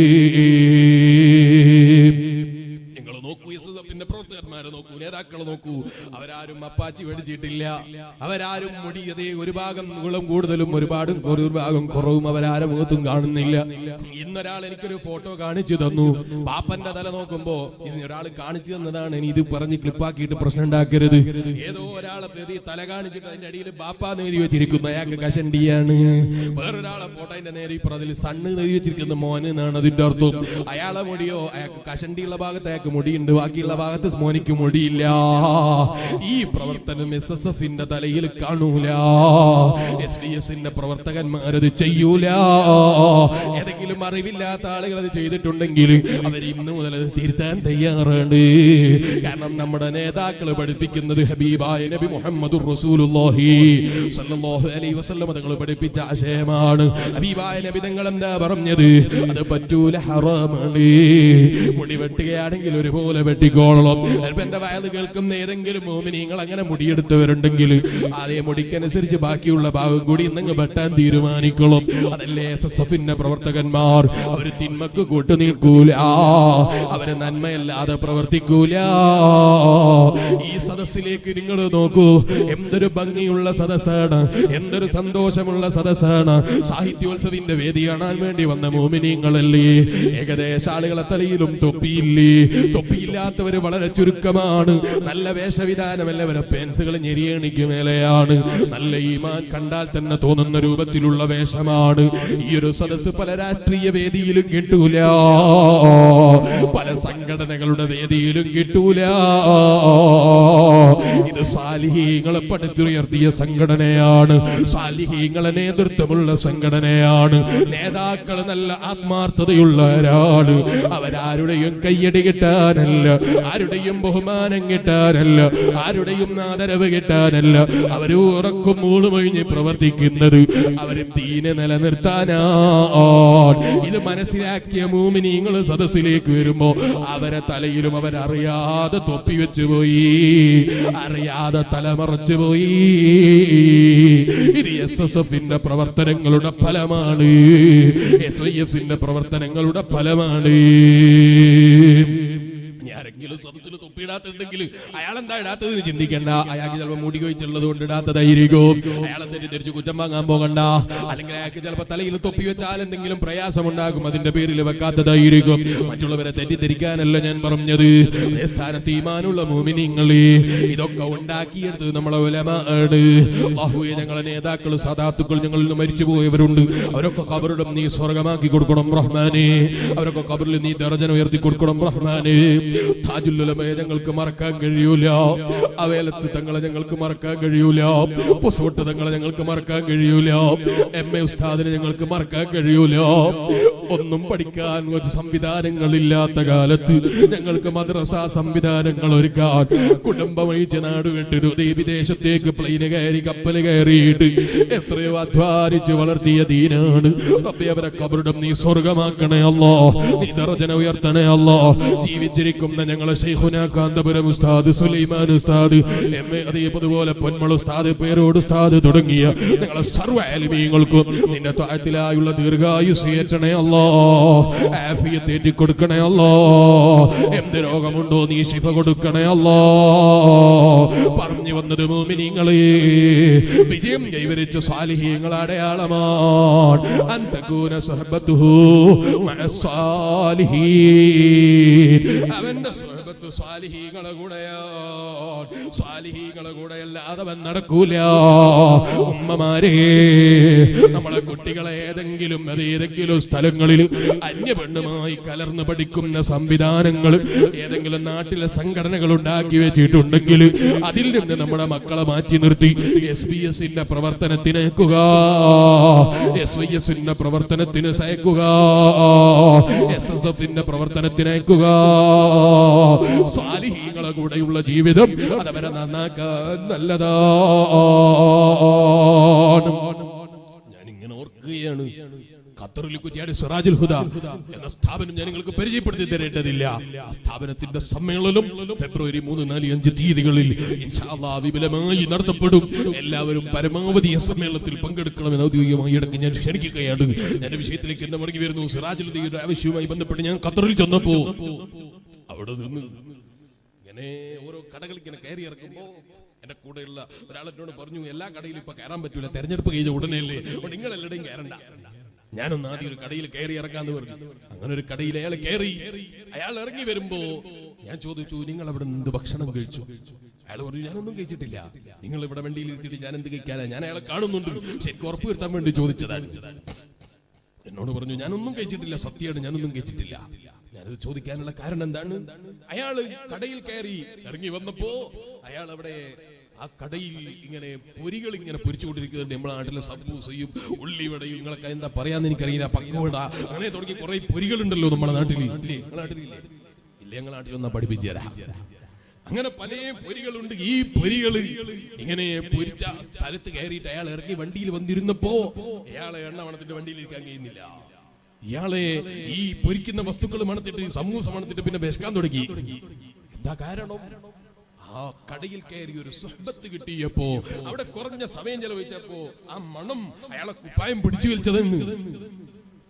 നിങ്ങൾ നോക്കൂ എസ് എസ് എഫിന്റെ പ്രവർത്തകന്മാരെ നോക്കൂ നേതാക്കളെ നോക്കൂ അവരാരും അപ്പാച്ചി മേടിച്ചിട്ടില്ല അവരാരും മുടിയതേ ഒരു ഭാഗം നീളം കൂടുതലും ഒരുപാടും ഒരു ഭാഗം കുറവും അവരാരും മുഖത്തും കാണുന്നില്ല ഇന്നൊരാൾ എനിക്കൊരു ഫോട്ടോ കാണിച്ചു തന്നു പാപ്പന്റെ തല നോക്കുമ്പോ ഇത് ഒരാൾ കാണിച്ചു തന്നതാണ് ഇനി ഇത് പറഞ്ഞ് ക്ലിപ്പാക്കിയിട്ട് പ്രശ്നം ഉണ്ടാക്കരുത് ഏതോ ഒരാളെ പ്രതി തല കാണിച്ചിട്ട് അതിന്റെ അടിയിൽ ബാപ്പാന്ന് എഴുതി വെച്ചിരിക്കുന്നു അയാൾക്ക് കഷണ്ടിയാണ് വേറൊരാളെ ഫോട്ടോ അതിന്റെ നേരെ ഇപ്പുറം അതിൽ സണ്ണ് എഴുതി വെച്ചിരിക്കുന്ന മോന് എന്നാണ് അതിന്റെ അർത്ഥം അയാളെ മുടിയോ അയാൾക്ക് കഷണ്ടിയുള്ള ഭാഗത്ത് അയാൾക്ക് മുടിയുണ്ട് ബാക്കിയുള്ള ഭാഗത്ത് മോനിക്ക് മുടിയില്ല ഈ പ്രവർത്തനം എസ് എസ് എഫിന്റെ തലയിൽ കാണൂല എസ് ഡി എസിന്റെ പ്രവർത്തകന്മാരത് ചെയ്യൂല ഏതെങ്കിലും അറിവില്ലാത്ത ആളുകൾ അത് ചെയ്തിട്ടുണ്ടെങ്കിൽ അവർ ഇന്ന് മുതൽ അത് തിരുത്താൻ തയ്യാറാണ് കാരണം നമ്മുടെ നേതാക്കൾ പഠിപ്പിക്കുന്നത് ഹബീബായ നബി മുഹമ്മദ് റസൂലുള്ളാഹി സല്ലല്ലാഹു അലൈഹി വസല്ലം തങ്ങൾ പഠിപ്പിച്ച ആശയമാണ് ഹബീബായ നബി തങ്ങൾ എന്താ പറഞ്ഞത് അത് പറ്റൂല ഹറാമാണ് മുടി വെട്ടുകയാണെങ്കിൽ ഒരുപോലെ വെട്ടിക്കോളണം ചിലപ്പോ എന്റെ വയത് കേൾക്കുന്ന ഏതെങ്കിലും മോമിനിങ്ങൾ അങ്ങനെ മുടിയെടുത്തവരുണ്ടെങ്കിൽ അതേ മുടിക്കനുസരിച്ച് ബാക്കിയുള്ള ഭാഗം കൂടി ഇന്നങ്ങ് വെട്ടാൻ തീരുമാനിക്കണം അതല്ലേ എസ് എസ് എഫിന്റെ പ്രവർത്തകന്മാർ മഹാന്മാർ അവര് തിന്മക്ക് കൂട്ടു നിൽക്കൂല അവര് നന്മയല്ലാതെ പ്രവർത്തിക്കൂല ഈ സദസ്സിലേക്ക് നിങ്ങൾ നോക്കൂ എന്തൊരു ഭംഗിയുള്ള സദസ്സാണ് എന്തൊരു സന്തോഷമുള്ള സദസ്സാണ് സാഹിത്യോത്സവിന്റെ വേദി കാണാൻ വേണ്ടി വന്ന മോമിനിങ്ങളല്ലേ ഏകദേശ ആളുകളെ തലയിലും തൊപ്പിയില്ലേ തൊപ്പിയില്ലാത്തവര് വളരെ ചുരുക്കമാണ് നല്ല വേഷവിധാനമല്ലവരെ പെൻസുകൾ ഞെരിയണിക്ക് മേലെയാണ് നല്ല ഈമാൻ കണ്ടാൽ തന്നെ തോന്നുന്ന രൂപത്തിലുള്ള വേഷമാണ് ഈ ഒരു സദസ്സ് പല രാഷ്ട്രീയ വേദിയിലും കിട്ടൂല പല സംഘടനകളുടെ വേദിയിലും കിട്ടൂല ഇത് സാലിഹീങ്ങളെ പടുത്തുയർത്തിയ സംഘടനയാണ് സാലിഹീങ്ങളെ നേതൃത്വമുള്ള സംഘടനയാണ് നേതാക്കൾ നല്ല ആത്മാർത്ഥതയുള്ളവരാണ് അവരാരുടെയും കയ്യടി കിട്ടാനല്ല ആരുടെയും ബഹുമാനം കിട്ടാനല്ല ആരുടെയും ആദരവ് കിട്ടാനല്ല അവര് ഉറക്കും മൂളുമൊഴിഞ്ഞ് പ്രവർത്തിക്കുന്നത് അവര് ദീനെ നിലനിർത്താനാണ് ഇത് മനസ്സിലാക്കിയ മൂമിനീങ്ങൾ സദസ്സിലേക്ക് വരുമ്പോ അവരെ തലയിലും അവരറിയാതെ തൊപ്പി വെച്ചു പോയി അറിയാതെ തലമറച്ചു പോയി ഇത് എസ് എസ് എഫിന്റെ പ്രവർത്തനങ്ങളുടെ ഫലമാണ് എസ് ഐ എഫിന്റെ പ്രവർത്തനങ്ങളുടെ ഫലമാണ് ആരെങ്കിലും സദസ്സിൽ തൊപ്പിയിടാത്തുണ്ടെങ്കിൽ അയാൾ എന്താ ഇടാത്തത് എന്ന് ചിന്തിക്കണ്ട അയാൾക്ക് ചിലപ്പോൾ മുടി കഴിച്ചുള്ളത് കൊണ്ട് ഇടാത്തതായിരിക്കും അയാളെ തെറ്റിദ്ധരിച്ച് കുറ്റം വാങ്ങാൻ പോകണ്ട അല്ലെങ്കിൽ അയാൾക്ക് ചിലപ്പോൾ തലയിൽ തൊപ്പി വെച്ചാൽ എന്തെങ്കിലും പ്രയാസമുണ്ടാകും അതിന്റെ പേരിൽ വെക്കാത്തതായിരിക്കും മറ്റുള്ളവരെ തെറ്റിദ്ധരിക്കാനല്ല ഞാൻ പറഞ്ഞത് അതേ സ്ഥാനത്ത് ഈമാനുള്ള മോമിനിങ്ങളെ ഇതൊക്കെ ഉണ്ടാക്കിയെടുത്തത് നമ്മളെ ഉലമാണ് അള്ളാഹുവെ ഞങ്ങളെ നേതാക്കൾ സദാത്തുക്കൾ ഞങ്ങളിൽ നിന്ന് മരിച്ചു പോയവരുണ്ട് അവരൊക്കെ കബറിടം നീ സ്വർഗമാക്കി കൊടുക്കണം റഹ്മാനെ അവരൊക്കെ കബറിൽ നീ ദർജന ഉയർത്തി കൊടുക്കണം റഹ്മാനെ താജുല്ലുലമയെ ഞങ്ങൾക്ക് മറക്കാൻ കഴിയൂല അവേലത്ത് തങ്ങളെ ഞങ്ങൾക്ക് മറക്കാൻ കഴിയൂല പൊസോട്ട് തങ്ങളെ ഞങ്ങൾക്ക് മറക്കാൻ കഴിയൂല എം എ ഉസ്താദിനെ ഞങ്ങൾക്ക് മറക്കാൻ കഴിയൂല ഒന്നും പഠിക്കാൻ ഒരു സംവിധാനങ്ങളില്ലാത്ത കാലത്ത് ഞങ്ങൾക്ക് മദ്രസ സംവിധാനങ്ങൾ ഒരുക്കാൻ കുടുംബം അഴിച്ച് നാട് വിട്ടൊരു വിദേശത്തേക്ക് പ്ലെയിന് കയറി കപ്പൽ കയറിയിട്ട് എത്രയോ അധ്വാനിച്ച് വളർത്തിയ ദീനാണ് റബ്ബേ അവരെ കബറിടം നീ സ്വർഗമാക്കണേ അല്ലോ നീ ദർജന ഉയർത്തണേ അല്ലോ ജീവിച്ചിരിക്കുന്ന ഞങ്ങളെ ശൈഖുന കാന്തപുരം ഉസ്താദ് സുലൈമാൻ ഉസ്താദ് എം എ അതേപോലെ പൊന്മൾ ഉസ്താദ് പേരോട് ഉസ്താദ് തുടങ്ങിയ ഞങ്ങളെ സർവ്വ ആലിമീങ്ങൾക്കും നിന്റെ താഴത്തിലായുള്ള ദീർഘായുസ് ഏറ്റണേ അല്ലോ ആഫിയത്ത് ഏറ്റി കൊടുക്കണേ അല്ലോ എന്ത് രോഗമുണ്ടോ നീ ശിഫ കൊടുക്കണേ അല്ലോ പറഞ്ഞു വന്നത് മോമിനിങ്ങളെ വിജയം കൈവരിച്ച സ്വാലിഹീങ്ങൾ അടയാളമാണ് അന്തകൂന സഹബത്തുഹു മഅസ്സാലിഹീൻ അവന്റെ സുഹബത്ത് സ്വാലിഹീങ്ങളെ കൂടെയാണ് സ്വാലിഹീങ്ങളെ കൂടെ അല്ലാതെ അവൻ നടക്കൂല ഉമ്മമാരെ നമ്മളെ കുട്ടികളെ ഏതെങ്കിലും അത് ഏതെങ്കിലും സ്ഥലങ്ങളിൽ അന്യ പെണ്ണുമായി കലർന്ന് പഠിക്കുന്ന സംവിധാനങ്ങൾ ഏതെങ്കിലും നാട്ടിലെ സംഘടനകൾ ഉണ്ടാക്കി വെച്ചിട്ടുണ്ടെങ്കിൽ അതിൽ നിന്ന് നമ്മുടെ മക്കളെ മാറ്റി നിർത്തി എസ് ബി എസിന്റെ പ്രവർത്തനത്തിനേക്കുക എസ് വൈ എസിന്റെ പ്രവർത്തനത്തിന് സയക്കുക എസ് എസ് എഫിന്റെ പ്രവർത്തനത്തിനേക്കുക സാലിഹീങ്ങളെ കൂടെയുള്ള ജീവിതം അതവരെ നന്നാക്കാൻ നല്ലതാണ് ഞാനിങ്ങനെ ഓർക്കുകയാണ് ഖത്തറിൽ കുറ്റിയാട് സിറാജുൽ ഹുദ എന്ന സ്ഥാപനം ഞാൻ നിങ്ങൾക്ക് പരിചയപ്പെടുത്തി തരേണ്ടതില്ല ആ സ്ഥാപനത്തിന്റെ സമ്മേളനം ഫെബ്രുവരി മൂന്ന് നാല് അഞ്ച് തീയതികളിൽ ഇൻഷാ അല്ലാഹ് വിപുലമായി നടത്തപ്പെടും എല്ലാവരും പരമാവധി ഈ സമ്മേളനത്തിൽ പങ്കെടുക്കണമെന്ന് ഔദ്യോഗികമായി ഇടയ്ക്ക് ഞാൻ ക്ഷണിക്കുകയാണ് ഞാൻ വിഷയത്തിലേക്ക് എന്നെ മടങ്ങി വരുന്നു സിറാജുൽ ഹുദയുടെ ആവശ്യവുമായി ബന്ധപ്പെട്ട് ഞാൻ ഖത്തറിൽ ചെന്നപ്പോ അവിടെ നിന്ന് ഇങ്ങനെ ഓരോ കടകൾ ഇങ്ങനെ കയറി ഇറക്കുമ്പോ എന്റെ കൂടെയുള്ള ഒരാൾ എന്നോട് പറഞ്ഞു എല്ലാ കടയിലും ഇപ്പൊ കയറാൻ പറ്റൂല തെരഞ്ഞെടുപ്പ് കഴിഞ്ഞ ഉടനെയല്ലേ അപ്പോൾ നിങ്ങൾ എല്ലാവരുടെയും കയറണ്ട ഞാനൊന്ന് ആദ്യം ഒരു കടയിൽ കയറി ഇറങ്ങാന്ന് പറഞ്ഞു അങ്ങനെ ഒരു കടയിൽ അയാൾ കയറി അയാൾ ഇറങ്ങി വരുമ്പോ ഞാൻ ചോദിച്ചു നിങ്ങൾ അവിടെ നിന്ന് എന്ത് ഭക്ഷണം കഴിച്ചു അയാൾ പറഞ്ഞു ഞാനൊന്നും കഴിച്ചിട്ടില്ല നിങ്ങൾ ഇവിടെ വണ്ടിയിൽ ഇരുത്തിയിട്ട് ഞാൻ എന്ത് കഴിക്കാനാ ഞാൻ അയാളെ കാണുന്നുണ്ട് ശരിക്കും ഉറപ്പ് വരുത്താൻ വേണ്ടി ചോദിച്ചതാണ് എന്നോട് പറഞ്ഞു ഞാനൊന്നും കഴിച്ചിട്ടില്ല സത്യമാണ് ഞാനൊന്നും കഴിച്ചിട്ടില്ല ഞാനത് ചോദിക്കാനുള്ള കാരണം എന്താണ് അയാള് കടയിൽ കയറി ഇറങ്ങി വന്നപ്പോ അയാൾ അവിടെ ആ കടയിൽ ഇങ്ങനെ പൊരികൾ ഇങ്ങനെ പൊരിച്ചുകൊണ്ടിരിക്കുന്നുണ്ട് നമ്മളെ നാട്ടിലെ സബ്ബൂസയും ഉള്ളിവടയും നിങ്ങളൊക്കെ എന്താ പറയാന്ന് എനിക്കറിയില്ല പക്കോട അങ്ങനെ തുടങ്ങി കുറെ പൊരികളുണ്ടല്ലോ നമ്മുടെ നാട്ടിൽ ഇല്ലേ നിങ്ങളെ നാട്ടിലില്ലേ ഇല്ല ഞങ്ങളെ നാട്ടിലൊന്നാ പഠിപ്പിച്ചു തരാം അങ്ങനെ പല പൊരികളുണ്ട് ഈ പൊരികള് ഇങ്ങനെ പൊരിച്ച സ്ഥലത്ത് കയറിയിട്ട് അയാൾ ഇറങ്ങി വണ്ടിയിൽ വന്നിരുന്നപ്പോ അയാളെ എണ്ണ മണത്തിന്റെ വണ്ടിയിൽ ഇരിക്കാൻ കഴിയുന്നില്ല ഇയാളെ ഈ പൊരിക്കുന്ന വസ്തുക്കൾ മണത്തിട്ട് സമൂസ മണത്തിട്ട് പിന്നെ വിശക്കാൻ തുടങ്ങി എന്താ കാരണം ആ കടയിൽ കയറി ഒരു സുഹബത്ത് കിട്ടിയപ്പോ അവിടെ കുറഞ്ഞ സമയം ചെലവഴിച്ചപ്പോ ആ മണം അയാളെ കുപ്പായം പിടിച്ചു വലിച്ചതാണ്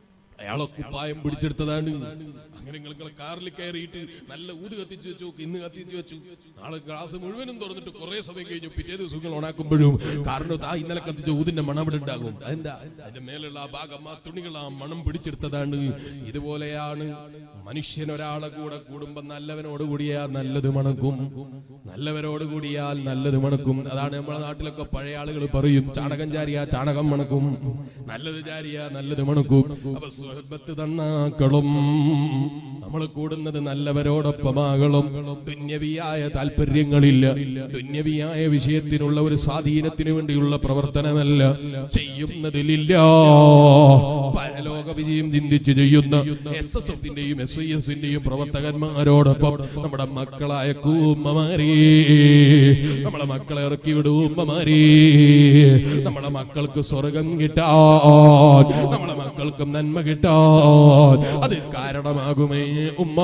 അയാളെ കുപ്പായം പിടിച്ചെടുത്തതാണ് അങ്ങനെ നിങ്ങൾ കാറിൽ കയറിയിട്ട് നല്ല ഊത് കത്തിച്ചു വെച്ചു ഇന്ന് കത്തിച്ചു വെച്ചു നാളെ ഗ്ലാസ് മുഴുവനും തുറന്നിട്ട് കുറെ സമയം കഴിഞ്ഞു പിറ്റേ ദിവസങ്ങൾ ഓണാക്കുമ്പോഴും കാരണം താ ഇന്നലെ കത്തിച്ച ഊതിന്റെ മണം ഇവിടെ ഉണ്ടാകും അതെന്താ അതിന്റെ മേലുള്ള ആ ഭാഗം ആ തുണികൾ ആ മണം പിടിച്ചെടുത്തതാണ് ഇതുപോലെയാണ് മനുഷ്യൻ ഒരാളെ കൂടെ കൂടുമ്പോ നല്ലവനോട് കൂടിയാൽ നല്ലത് മണക്കും നല്ലവരോട് കൂടിയാൽ നല്ലത് മണക്കും അതാണ് നമ്മുടെ നാട്ടിലൊക്കെ പഴയ ആളുകൾ പറയും ചാണകം ചാരിയ ചാണകം മണക്കും നല്ലത് ചാരിയ നല്ലത് മണക്കും അപ്പൊ സുഹബത്ത് തന്നാക്കളും നമ്മൾ കൂടുന്നത് നല്ലവരോടൊപ്പമാകണം തുന്യവിയായ താല്പര്യങ്ങളില്ല തുന്യവിയായ വിഷയത്തിനുള്ള ഒരു സ്വാധീനത്തിന് വേണ്ടിയുള്ള പ്രവർത്തനമല്ല ചെയ്യുന്നതിലില്ല പരലോക വിജയം ചിന്തിച്ച് ചെയ്യുന്ന എസ് എസ് എഫിന്റെയും എസ് ഐ എസിന്റെയും പ്രവർത്തകന്മാരോടൊപ്പം നമ്മുടെ മക്കളായ കൂമ്മമാരേ നമ്മളെ മക്കളെ ഇറക്കി വിടൂ ഉമ്മമാരേ നമ്മളെ മക്കൾക്ക് സ്വർഗം കിട്ടാൻ നമ്മളെ മക്കൾക്ക് നന്മ കിട്ടാൻ അത് കാരണമാകുമേ ഉമ്മ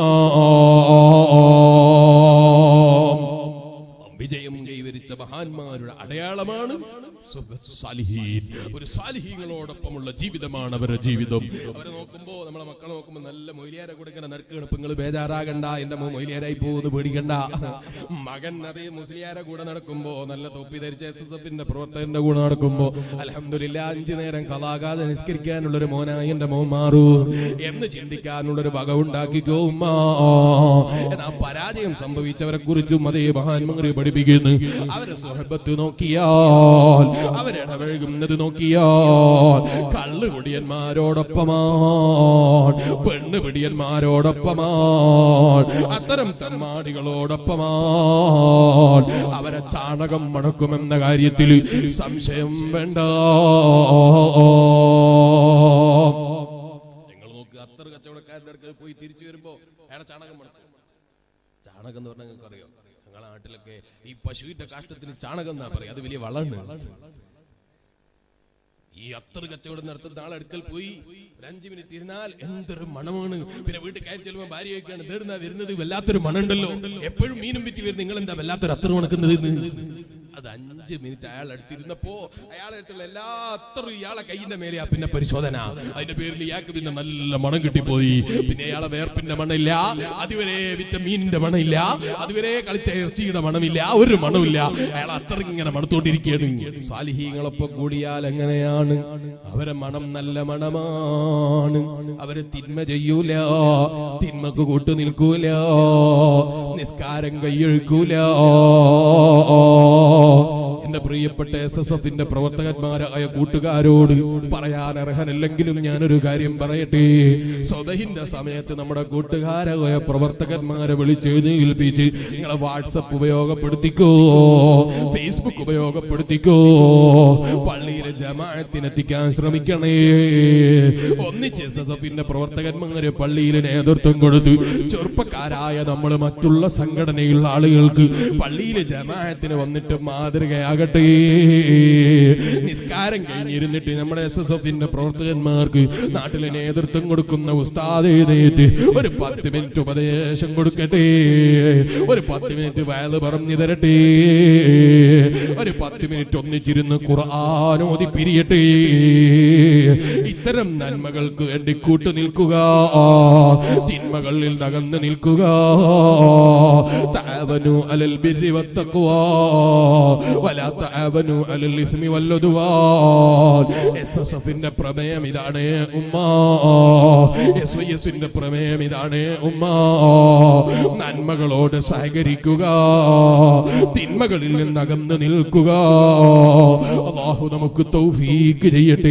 വിജയം കൈവരിച്ച മഹാന്മാരുടെ അടയാളമാണ് സുബ്ബത്ത് സാലിഹീൻ. ഒരു സാലിഹീങ്ങളോടൊപ്പമുള്ള ജീവിതമാണ് അവരുടെ ജീവിതം അവരെ നോക്കുമ്പോ നമ്മളെ മക്കളെ നോക്കുമ്പോ നല്ല മൊയിലിയാരെ കൂടെ ഇങ്ങനെ നിരക്കുകയാണ് ഇപ്പൊ നിങ്ങൾ ബേജാറാകണ്ട എന്റെ മോ മൊയിലിയാരായി പോകുന്നു പേടിക്കണ്ട മകൻ അതേ മുസ്ലിയാരെ കൂടെ നടക്കുമ്പോ നല്ല തൊപ്പി ധരിച്ച എസ് എസ് എഫിന്റെ പ്രവർത്തകന്റെ കൂടെ നടക്കുമ്പോ അലഹമില്ല അഞ്ചു നേരം കലാകാതെ നിസ്കരിക്കാനുള്ള ഒരു മോനായി എന്റെ മോൻ മാറൂ എന്ന് ചിന്തിക്കാനുള്ള ഒരു വക ഉണ്ടാക്കിക്കോ ഉമ്മ എന്നാ പരാജയം സംഭവിച്ചവരെ കുറിച്ചും അതേ മഹാന്മാരെ പഠിപ്പിക്കുന്നു അവരെ സുഹബത്ത് നോക്കിയാൽ അവരിടപഴകുന്നത് നോക്കിയാൽ കള്ളുകുടിയന്മാരോടൊപ്പമാണ് പെണ്ണ് പിടിയന്മാരോടൊപ്പമാണ് അത്തരം തന്മാടികളോടൊപ്പമാണ് അവരെ ചാണകം മണക്കുമെന്ന കാര്യത്തിൽ സംശയം വേണ്ട നിങ്ങൾ നോക്ക് അത്ര കച്ചവടക്കാരുടെ അടുക്കൽ പോയി തിരിച്ചു വരുമ്പോ അയാളെ ചാണകം മണക്കും ചാണകം എന്ന് പറഞ്ഞാൽ നിങ്ങൾക്ക് അറിയോ ഞങ്ങളെ നാട്ടിലൊക്കെ ഈ പശുവിന്റെ കാഷ്ടത്തിന് ചാണകം എന്നാ പറയാ അത് വലിയ വളമാണ് ഈ അത്ര കച്ചവടം നടത്തുന്ന ആളെ അടുക്കൽ പോയി ഒരു അഞ്ചു മിനിറ്റ് ഇരുന്നാൽ എന്തൊരു മണമാണ് പിന്നെ വീട്ടിൽ കയറി ചെല്ലുമ്പോൾ ഭാര്യ വയ്ക്കാണ് നേടുന്ന വരുന്നത് വല്ലാത്തൊരു മണമുണ്ടല്ലോ എപ്പോഴും മീനും വിറ്റ് വരുന്നത് നിങ്ങൾ എന്താ വല്ലാത്തൊരു അത്ര മണക്കുന്നത് അത് അഞ്ച് മിനിറ്റ് അയാൾ അടുത്തിരുന്നപ്പോ അയാളെ അടുത്തുള്ള എല്ലാ അത്രയും ഇയാളെ കൈയിന്റെ മേലെയാ പിന്നെ പരിശോധന അതിന്റെ പേരിൽ ഇയാൾക്ക് പിന്നെ നല്ല മണം കിട്ടിപ്പോയി പിന്നെ ഇയാളെ വേർപ്പിന്റെ മണമില്ല അതുവരെ വിറ്റ മീനിന്റെ മണമില്ല അതുവരെ കളിച്ച ഇറച്ചിയുടെ മണമില്ല ഒരു മണമില്ല അയാൾ അത്ര ഇങ്ങനെ മണത്തോണ്ടിരിക്കുകയാണ് സാലിഹീങ്ങളൊപ്പം കൂടിയാൽ എങ്ങനെയാണ് അവരെ മണം നല്ല മണമാണ് അവര് തിന്മ ചെയ്യൂല തിന്മക്ക് കൂട്ടു നിൽക്കൂല നിസ്കാരം കൈയൊഴുക്കൂല എന്റെ പ്രിയപ്പെട്ട എസ് എസ് എഫിന്റെ പ്രവർത്തകന്മാരായ കൂട്ടുകാരോട് പറയാൻ അർഹനല്ലെങ്കിലും ഞാനൊരു കാര്യം പറയട്ടെ സ്വതഹിന്റെ സമയത്ത് നമ്മുടെ കൂട്ടുകാരായ പ്രവർത്തകന്മാരെ വിളിച്ചെഴുന്നേൽപ്പിച്ച് നിങ്ങളെ വാട്സപ്പ് ഉപയോഗപ്പെടുത്തിക്കോ ഫേസ്ബുക്ക് ഉപയോഗപ്പെടുത്തിക്കോ പള്ളിയിലെ ജമാഅത്തിനെത്തിക്കാൻ ശ്രമിക്കണേ ഒന്നിച്ച് എസ് എസ് എഫിന്റെ പ്രവർത്തകന്മാര് പള്ളിയിലെ നേതൃത്വം കൊടുത്ത് ചെറുപ്പക്കാരായ നമ്മൾ മറ്റുള്ള സംഘടനയുള്ള ആളുകൾക്ക് പള്ളിയിലെ ജമാഅത്തിന് വന്നിട്ട് മാതൃകയാകട്ടെ നിസ്കാരം കഴിഞ്ഞിരുന്നിട്ട് നമ്മുടെ എസ് എസ് എഫിന്റെ പ്രവർത്തകന്മാർക്ക് നാട്ടിലെ നേതൃത്വം കൊടുക്കുന്ന ഉസ്താദ് എഴുന്നേറ്റ് ഒരു പത്ത് മിനിറ്റ് ഉപദേശം കൊടുക്കട്ടെ ഒരു പത്ത് മിനിറ്റ് വയല് പറഞ്ഞു തരട്ടെ ഒരു പത്ത് മിനിറ്റ് ഒന്നിച്ചിരുന്ന് ഖുർആാനോതി പിരിയട്ടെ ഇത്തരം നന്മകൾക്ക് വേണ്ടി കൂട്ടു നിൽക്കുക തിന്മകളിൽ നകന്നു നിൽക്കുക താവനു അലൽ ബിരി വത്തഖ്വാ വലാ താവനു അലൽ ഇസ്മി വല്ലതുവാൻ എസ് എസ് എഫിന്റെ പ്രമേയം ഇതാണ് ഉമ്മ എസ് വൈ എസിന്റെ പ്രമേയം ഇതാണ് ഉമ്മ നന്മകളോട് സഹകരിക്കുക തിന്മകളിൽ നിന്ന് അകന്നു നിൽക്കുക അള്ളാഹു നമുക്ക് തൗഫീക്ക് ചെയ്യട്ടെ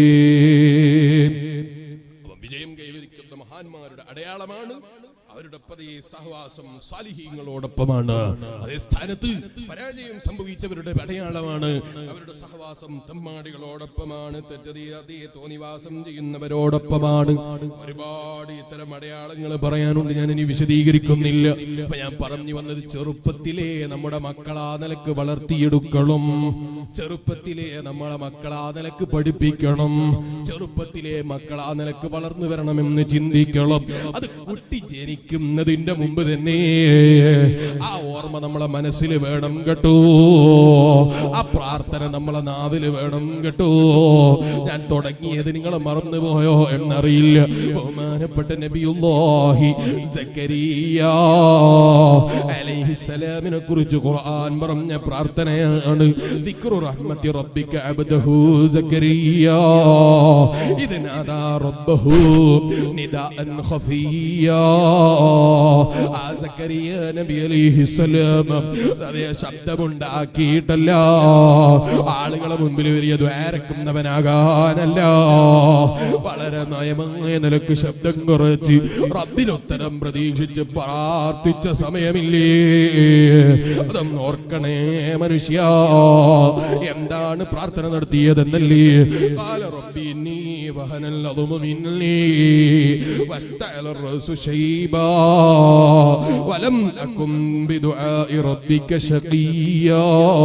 അപ്പം വിജയം കൈവരിക്കുന്ന മഹാന്മാരുടെ അടയാളമാണ് അവരുടെ പതിയെ സഹവാസം സാലിഹീങ്ങളോടൊപ്പമാണ് അതേ സ്ഥാനത്ത് പരാജയം സംഭവിച്ചവരുടെ അടയാളമാണ് അവരുടെ സഹവാസം തെമ്മാടികളോടൊപ്പമാണ് തെറ്റതീ അതേ തോന്നിവാസം ചെയ്യുന്നവരോടൊപ്പമാണ് ഒരുപാട് ഇത്തരം അടയാളങ്ങൾ പറയാനുണ്ട് ഞാൻ ഇനി വിശദീകരിക്കുന്നില്ല അപ്പൊ ഞാൻ പറഞ്ഞു വന്നത് ചെറുപ്പത്തിലേ നമ്മുടെ മക്കളാ നിലക്ക് വളർത്തിയെടുക്കണം ചെറുപ്പത്തിലെ നമ്മളെ മക്കളെ ആ നിലക്ക് പഠിപ്പിക്കണം ചെറുപ്പത്തിലെ മക്കൾ ആ നിലക്ക് വളർന്നു വരണമെന്ന് ചിന്തിക്കണം അത് കുട്ടി ജനിക്കുന്നതിന്റെ മുമ്പ് തന്നെ ആ ഓർമ്മ നമ്മളെ മനസ്സിൽ വേണം കേട്ടോ ആ പ്രാർത്ഥന നമ്മളെ നാവിൽ വേണം കേട്ടോ ഞാൻ തുടങ്ങിയത് നിങ്ങൾ മറന്നുപോയോ എന്നറിയില്ല ബഹുമാനപ്പെട്ട നബിയുല്ലാഹി സക്കരിയ അലൈഹിസ്സലാമിനെ കുറിച്ച് ഖുർആൻ പറഞ്ഞ പ്രാർത്ഥനയാണ് ദിക്റു റഹ്മത്തി റബ്ബിക അബ്ദഹു സക്കരിയ ഇത് നാദാ റബ്ബഹു നിദാഅൻ ഖഫിയ ആ സക്കരിയ നബി അലൈഹിസ്സലാം അതേ ശബ്ദമുണ്ടാക്കിയിട്ടല്ല ആളുകളെ മുമ്പിൽ വലിയ ദ്വാരക്കുന്നവനാകാനല്ല വളരെ നയമായ നിലക്ക് ശബ്ദം കുറച്ച് റബ്ബിനുത്തരം പ്രതീക്ഷിച്ച് പ്രാർത്ഥിച്ച സമയമില്ലേ അതൊന്ന് ഓർക്കണേ മനുഷ്യ എന്താണ് പ്രാർത്ഥന നടത്തിയതെന്നല്ലേ قال ربي إني وهن العظم مني واستعل الرأس شيبا ولم أكن بدعاء ربك شقيا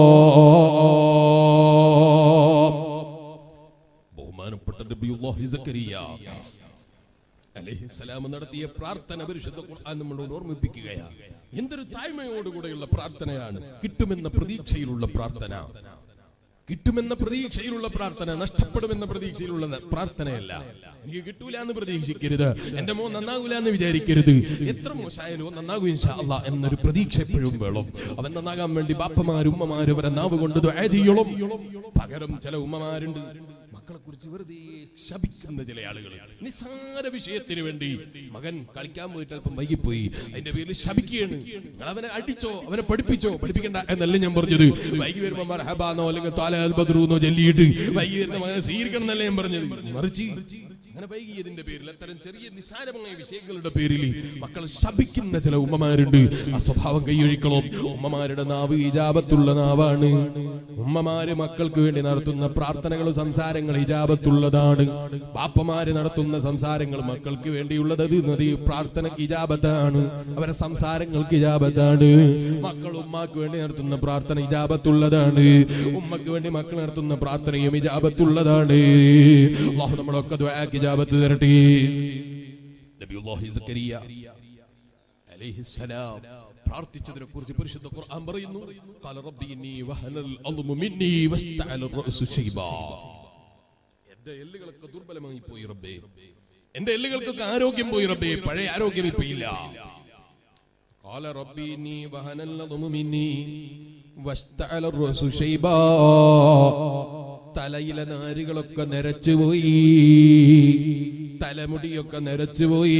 ബഹുമാനപ്പെട്ട നബിയുല്ലാഹി സക്കരിയ അലൈഹിസ്സലാം നടത്തിയ പ്രാർത്ഥന പരിശുദ്ധ ഖുർആൻ നമ്മളോട് ഓർമ്മിപ്പിക്കുകയാണ് എന്തൊരു താഴ്മയോടുകൂടെയുള്ള പ്രാർത്ഥനയാണ് കിട്ടുമെന്ന പ്രതീക്ഷയിലുള്ള പ്രാർത്ഥന കിട്ടുമെന്ന പ്രതീക്ഷയിലുള്ള പ്രാർത്ഥന നഷ്ടപ്പെടുമെന്ന പ്രതീക്ഷയിലുള്ള ന- പ്രാർത്ഥനയല്ല എനിക്ക് കിട്ടൂല എന്ന് പ്രതീക്ഷിക്കരുത് എന്റെ മോൻ നന്നാകൂല എന്ന് വിചാരിക്കരുത് എത്ര മോശമായാലോ നന്നാകും ഇൻഷാ അല്ലാ എന്നൊരു പ്രതീക്ഷ എപ്പോഴും വേണം അവൻ നന്നാകാൻ വേണ്ടി ബാപ്പമാരും ഉമ്മമാരും അവരെ നാവ് കൊണ്ട് ദുആ ചെയ്യണം പകരം ചില ഉമ്മമാരുണ്ട് മക്കളെ കുറിച്ച് വെറുതെ ശപിക്കുന്ന ചില ആളുകൾ നിസ്സാര വിഷയത്തിന് വേണ്ടി മകൻ കളിക്കാൻ പോയിട്ട് അല്പം വൈകിപ്പോയി അതിന്റെ പേരിൽ ശപിക്കുകയാണ് നിങ്ങൾ അവനെ അടിച്ചോ അവനെ പഠിപ്പിച്ചോ പഠിപ്പിക്കണ്ട എന്നല്ല ഞാൻ പറഞ്ഞത് വൈകി വരുമ്പോ മർഹബാന്നോ അല്ലെങ്കിൽ താല അൽ ബദ്രൂന്നോ ചൊല്ലിയിട്ട് വൈകി വരുന്ന മകനെ സ്വീകരിക്കണം എന്നല്ല ഞാൻ പറഞ്ഞത് മറിച്ച് അങ്ങനെ വൈകിയതിന്റെ പേരിൽ അത്തരം ചെറിയ നിസ്സാരമായ വിഷയങ്ങളുടെ പേരിൽ മക്കളെ ശപിക്കുന്ന ചില ഉമ്മമാരുണ്ട് ആ സ്വഭാവം കൈയൊഴിക്കണം ഉമ്മമാരുടെ നാവ് ഇജാബത്തുള്ള നാവാണ് ഉമ്മമാര് മക്കൾക്ക് വേണ്ടി നടത്തുന്ന പ്രാർത്ഥനകളും സംസാരങ്ങൾ ഇജാബത്തുള്ളതാണ് ബാപ്പമാര് നടത്തുന്ന സംസാരങ്ങൾ മക്കൾക്ക് വേണ്ടിയുള്ളത് അത് നദി പ്രാർത്ഥനക്ക് ഇജാബത്താണ് അവരെ സംസാരങ്ങൾക്ക് ഇജാബത്താണ് മക്കൾ ഉമ്മാക്ക് വേണ്ടി നടത്തുന്ന പ്രാർത്ഥന ഇജാബത്തുള്ളതാണ് ഉമ്മക്ക് വേണ്ടി മക്കൾ നടത്തുന്ന പ്രാർത്ഥനയും ഇജാബത്തുള്ളതാണ് അള്ളാഹു നമ്മളൊക്കെ ദുആക്ക് ഇജാബത്ത് തരട്ടെ നബിയുല്ലാഹി സക്കരിയ അലൈഹിസ്സലാം പ്രാർത്ഥിച്ചതിനെ കുറിച്ച് പരിശുദ്ധ ഖുർആൻ പറയുന്നു ഖാല റബ്ബി ഇന്നി വഹനൽ അദ്മു മിന്നി വസ്തഅല റഅസു ശൈബാ എന്റെ എല്ലുകളൊക്കെ ദുർബലമായി പോയി റബ്ബേ എന്റെ എല്ലുകൾക്കൊക്കെ ആരോഗ്യം പോയി റബ്ബേ പഴയ ആരോഗ്യം ഇപ്പൊ ഇല്ല قال ربي إني وهن العظم مني واشتعل الرأس شيبا തലയിലെ നാരുകളൊക്കെ നിരച്ചുപോയി തലമുടിയൊക്കെ നിരച്ചുപോയി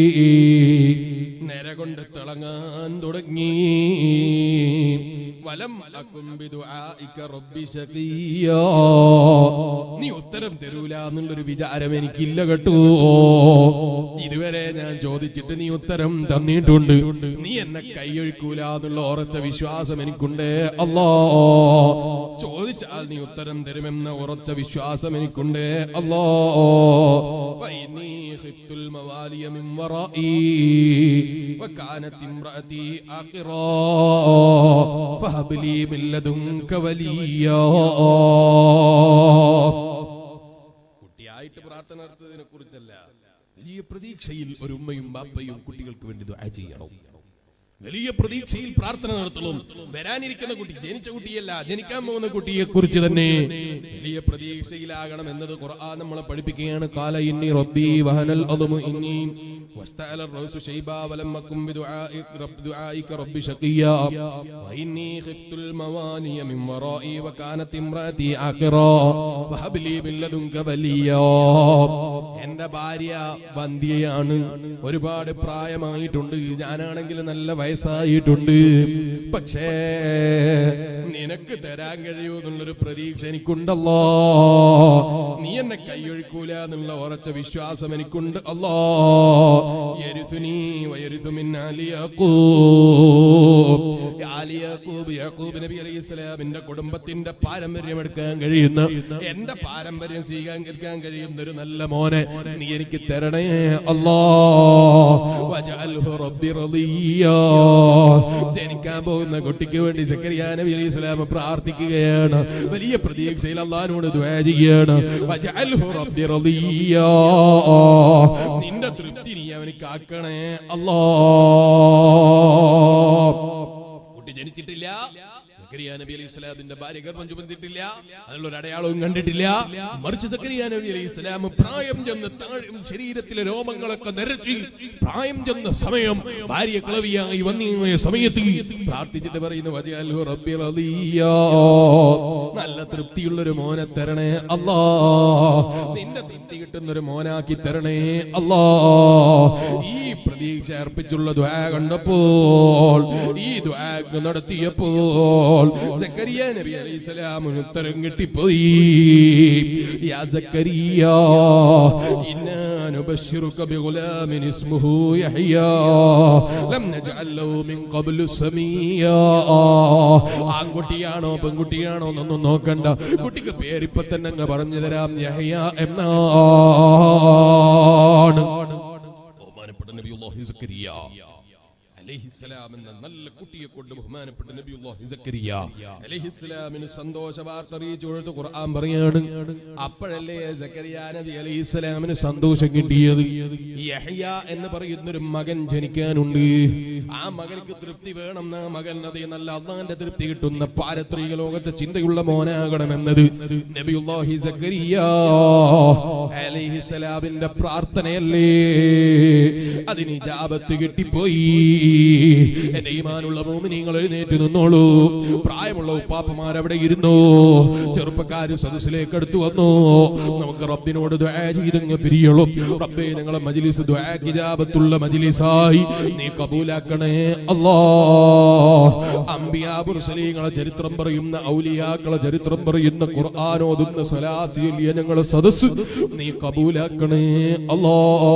നിര കൊണ്ട് തിളങ്ങാൻ തുടങ്ങി വലം അകും ബിദുആഇക റബ്ബി ശഖിയ്യാ. നീ ഉത്തരം തരൂല എന്നുള്ളൊരു വിചാരം എനിക്കില്ല കേട്ടോ ഇതുവരെ ഞാൻ ചോദിച്ചിട്ട് നീ ഉത്തരം തന്നിട്ടുണ്ട് നീ എന്നെ കൈയൊഴിക്കൂല എന്നുള്ള ഉറച്ച വിശ്വാസം എനിക്കുണ്ട് അല്ലോ ചോദിച്ചാൽ നീ ഉത്തരം തരുമെന്ന ഉറച്ച വിശ്വാസം എനിക്കുണ്ട് അല്ലോ وإني خفت الموالي من ورائي وكانت امرأتي عاقرا فهب لي من لدنك وليا കുട്ടിയായിട്ട് പ്രാർത്ഥന നടത്തുന്നതിനെ കുറിച്ചല്ല വലിയ പ്രതീക്ഷയിൽ ഒരു ഉമ്മയും ബാപ്പയും കുട്ടികൾക്ക് വേണ്ടി ദുആ ചെയ്യണം വലിയ പ്രതീക്ഷയിൽ പ്രാർത്ഥന നടത്തണം വരാനിരിക്കുന്ന കുട്ടി ജനിച്ച കുട്ടിയല്ല ജനിക്കാൻ പോകുന്ന കുട്ടിയെ കുറിച്ച് തന്നെ വലിയ പ്രതീക്ഷയിലാകണം എന്നത് ഖുർആൻ നമ്മളെ പഠിപ്പിക്കുകയാണ് കാല ഇന്നി റബ്ബി വഹനൽ അദ്മു ഇന്നി واستعل الرأس شيبا ولم أكن بدعائك رب دعائك رب شقيا وإني خفت الموالي من ورائي وكانت امرأتي عاقرا وهب لي من لدنك وليا എന്റെ ഭാര്യ വന്ധ്യയാണ് ഒരുപാട് പ്രായമായിട്ടുണ്ട് ഞാനാണെങ്കിൽ നല്ല വയസ്സായിട്ടുണ്ട് പക്ഷേ നിനക്ക് തരാൻ കഴിയൂ എന്നുള്ളൊരു പ്രതീക്ഷ എനിക്കുണ്ടല്ലോ നീ എന്നെ കൈയൊഴിക്കൂല എന്നുള്ള ഉറച്ച വിശ്വാസം എനിക്കുണ്ട് അല്ലോ യരിഥുനീ വയരിഥു മിൻ ആലി യഖൂബ്. ആലി യാക്കൂബ് യാക്കൂബ് നബി അലൈഹി സ്വലാമിന്റെ കുടുംബത്തിന്റെ പാരമ്പര്യം എടുക്കാൻ കഴിയുന്ന എന്റെ പാരമ്പര്യം സ്വീകരിക്കാൻ കഴിയുന്ന ഒരു നല്ല മോനെ നീ എനിക്ക് തരണേ അല്ലാ വജഅൽഹു റബ്ബി റളിയാ ജനിക്കാൻ പോകുന്ന കുട്ടിക്ക് വേണ്ടി സക്കരിയ നബി അലൈഹി സ്വലാം പ്രാർത്ഥിക്കുകയാണ് വലിയ പ്രതീക്ഷയിൽ അള്ളാഹിനോട് ദുആ ചെയ്യാണ് വജഅൽഹു റബ്ബി റളിയാ നിന്റെ തൃപ്തി നീ അവനിക്ക് ആക്കണേ അല്ലാ കുട്ടി ജനിച്ചിട്ടില്ല സക്കരിയ നബി അലൈഹി സ്വലാമിന്റെ ഭാര്യ ഗർഭം ചുമന്നിട്ടില്ല അതിനുള്ള ഒരു അടയാളവും കണ്ടിട്ടില്ല മറിച്ച് സക്കരിയ നബി അലൈഹി സ്വലാം പ്രായം ചെന്ന് താഴെ ശരീരത്തിലെ രോമങ്ങളൊക്കെ നിരച്ച് പ്രായം ചെന്ന സമയം ഭാര്യ കിളവിയായി വന്നിയ സമയത്ത് പ്രാർത്ഥിച്ചിട്ട് പറയുന്നു വജഅൽഹു റബ്ബി റളിയാ നല്ല തൃപ്തിയുള്ള ഒരു മോനെ തരണേ അല്ലാ നിന്റെ തൃപ്തി കിട്ടുന്ന ഒരു മോനാക്കി തരണേ അല്ലാ ഈ പ്രതീക്ഷ അർപ്പിച്ചുള്ള ദ്വാ കണ്ടപ്പോൾ ഈ ദ്വാ നടത്തിയപ്പോൾ സക്കരിയ നബി അലൈഹി സ്വലാമിന് ഉത്തരം കിട്ടിപ്പോയി യാ സക്കരിയ ഇന്നാ നുബശ്ശിറുക ബിഗുലാമിൻ ഇസ്മുഹു യഹ്യാ ലം നജഅൽ ലഹു മിൻ ഖബ്ലു സമീയാ ആൺകുട്ടിയാണോ പെൺകുട്ടിയാണോ എന്നൊന്നും നോക്കണ്ട കുട്ടിക്ക് പേരിപ്പൊ തന്നെ അങ്ങ് പറഞ്ഞു തരാം യഹ്യ എന്നാണ് ബഹുമാനപ്പെട്ട നബിയുല്ലാഹി സക്കരിയ അലൈഹിസ്സലാം എന്ന നല്ല കുട്ടിയെ കൊണ്ട് ബഹുമാനപ്പെട്ട നബിയുല്ലാഹി സക്കരിയ അലൈഹിസ്സലാമിന് സന്തോഷ വാർത്ത അറിയിച്ചു കൊടുത്ത് ഖുർആൻ പറയാണ് അപ്പോഴല്ലേ സക്കരിയ നബി അലൈഹിസ്സലാമിന് സന്തോഷം കിട്ടിയത് യഹ്യ എന്ന് പറയുന്ന ഒരു മകൻ ജനിക്കാനുണ്ട് ആ മകനിക്ക് തൃപ്തി വേണം ആ മകൻ അതേ നല്ല അള്ളാന്റെ തൃപ്തി കിട്ടുന്ന പാരത്രിക ലോകത്തെ ചിന്തയുള്ള മോനാകണമെന്നത് നബിയുല്ലാഹി സക്കരിയ അലൈഹിസ്സലാമിന്റെ പ്രാർത്ഥനയല്ലേ അതിന് ജാപത്ത് കിട്ടിപ്പോയി എന്റെ ഈമാനുള്ള മോമിനിങ്ങൾ എഴുന്നേറ്റ് നിന്നോളൂ പ്രായമുള്ള ഉപ്പാപ്പമാർ അവിടെ ഇരുന്നു ചെറുപ്പക്കാര് സദസ്സിലേക്ക് അടുത്തു വന്നു നമുക്ക് റബ്ബിനോട് ദുആ ചെയ്തങ്ങ് പിരിയളും റബ്ബേ ഞങ്ങളെ മജ്ലിസ് ദുആ കിജാബത്തുള്ള മജ്ലിസായി നീ കബൂലാക്കണേ അല്ലാ അംബിയാ മുർസലീങ്ങളെ ചരിത്രം പറയുന്ന ഔലിയാക്കളെ ചരിത്രം പറയുന്ന ഖുർആൻ ഓതുന്ന സ്വലാത്ത് ചൊല്ലിയ ഞങ്ങളെ സദസ്സ് നീ കബൂലാക്കണേ അല്ലാ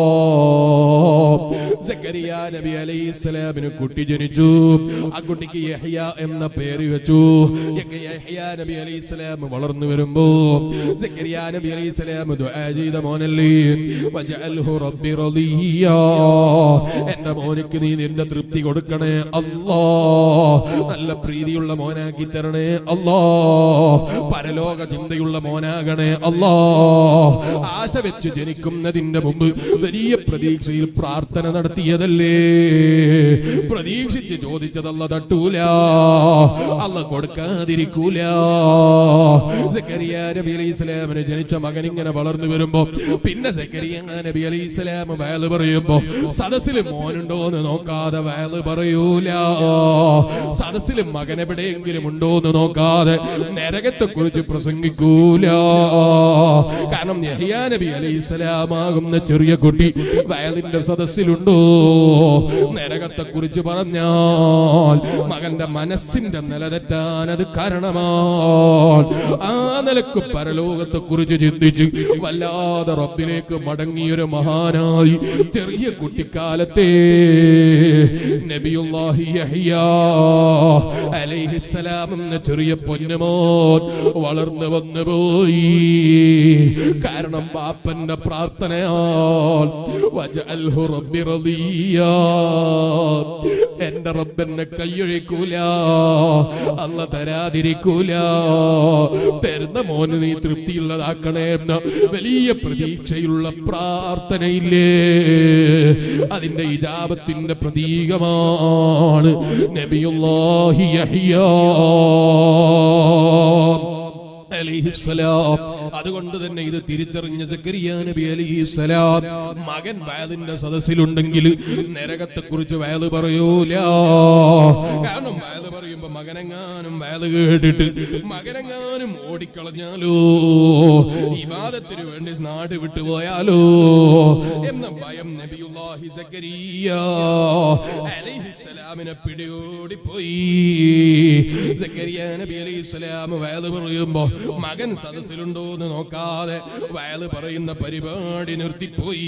സക്കരിയ നബി അലൈഹി സ്വലാമിന് കുട്ടി ജനിച്ചു ആ കുട്ടിക്ക് യഹ്യ എന്ന പേര് വെച്ചു യഹ്യ യഹ്യ നബി അലൈഹി സ്വലാം വളർന്നു വരുമ്പോ സക്കരിയ നബി അലൈഹി സ്വലാം ദുആ ചെയ്ത മോനല്ലേ വജഅൽഹു റബ്ബി റളിയാ എന്റെ മോനിക്ക് നീ നിന്റെ തൃപ്തി കൊടുക്കണേ അല്ലാ നല്ല പ്രീതിയുള്ള മോനാക്കി തരണേ അല്ലാ പരലോക ചിന്തയുള്ള മോനാകണേ അല്ലാ ആശ വെച്ച് ജനിക്കുന്നതിന്റെ മുമ്പ് വലിയ പ്രതീക്ഷയിൽ പ്രാർത്ഥന നടത്തിയതല്ലേ പ്രതീക്ഷിച്ച് ചോദിച്ചതല്ല തട്ടൂല അല്ല കൊടുക്കാതിരിക്കൂല സക്കരിയ നബി അലൈഹി സ്വലാമിന് ജനിച്ച മകൻ ഇങ്ങനെ വളർന്നു വരുമ്പോ പിന്നെ സക്കരിയ നബി അലൈഹി സ്വലാം വയല് പറയുമ്പോ സദസ്സിൽ മോനുണ്ടോ എന്ന് നോക്കാതെ വയല് പറയൂല സദസ്സിൽ മകൻ എവിടെയെങ്കിലും ഉണ്ടോ എന്ന് നോക്കാതെ നരകത്തെ കുറിച്ച് പ്രസംഗിക്കൂല കാരണം യഹിയാ നബി അലൈഹി സ്വലാമാകുന്ന ചെറിയ കുട്ടി വയലിന്റെ സദസ്സിലുണ്ടോ നരകത്തെ കുറിച്ച് പറഞ്ഞാൽ മകന്റെ മനസ്സിന്റെ നിലതെറ്റാൻ അത് കാരണമാണ് ആ നിലക്ക് പരലോകത്തെ കുറിച്ച് ചിന്തിച്ച് വല്ലാതെ റബ്ബിലേക്ക് മടങ്ങിയൊരു മഹാനായി ചെറിയ കുട്ടിക്കാലത്തെ നബിയുല്ലാഹി യഹ്യ അലൈഹിസ്സലാം എന്ന ചെറിയ പൊന്നുമോൻ വളർന്നു വന്നു പോയി കാരണം ബാപ്പന്റെ പ്രാർത്ഥനയാൽ വജഅൽഹു റബ്ബി റളിയാ എന്റെ റബ്ബെന്നെ കൈയൊഴിക്കൂല അല്ല തരാതിരിക്കൂല തരുന്ന മോന് നീ തൃപ്തിയുള്ളതാക്കണേ എന്ന വലിയ പ്രതീക്ഷയുള്ള പ്രാർത്ഥനയില്ലേ അതിന്റെ ഇജാബത്തിന്റെ പ്രതീകമാണ് നബിയുല്ലാഹി യഹ്യാ അലൈഹിസ്സലാം അതുകൊണ്ട് തന്നെ ഇത് തിരിച്ചറിഞ്ഞ സക്കരിയ നബി അലൈഹിസ്സലാം മകൻ വയലിന്റെ സദസ്സിലുണ്ടെങ്കിൽ നരകത്തെ കുറിച്ച് വയല് പറയൂല കാരണം വയല് പറയുമ്പോ മകനെങ്ങാനും വയല് കേട്ടിട്ട് മകനെങ്ങാനും ഓടിക്കളഞ്ഞാലോ ഇവാദത്തിന് വേണ്ടി നാട് വിട്ടുപോയാലോ എന്ന ഭയം നബിയുല്ലാഹി സക്കരിയ അലൈഹിസ്സലാമിനെ പിടികൂടി പോയി സക്കരിയ നബി അലൈഹിസ്സലാം വയല് പറയുമ്പോ മകൻ സദസ്സിലുണ്ടോ എന്ന് എന്ന് നോക്കാതെ വയല് പറയുന്ന പരിപാടി നിർത്തിപ്പോയി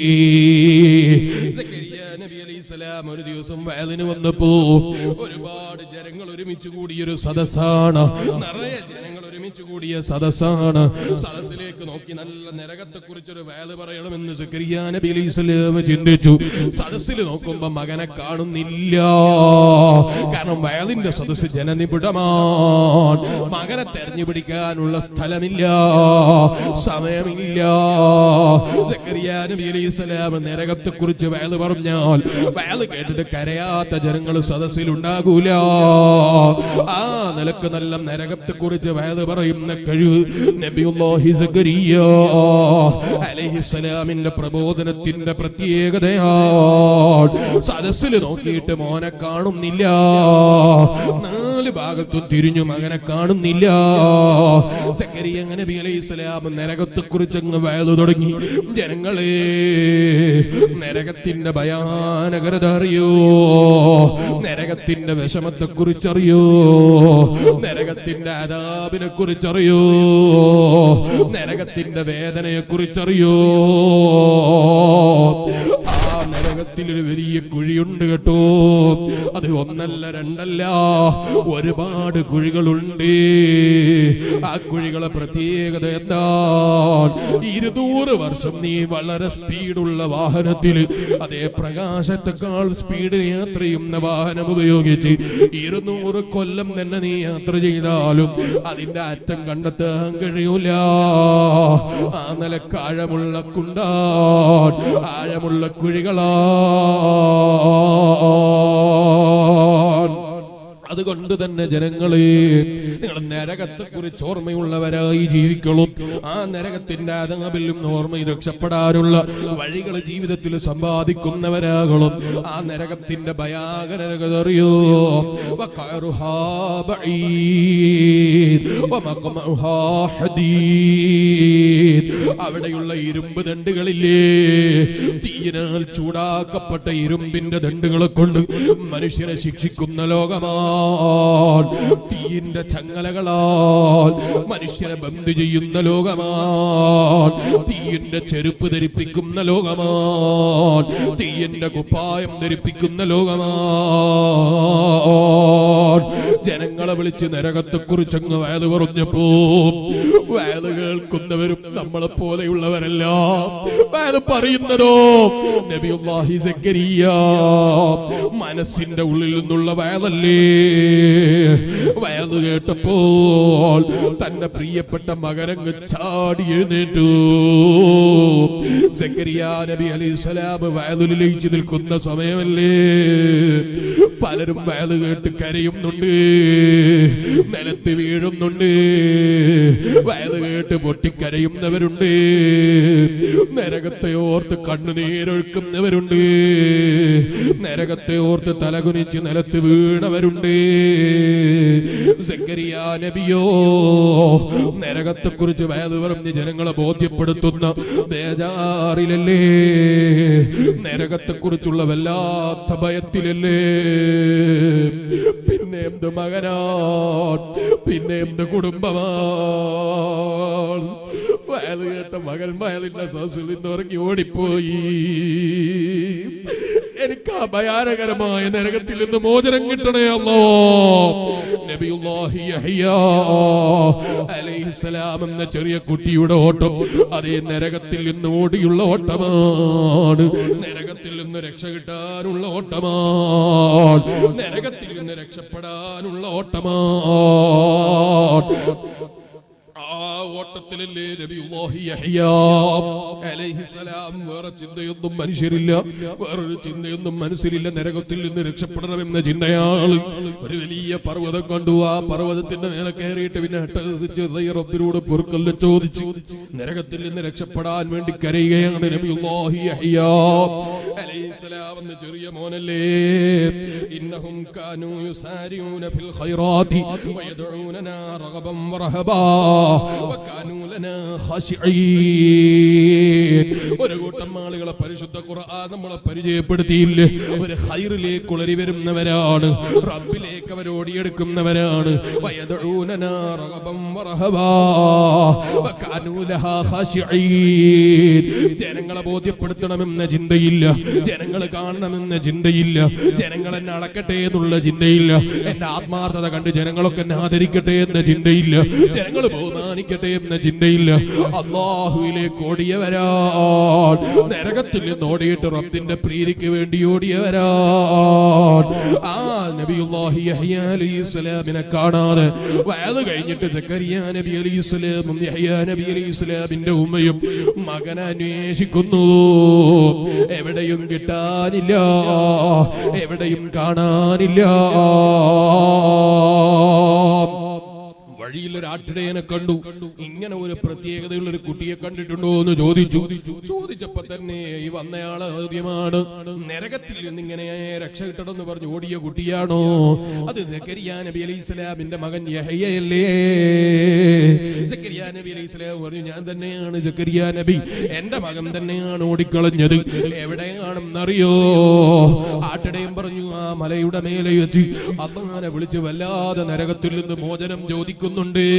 സക്കരിയ നബി അലൈഹി സ്വലാം ഒരു ദിവസം വയലിന് വന്നപ്പോ ഒരുപാട് ജനങ്ങൾ ഒരുമിച്ച് കൂടിയൊരു സദസ്സാണ് നിറയെ ജനങ്ങൾ ഒരുമിച്ച് കൂടിയ സദസ്സാണ് സദസ്സിലേക്ക് നോക്കി നല്ല നരകത്തെ കുറിച്ചൊരു വയല് പറയണമെന്ന് സക്കരിയ നബി അലൈഹി സ്വലാം ചിന്തിച്ചു സദസ്സിൽ നോക്കുമ്പോ മകനെ കാണുന്നില്ല കാരണം വയലിന്റെ സദസ്സ് ജനനിബിഡമാണ് മകനെ തെരഞ്ഞു പിടിക്കാനുള്ള സ്ഥലമില്ല സമയമില്ല സക്കരിയ നബി അലൈഹി സ്വലാം നരകത്തെ കുറിച്ച് വയല് പറഞ്ഞാൽ വയല് കേട്ടിട്ട് കരയാത്ത ജനങ്ങൾ സദസ്സിൽ ഉണ്ടാകൂല ആ നിലക്ക് നല്ല നരകത്തെ കുറിച്ച് വയല് പറയുന്ന കഴിവ് നബിയുല്ലാഹി സക്കരിയ അലൈഹിസ്സലാമിന്റെ പ്രബോധനത്തിന്റെ പ്രത്യേകതയാണ് സദസ്സിൽ നോക്കിയിട്ട് മോനെ കാണുന്നില്ല നാല് ഭാഗത്തും തിരിഞ്ഞു മകനെ കാണുന്നില്ല സക്കരിയ നബി അലൈഹി സ്വലാം നരകത്തെ കുറിച്ച് അങ്ങ് വയലു തുടങ്ങി ജനങ്ങളെ നരകത്തിന്റെ ഭയാനകരത അറിയോ നരകത്തിന്റെ വിഷമത്തെ കുറിച്ചറിയോ നരകത്തിന്റെ അതാപിനെ കുറിച്ചറിയോ നരകത്തിന്റെ വേദനയെ കുറിച്ചറിയോ ആ നരകത്തിൽ ഒരു വലിയ കുഴിയുണ്ട് കേട്ടോ അത് ഒന്നല്ല രണ്ടല്ല ഒരുപാട് കുഴികളുണ്ട് ആ കുഴികളെ പ്രത്യേകത എന്താണ് ഇരുന്നൂറ് വർഷം നീ വളരെ സ്പീഡുള്ള വാഹനത്തിൽ അതേ പ്രകാശത്തെക്കാൾ സ്പീഡിൽ യാത്ര ചെയ്യുന്ന വാഹനം ഉപയോഗിച്ച് ഇരുന്നൂറ് കൊല്ലം തന്നെ നീ യാത്ര ചെയ്താലും അതിന്റെ അറ്റം കണ്ടെത്താൻ കഴിയൂല ആ നിലക്ക് ആഴമുള്ള കുണ്ടാൻ ആഴമുള്ള കുഴികളാൻ അതുകൊണ്ട് തന്നെ ജനങ്ങളെ നിങ്ങൾ നരകത്തെ കുറിച്ച് ഓർമ്മയുള്ളവരായി ജീവിക്കണം ആ നരകത്തിന്റെ അതങ്ങബിൽ നിന്ന് ഓർമ്മയിൽ രക്ഷപ്പെടാനുള്ള വഴികൾ ജീവിതത്തിൽ സമ്പാദിക്കുന്നവരാകണം ആ നരകത്തിന്റെ ഭയാകരത അറിയോ വഖഅറുഹാ ബഈദ് വമഖമഉഹാ ഹദീദ് അവിടെയുള്ള ഇരുമ്പ് ദണ്ടുകളില്ലേ തീയിനാൽ ചൂടാക്കപ്പെട്ട ഇരുമ്പിന്റെ ദണ്ടുകളെ കൊണ്ട് മനുഷ്യനെ ശിക്ഷിക്കുന്ന ലോകമാണ് തീയിന്റെ ചങ്ങലകളാൽ മനുഷ്യനെ ബന്ദ് ചെയ്യുന്ന ലോകമാണ് തീയിന്റെ ചെരുപ്പ് ധരിപ്പിക്കുന്ന ലോകമാണ് തീയിന്റെ കുപ്പായം ധരിപ്പിക്കുന്ന ലോകമാണ് ജനങ്ങളെ വിളിച്ച് നരകത്തെ കുറിച്ച് അങ്ങ് വയത് പറഞ്ഞപ്പോ വയത് കേൾക്കുന്നവരും നമ്മളെ പോലെയുള്ളവരല്ല വയത് പറയുന്നതോ നബിയുല്ലാഹി സക്കരിയ മനസ്സിന്റെ ഉള്ളിൽ നിന്നുള്ള വയതല്ലേ വയത് കേട്ടപ്പോൾ തന്റെ പ്രിയപ്പെട്ട മകനങ്ങ് ചാടി എഴുന്നേറ്റു സക്കരിയ നബി അലൈഹി സ്വലാം വയലിൽ ലയിച്ചു നിൽക്കുന്ന സമയമല്ലേ പലരും വയല് കേട്ട് കരയുന്നുണ്ട് നിലത്ത് വീഴുന്നുണ്ട് വയല് കേട്ട് പൊട്ടിക്കരയുന്നവരുണ്ട് നരകത്തെ ഓർത്ത് കണ്ണുനീരൊഴുക്കുന്നവരുണ്ട് നരകത്തെ ഓർത്ത് തലകുനിച്ച് നിലത്ത് വീണവരുണ്ട് സക്കരിയ നബിയോ നരകത്തെ കുറിച്ച് വയത് പറഞ്ഞ് ജനങ്ങളെ ബോധ്യപ്പെടുത്തുന്ന ബേജാറിലല്ലേ നരകത്തെ കുറിച്ചുള്ള വല്ലാത്ത ഭയത്തിലല്ലേ പിന്നെ എന്ത് മകനാണ് പിന്നെ എന്ത് കുടുംബമാണ് വയത് കേട്ട മകൻ വയലിന്റെ സദസ്സിൽ നിന്ന് ഇറങ്ങി ഓടിപ്പോയി എനിക്ക് ആ ഭയാനകരമായ നരകത്തിൽ നിന്ന് മോചനം കിട്ടണേ അല്ലോ നബിയുല്ലാഹി യഹ്യ അലൈഹിസ്സലാം എന്ന ചെറിയ കുട്ടിയുടെ ഓട്ടം അതേ നരകത്തിൽ നിന്ന് ഓടിയുള്ള ഓട്ടമാണ് നരകത്തിൽ നിന്ന് രക്ഷ കിട്ടാനുള്ള ഓട്ടമാണ് നരകത്തിൽ നിന്ന് രക്ഷപ്പെടാനുള്ള ഓട്ടമാണ് ആ ഓട്ടത്തിലല്ലേ നബിയുല്ലാഹി യഹ്യ അലൈഹിസ്സലാം വേറെ ചിന്തയൊന്നും മനുഷ്യരില്ല വേറൊരു ചിന്തയൊന്നും മനസ്സിലില്ല നരകത്തിൽ നിന്ന് രക്ഷപ്പെടണമെന്ന ചിന്തയാള് ഒരു വലിയ പർവ്വതം കണ്ടു ആ പർവ്വതത്തിന്റെ മേലെ കയറിയിട്ട് പിന്നെ അട്ടഹസിച്ച് റബ്ബിനോട് പൊറുക്കല്ല ചോദിച്ചു നരകത്തിൽ നിന്ന് രക്ഷപ്പെടാൻ വേണ്ടി കരയുകയാണ് നബിയുല്ലാഹി യഹ്യ അലൈഹിസ്സലാം എന്ന ചെറിയ മോനല്ലേ ഇന്നഹും കാനൂ യുസാരിഊന ഫിൽ ഖൈറാത്തി വയദഊനനാ റഗബൻ വറഹബാ വകാനൂ ലനാ ഖാശിഈൻ ഒരു കൂട്ടം ആളുകളെ പരിശുദ്ധ ഖുർആൻ നമ്മളെ പരിചയപ്പെടുത്തിയില്ലേ ഒരു ഖൈറിലേക്ക് ഉളരി വരുന്നവരാണ് റബ്ബിലേക്ക് അവർ ഓടിയെടുക്കുന്നവരാണ് വയദഊനനാ റഗബൻ വറഹബാ വകാനൂ ലഹാ ഖാശിഈൻ ജനങ്ങളെ ബോധ്യപ്പെടുത്തണമെന്ന ചിന്തയില്ല ജനങ്ങൾ കാണണമെന്ന ചിന്തയില്ല ജനങ്ങൾ എന്നെ അളക്കട്ടെ എന്നുള്ള ചിന്തയില്ല എന്റെ ആത്മാർത്ഥത കണ്ട് ജനങ്ങളൊക്കെ എന്നെ ആദരിക്കട്ടെ എന്ന ചിന്തയില്ല ജനങ്ങൾ ബഹുമാനിക്കട്ടെ എന്ന ചിന്തയില്ല അള്ളാഹുവിലേക്ക് ഓടിയവരാ നരകത്തിൽ നിന്ന് ഓടിയിട്ട് റബ്ബിന്റെ പ്രീതിക്ക് വേണ്ടി ഓടിയവരാ ആ നബിയുല്ലാഹി യഹ്യ അലൈഹിസ്സലാമിനെ കാണാതെ വയത് കഴിഞ്ഞിട്ട് സക്കരിയ നബി അലൈഹിസ്സലാമും യഹ്യ നബി അലൈഹിസ്സലാമിന്റെ ഉമ്മയും മകനെ അന്വേഷിക്കുന്നു എവിടെയും കിട്ടാനില്ല എവിടെയും കാണാനില്ല വഴിയിൽ ഒരു ആട്ടിടയനെ കണ്ടു ഇങ്ങനെ ഒരു പ്രത്യേകതയുള്ള ഒരു കുട്ടിയെ കണ്ടിട്ടുണ്ടോ എന്ന് ചോദിച്ചു ചോദിച്ചപ്പോ തന്നെ ഈ വന്നയാള് ആദ്യമാണ് നരകത്തിൽ നിന്ന് ഇങ്ങനെ രക്ഷ കിട്ടണമെന്ന് പറഞ്ഞു ഓടിയ കുട്ടിയാണോ അത് സക്കരിയ നബി അലൈഹി സ്വലാമിന്റെ മകൻ യഹയ്യല്ലേ സക്കരിയ നബി അലൈഹി സ്വലാം പറഞ്ഞു ഞാൻ തന്നെയാണ് സക്കരിയ നബി എന്റെ മകൻ തന്നെയാണ് ഓടിക്കളഞ്ഞത് എവിടെയാണെന്നറിയോ ആട്ടിടയും പറഞ്ഞു ആ മലയുടെ മേലെ വെച്ച് അള്ളഹാനെ വിളിച്ച് വല്ലാതെ നരകത്തിൽ നിന്ന് മോചനം ചോദിക്കുന്നുണ്ട്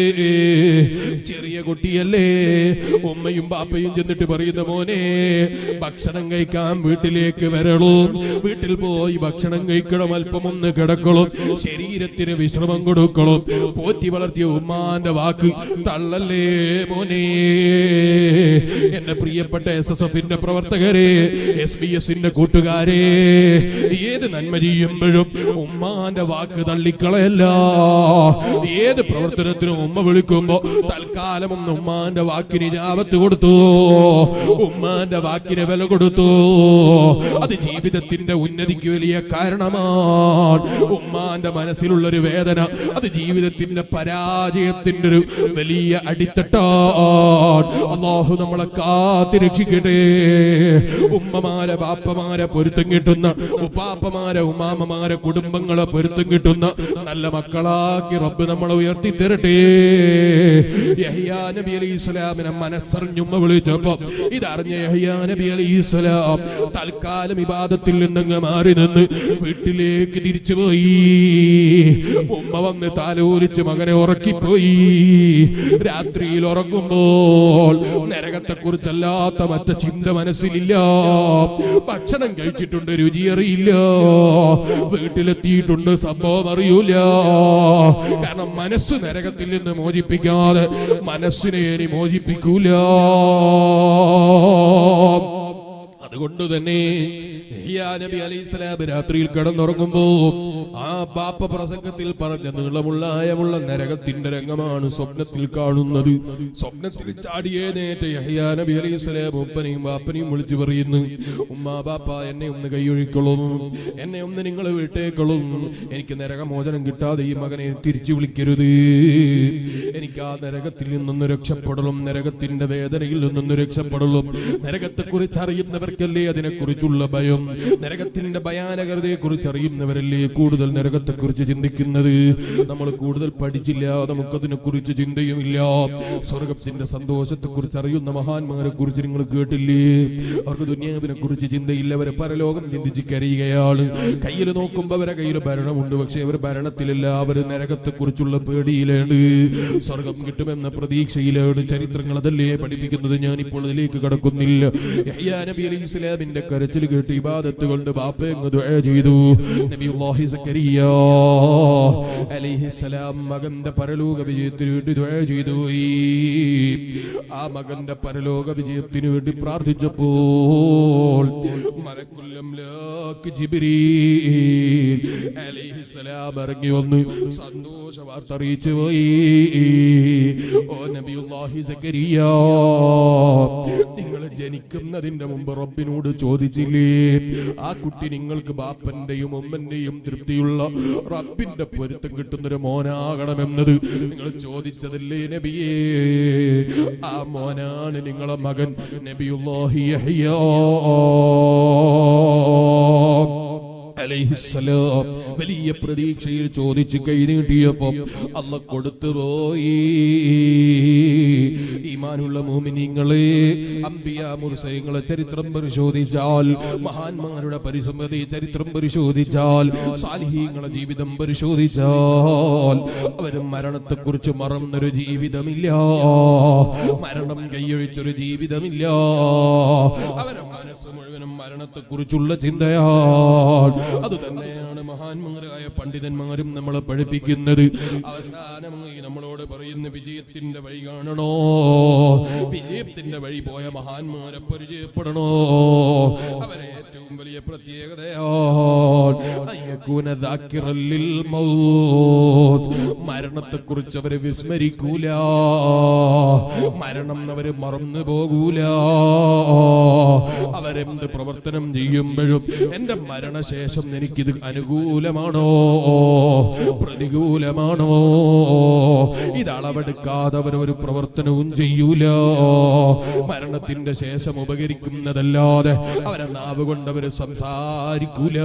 ചെറിയ കുട്ടിയല്ലേ ഉമ്മയും ബാപ്പയും ചെന്നിട്ട് പറയുന്ന മോനെ ഭക്ഷണം കഴിക്കാൻ വീട്ടിലേക്ക് വരളൂ വീട്ടിൽ പോയി ഭക്ഷണം കഴിക്കണം അല്പം ഒന്ന് കിടക്കണം ശരീരത്തിന് വിശ്രമം കൊടുക്കണം പോറ്റി വളർത്തിയ ഉമ്മാന്റെ വാക്ക് തള്ളല്ലേ മോനെ എന്റെ പ്രിയപ്പെട്ട എസ് എസ് എഫിന്റെ പ്രവർത്തകരെ എസ് ബി എസിന്റെ കൂട്ടുകാരെ ഏത് നന്മ ചെയ്യുമ്പോഴും ഉമ്മാന്റെ വാക്ക് തള്ളിക്കളയല്ല ഏത് പ്രവർത്തനത്തിനും ഉമ്മ വിളിക്കുമ്പോ തൽക്കാലം ഒന്ന് ഉമ്മാന്റെ വാക്കിന് ജാപത്ത് കൊടുത്തു ഉമ്മാന്റെ വാക്കിന് വില കൊടുത്തു അത് ജീവിതത്തിന്റെ ഉന്നതിക്ക് വലിയ കാരണമാണ് ഉമ്മാന്റെ മനസ്സിലുള്ളൊരു വേദന അത് ജീവിതത്തിന്റെ പരാജയത്തിന്റെ ഒരു വലിയ അടിത്തട്ടാണ് അള്ളാഹു നമ്മളെ കാത്തിരക്ഷിക്കട്ടെ ഉമ്മമാരെ ബാപ്പമാരെ പൊരുത്തം കിട്ടുന്ന ഉപ്പാപ്പമാരെ ഉമാമമാരെ കുടുംബങ്ങളെ പൊരുത്തം കിട്ടുന്ന നല്ല മക്കളാക്കി റബ്ബ് നമ്മളെ ഉയർത്തി തരട്ടെ യഹ്യാ നബി അലൈഹി സ്വലാമിനെ മനസ്സറിഞ്ഞുമ്മ വിളിച്ചപ്പോ ഇതറിഞ്ഞ യഹ്യാ നബി അലൈഹി സ്വലാം തൽക്കാലം ഇബാദത്തിൽ നിന്നങ്ങ് മാറി നിന്ന് വീട്ടിലേക്ക് തിരിച്ചുപോയി ഉമ്മ വന്ന് താലോലിച്ച് മകനെ ഉറക്കിപ്പോയി രാത്രിയിൽ ഉറങ്ങുമ്പോൾ നരകത്തെ കുറിച്ചല്ലാത്ത മറ്റ ചിന്ത മനസ്സിലില്ല ഭക്ഷണം കഴിച്ചിട്ടുണ്ട് രുചിയറിയില്ല വീട്ടിലെത്തിയിട്ടുണ്ട് സംഭവം അറിയൂല കാരണം മനസ്സ് നരകത്തിൽ നിന്ന് മോചിപ്പിക്കാതെ മനസ്സിനെ ഇനി മോചിപ്പിക്കൂല അതുകൊണ്ട് തന്നെ യഹ്യാ നബി അലൈഹി സ്വലാം രാത്രിയിൽ കിടന്നുറങ്ങുമ്പോ ആ ബാപ്പ പ്രസംഗത്തിൽ പറഞ്ഞ നീളമുള്ള ആയമുള്ള നരകത്തിന്റെ രംഗമാണ് സ്വപ്നത്തിൽ കാണുന്നത് സ്വപ്നത്തിൽ ചാടിയേ നേറ്റ യഹ്യാ നബി അലൈഹി സ്വലാം ഉപ്പനെയും ബാപ്പനെയും വിളിച്ചു പറയുന്നു ഉമ്മ ബാപ്പ എന്നെ ഒന്ന് കൈയൊഴിക്കൊള്ളും എന്നെ ഒന്ന് നിങ്ങൾ വിട്ടേക്കൊള്ളും എനിക്ക് നരകമോചനം കിട്ടാതെ ഈ മകനെ തിരിച്ചു വിളിക്കരുത് എനിക്ക് ആ നരകത്തിൽ നിന്നൊന്ന് രക്ഷപ്പെടലും നരകത്തിന്റെ വേദനയിൽ നിന്നൊന്ന് രക്ഷപ്പെടലും നരകത്തെ കുറിച്ച് അറിയുന്നവർക്കല്ലേ അതിനെക്കുറിച്ചുള്ള ഭയം നരകത്തിന്റെ ഭയാനകരതയെ കുറിച്ച് അറിയുന്നവരല്ലേ കൂടുതൽ നരകത്തെ കുറിച്ച് ചിന്തിക്കുന്നത് നമ്മൾ കൂടുതൽ പഠിച്ചില്ല നമുക്കതിനെ കുറിച്ച് ചിന്തയുമില്ല സ്വർഗത്തിന്റെ സന്തോഷത്തെ കുറിച്ച് അറിയുന്ന മഹാന്മാരെ കുറിച്ച് നിങ്ങൾ കേട്ടില്ലേ അവർക്ക് ദുനിയാവിനെ കുറിച്ച് ചിന്തയില്ല അവരെ പരലോകം ചിന്തിച്ച് കരയുകയാണ് കയ്യിൽ നോക്കുമ്പോ അവരെ കയ്യിൽ ഭരണമുണ്ട് പക്ഷെ അവർ ഭരണത്തിലല്ല അവർ നരകത്തെ കുറിച്ചുള്ള പേടിയിലാണ് സ്വർഗം കിട്ടുമെന്ന പ്രതീക്ഷയിലാണ് ചരിത്രങ്ങൾ അതല്ലേ പഠിപ്പിക്കുന്നത് ഞാൻ ഇപ്പോൾ അതിലേക്ക് കടക്കുന്നില്ല യഹ്യാ നബി അലൈഹി സ്വലാമിന്റെ കരച്ചിൽ കേട്ട് ഇബാദത്ത് കൊണ്ട് ബാപ്പയങ്ങ് ദുആ ചെയ്തു നബിയുല്ലാഹി സക്കരിയ അലൈഹി സലാം മകന്റെ പരലോക വിജയത്തിന് വേണ്ടി ദുആ ചെയ്തു ഈ ആ മകന്റെ പരലോക വിജയത്തിന് വേണ്ടി പ്രാർത്ഥിച്ചപ്പോൾ മലക്കുല്ലം ലാക്ക് ജിബ്രീൽ അലൈഹി സലാം ഇറങ്ങി വന്ന് സന്തോഷ വാർത്ത അറിയിച്ചു പോയി ഓ നബിയുല്ലാഹി സക്കരിയ നിങ്ങൾ ജനിക്കുന്നതിന്റെ മുമ്പ് റബ്ബിനോട് ചോദിച്ചില്ലേ ആ കുട്ടി നിങ്ങൾക്ക് ബാപ്പന്റെയും ഉമ്മന്റെയും തൃപ്തിയുള്ള റബ്ബിന്റെ പൊരുത്തം കിട്ടുന്നൊരു മോനാകണമെന്നത് നിങ്ങൾ ചോദിച്ചതല്ലേ നബിയേ ആ മോനാണ് നിങ്ങളെ മകൻ നബിയുല്ലാഹി യഹ്യാ അലൈഹിസ്സലാം വലിയ പ്രതീക്ഷയിൽ ചോദിച്ച് കൈനീട്ടിയപ്പോ അല്ല കൊടുത്തു പോയി ഈമാനുള്ള മോമിനിങ്ങളെ അമ്പിയ മുർസൈങ്ങളെ ചരിത്രം പരിശോധിച്ചാൽ മഹാന്മാരുടെ പരിസമ്മതി ചരിത്രം പരിശോധിച്ചാൽ സാലിഹീങ്ങളെ ജീവിതം പരിശോധിച്ചാൽ അവരും മരണത്തെക്കുറിച്ച് മറന്നൊരു ജീവിതമില്ല മരണം കൈയൊഴിച്ചൊരു ജീവിതമില്ല അവരുടെ മനസ്സ് മുഴുവനും മരണത്തെക്കുറിച്ചുള്ള ചിന്തയാണ് അത് തന്നെയാണ് മഹാന്മാരായ പണ്ഡിതന്മാരും നമ്മളെ പഠിപ്പിക്കുന്നത് അവസാനമായി നമ്മളോട് പറയുന്ന വിജയത്തിന്റെ വഴി കാണണോ വിജയത്തിന്റെ വഴി പോയ മഹാന്മാരെ പരിചയപ്പെടണോ അവരെ ഏറ്റവും വലിയ പ്രത്യേകതയാണ് അയ്യക്കൂന ദാക്കിറല്ലിൽ മൗത്ത് മരണത്തെ കുറിച്ച് അവരെ വിസ്മരിക്കൂല മരണം അവര് മറന്നു പോകൂല അവരെന്ത് പ്രവർത്തനം ചെയ്യുമ്പോഴും എന്റെ മരണശേഷം എനിക്കിത് അനുകൂലമാണോ പ്രതികൂലമാണോ ഇത് അളവെടുക്കാതെ അവർ ഒരു പ്രവർത്തനവും ചെയ്യൂല മരണത്തിന്റെ ശേഷം ഉപകരിക്കുന്നതല്ലാതെ അവരെ നാവ് കൊണ്ട് അവര് സംസാരിക്കൂല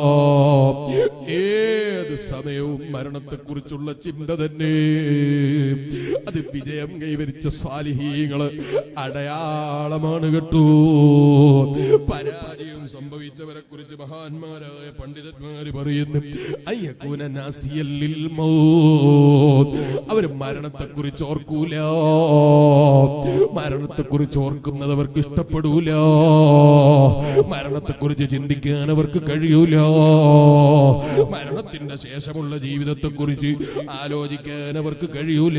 ഏത് സമയവും മരണത്തെക്കുറിച്ചുള്ള ചിന്ത തന്നെ അത് വിജയം കൈവരിച്ച സാലിഹീകള് അടയാളമാണ് കേട്ടു പരാജയം സംഭവിച്ചവരെ കുറിച്ച് മഹാന്മാരായ പണ്ഡിതന്മാര് പറയുന്നു അയ്യക്കൂന നാസിയല്ലിൽ മൗത്ത് അവര് മരണത്തെ കുറിച്ച് ഓർക്കൂല മരണത്തെ കുറിച്ച് ഓർക്കുന്നത് അവർക്ക് ഇഷ്ടപ്പെടൂല മരണത്തെ കുറിച്ച് ചിന്തിക്കാൻ അവർക്ക് കഴിയൂല മരണത്തിന്റെ ശേഷമുള്ള ജീവിതത്തെ കുറിച്ച് ആലോചിക്കാൻ അവർക്ക് കഴിയൂല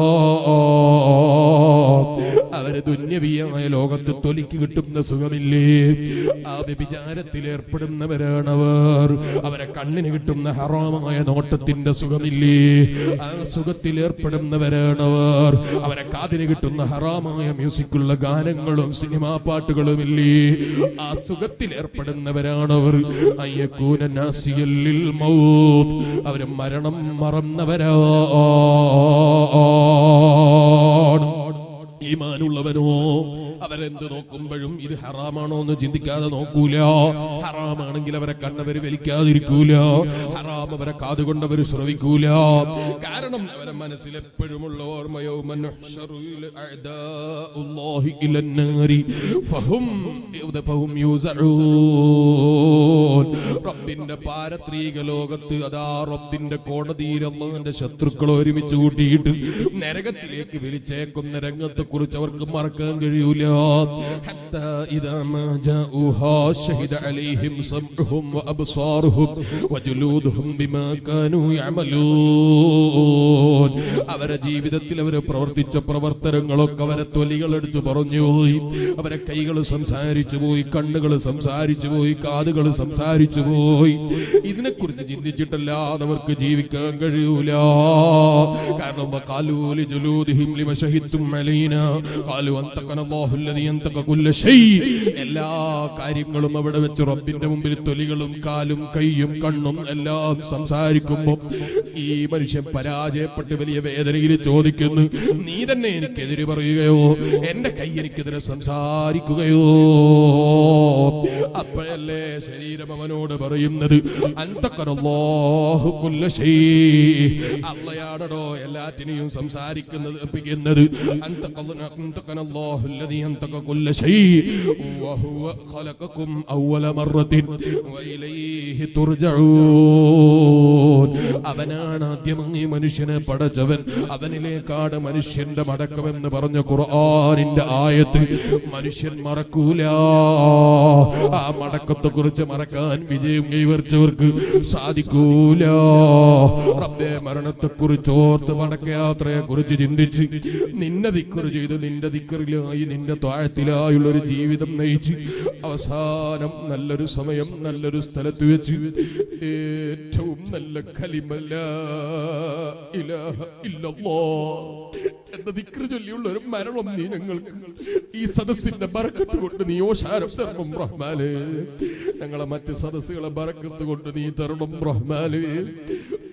അവര് ദുന്യവിയായ ലോകത്ത് തൊലിക്ക് കിട്ടുന്ന സുഖമില്ലേ ആ വ്യഭിചാരത്തിൽ ഏർപ്പെടുന്നവരാണവർ അവരെ കണ്ണിന് കിട്ടുന്ന ഹറാമായ നോട്ടത്തിന്റെ സുഖമില്ലേ ആ സുഖത്തിൽ ഏർപ്പെടുന്നവരാണവർ അവരെ കാതിന് കിട്ടുന്ന ഹറാമായ മ്യൂസിക്കുള്ള ഗാനങ്ങളും സിനിമാ പാട്ടുകളുമില്ലേ ആ സുഖത്തിൽ ഏർപ്പെടുന്നവരാണവർ അയ്യക്കൂന നാസിയല്ലിൽ മൗത്ത് അവര് മരണം മറന്നവരാണ് ഈമാനുള്ളവനോ അവരെന്ത് നോക്കുമ്പോഴും ഇത് ഹറാമാണോ എന്ന് ചിന്തിക്കാതെ നോക്കൂല ഹറാമാണെങ്കിൽ അവരെ കണ്ണവര് വലിക്കാതിരിക്കൂല ഹറാം അവരെ കാതുകൊണ്ട് അവർ ശ്രവിക്കൂല കാരണം അവരെ മനസ്സിൽ എപ്പോഴുമുള്ള ഓർമ്മയോ റബ്ബിന്റെ പാരത്രീക ലോകത്ത് അതാ റബ്ബിന്റെ കോടതിയിൽ അള്ളാന്റെ ശത്രുക്കൾ ഒരുമിച്ച് കൂട്ടിയിട്ട് നരകത്തിലേക്ക് വലിച്ചേക്കുന്ന രംഗത്തെ കുറിച്ച് അവർക്ക് മറക്കാൻ കഴിയൂല حتى إذا ما جاءوها شهد عليهم سمعهم وأبصارهم وجلودهم بما كانوا يعملون അവരെ ജീവിതത്തിൽ അവർ പ്രവർത്തിച്ച പ്രവർത്തനങ്ങളൊക്കെ അവരെ തൊലികൾ എടുത്ത് പറഞ്ഞു പോയി അവരെ കൈകൾ സംസാരിച്ചു പോയി കണ്ണുകൾ സംസാരിച്ചു പോയി കാതുകൾ സംസാരിച്ചു പോയി ഇതിനെക്കുറിച്ച് ചിന്തിച്ചിട്ടല്ലാതെ അവർക്ക് ജീവിക്കാൻ കഴിയൂല കാരണം കാലൂലി ജുലൂദിഹിം ലിമ ശഹിത്തും അലൈന കാലു അന്തക്കന അല്ലാഹുല്ലദീ അന്തക കുല്ല ശൈ എല്ലാ കാര്യങ്ങളും അവിടെ വെച്ച് റബ്ബിന്റെ മുമ്പിൽ തൊലികളും കാലും കൈയും കണ്ണും എല്ലാം സംസാരിക്കുമ്പോൾ ഈ മനുഷ്യൻ പരാജയപ്പെട്ട് വലിയ വേദനയിൽ ചോദിക്കുന്നു നീ തന്നെ എനിക്കെതിരെ പറയുകയോ എന്റെ കൈ എനിക്കെതിരെ സംസാരിക്കുകയോ അപ്പോഴല്ലേ ശരീരം അവനോട് പറയുന്നത് അന്തക്കനല്ലാഹു കുല്ല ശൈ അള്ളയാണടോ എല്ലാറ്റിനെയും സംസാരിക്കുന്നത് ഒപ്പിക്കുന്നത് അന്തക്കന- അന്തക്കനല്ലാഹു الذي أنطق كل شيء وهو خلقكم أول مرة وإليه ترجعون അവനാണ് ആദ്യമായി മനുഷ്യനെ പടച്ചവൻ അവനിലേക്കാണ് മനുഷ്യന്റെ മടക്കമെന്ന് പറഞ്ഞ ഖുർആനിന്റെ ആയത്ത് മനുഷ്യൻ മറക്കൂല ആ മടക്കത്തെ കുറിച്ച് മറക്കാൻ വിജയം കൈവരിച്ചവർക്ക് സാധിക്കൂല റബ്ബെ മരണത്തെ കുറിച്ച് ഓർത്ത് മടക്കയാത്രയെ കുറിച്ച് ചിന്തിച്ച് നിന്നെ ദിക്കറ് ചെയ്ത് നിന്റെ ദിക്കറിലായി നിന്റെ താഴത്തിലായുള്ള ഒരു ജീവിതം നയിച്ച് അവസാനം നല്ലൊരു സമയം നല്ലൊരു സ്ഥലത്ത് വെച്ച് ഏറ്റവും നല്ല കലിമല്ല ഇലാഹ ഇല്ലല്ലാ എന്ന ദിക്റ് ചൊല്ലിയുള്ള ഒരു മരണം നീ ഞങ്ങൾക്ക് ഈ സദസ്സിന്റെ ബറക്കത്ത് കൊണ്ട് നീ ഓശാരം തരണം റഹ്മാനെ ഞങ്ങളെ മറ്റ് സദസ്സുകളെ ബറക്കത്ത് കൊണ്ട് നീ തരണം റഹ്മാനെ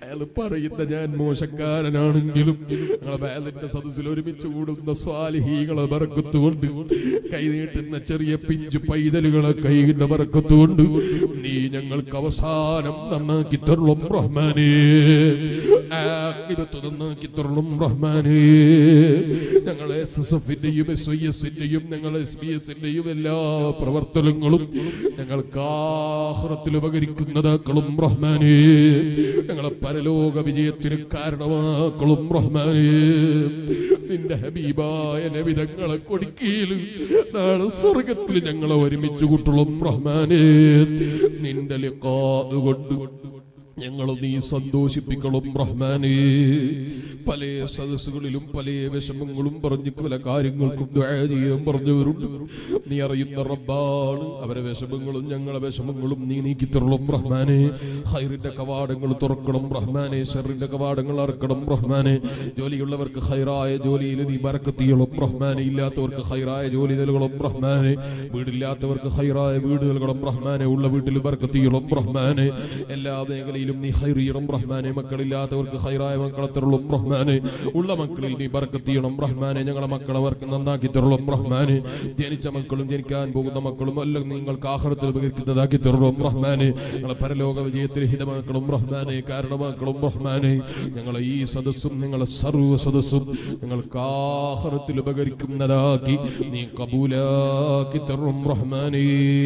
അയാൾ പറയുന്ന ഞാൻ മോശക്കാരനാണെങ്കിലും ഞങ്ങളെ വേലിന്റെ സദസ്സിൽ ഒരുമിച്ച് കൂടുന്ന സ്വാലിഹീകളെ ബറക്കത്തുകൊണ്ട് കൈനീട്ടുന്ന ചെറിയ പിഞ്ചു പൈതലുകളെ കൈകിന്റെ ബറക്കത്തുകൊണ്ട് നീ ഞങ്ങൾക്ക് അവസാനം നന്നാക്കി തരുളും റഹ്മാനേ ആഖിബത്ത് നന്നാക്കി തരുളും റഹ്മാനേ ഞങ്ങളെ എസ് എസ് എഫിന്റെയും എസ് ഐ എസിന്റെയും ഞങ്ങളെ എസ് ബി എസിന്റെയും എല്ലാ പ്രവർത്തനങ്ങളും ഞങ്ങൾക്ക് ആഹ്റത്തിൽ ഉപകരിക്കുന്നതാക്കളും റഹ്മാനേ ഞങ്ങളെ പരലോക വിജയത്തിന് കാരണമാക്കളും റഹ്മാനേ നിന്റെ ഹബീബായ നബിതങ്ങളെ കൊടുക്കയിൽ നാളെ സ്വർഗത്തിൽ ഞങ്ങളെ ഒരുമിച്ച് കൂട്ടുള്ളും റഹ്മാനേ നിന്റെ ലിഖാ കൊണ്ട് ഞങ്ങൾ നീ സന്തോഷിപ്പിക്കണം റഹ്മാനേ പല സദസ്സുകളിലും പല വിഷമങ്ങളും പറഞ്ഞു പല കാര്യങ്ങൾക്കും ദുആ ചെയ്യാൻ പറഞ്ഞവരുണ്ട് നീ അറിയുന്ന റബ്ബാണ് അവരെ വിഷമങ്ങളും ഞങ്ങളെ വിഷമങ്ങളും നീ നീക്കി തരണം റഹ്മാനെ ഹൈറിന്റെ കവാടങ്ങൾ തുറക്കണം റഹ്മാനെ ഷെറിന്റെ കവാടങ്ങൾ അറക്കണം റഹ്മാനെ ജോലിയുള്ളവർക്ക് ഹൈറായ ജോലിയിൽ നീ ബറക്കത്തിയണം റഹ്മാനെ ഇല്ലാത്തവർക്ക് ഹൈറായ ജോലി നൽകണം റഹ്മാനെ വീടില്ലാത്തവർക്ക് ഹൈറായ വീട് നൽകണം റഹ്മാനെ ഉള്ള വീട്ടിൽ ബറക്കത്തിയണം റഹ്മാനെ എല്ലാ മേഖലയിലും നീ ഹൈർ ചെയ്യണം റഹ്മാനെ മക്കളില്ലാത്തവർക്ക് ഹൈറായ മക്കളെ തരുള്ളും റഹ്മാനെ ഉള്ള മക്കളിൽ നീ ബറക്കത്ത് ചെയ്യണം റഹ്മാനെ ഞങ്ങളെ മക്കളെ അവർക്ക് നന്നാക്കി തരുള്ളും റഹ്മാനെ ജനിച്ച മക്കളും ജനിക്കാൻ പോകുന്ന മക്കളും എല്ലാം നിങ്ങൾക്ക് ആഹാരത്തിൽ ഉപകരിക്കുന്നതാക്കി തരുള്ളും റഹ്മാനെ ഞങ്ങളെ പരലോക വിജയത്തിൽ ഹിതമാക്കളും റഹ്മാനെ കാരണമാക്കളും റഹ്മാനെ ഞങ്ങളെ ഈ സദസ്സും ഞങ്ങളെ സർവ്വ സദസ്സും ഞങ്ങൾക്ക് ആഹാരത്തിൽ ഉപകരിക്കുന്നതാക്കി നീ കബൂലാക്കി തരും റഹ്മാനേ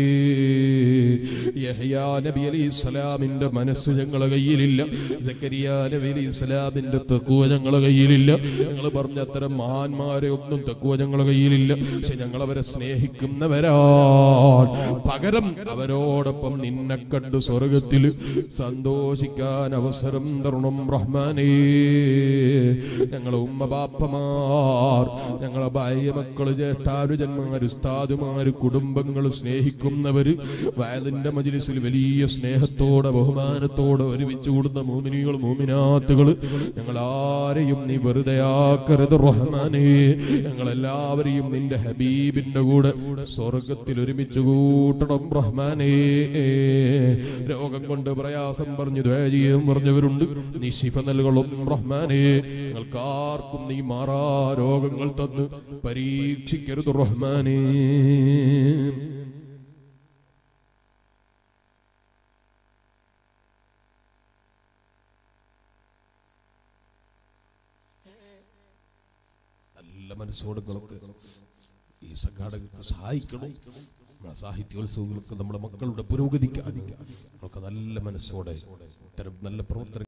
യഹ്യാ നബി അലൈഹി സ്വലാമിന്റെ മനസ്സ് ഞങ്ങളെ കയ്യിലില്ല സക്കരിയ നബി അലൈഹി സ്വലാമിന്റെ തെക്കുവ ഞങ്ങളെ കയ്യിലില്ല ഞങ്ങൾ പറഞ്ഞ അത്തരം മഹാന്മാരെ ഒന്നും തെക്കുവ ഞങ്ങളെ കയ്യിലില്ല പക്ഷെ ഞങ്ങൾ അവരെ സ്നേഹിക്കുന്നവരാണ് പകരം അവരോടൊപ്പം നിന്നെ കണ്ട് സ്വർഗത്തിൽ സന്തോഷിക്കാൻ അവസരം തരണം റഹ്മാനേ ഞങ്ങളെ ഉമ്മ ബാപ്പമാർ ഞങ്ങളെ ഭാര്യ മക്കള് ജ്യേഷ്ഠാനുജന്മാര് ഉസ്താദുമാര് കുടുംബങ്ങൾ സ്നേഹിക്കുന്നവര് വയലിന്റെ മജിലിസിൽ വലിയ സ്നേഹത്തോടെ ബഹുമാനത്തോടെ ഒരുമിച്ച് കൂടുന്ന മോമിനികൾ മോമിനാത്തുകൾ ഞങ്ങൾ ആരെയും നീ വെറുതെ ആക്കരുത് റഹ്മാനേ ഞങ്ങളെല്ലാവരെയും നിന്റെ ഹബീബിന്റെ കൂടെ സ്വർഗത്തിൽ ഒരുമിച്ച് കൂട്ടണം റഹ്മാനേ രോഗം കൊണ്ട് പ്രയാസം പറഞ്ഞു ദ്വേജിയും പറഞ്ഞവരുണ്ട് നീ ശിഫ നൽകണം റഹ്മാനേ ഞങ്ങൾക്ക് ആർക്കും നീ മാറാ രോഗങ്ങൾ തന്ന് പരീക്ഷിക്കരുത് റഹ്മാനേ നല്ല മനസ്സോടുകളൊക്കെ ഈ സംഘാടകർക്ക് സഹായിക്കണം നമ്മുടെ സാഹിത്യോത്സവങ്ങൾക്ക് നമ്മുടെ മക്കളുടെ പുരോഗതിക്ക് നമുക്ക് നല്ല മനസ്സോടെ ഇത്തരം നല്ല പ്രവർത്തനം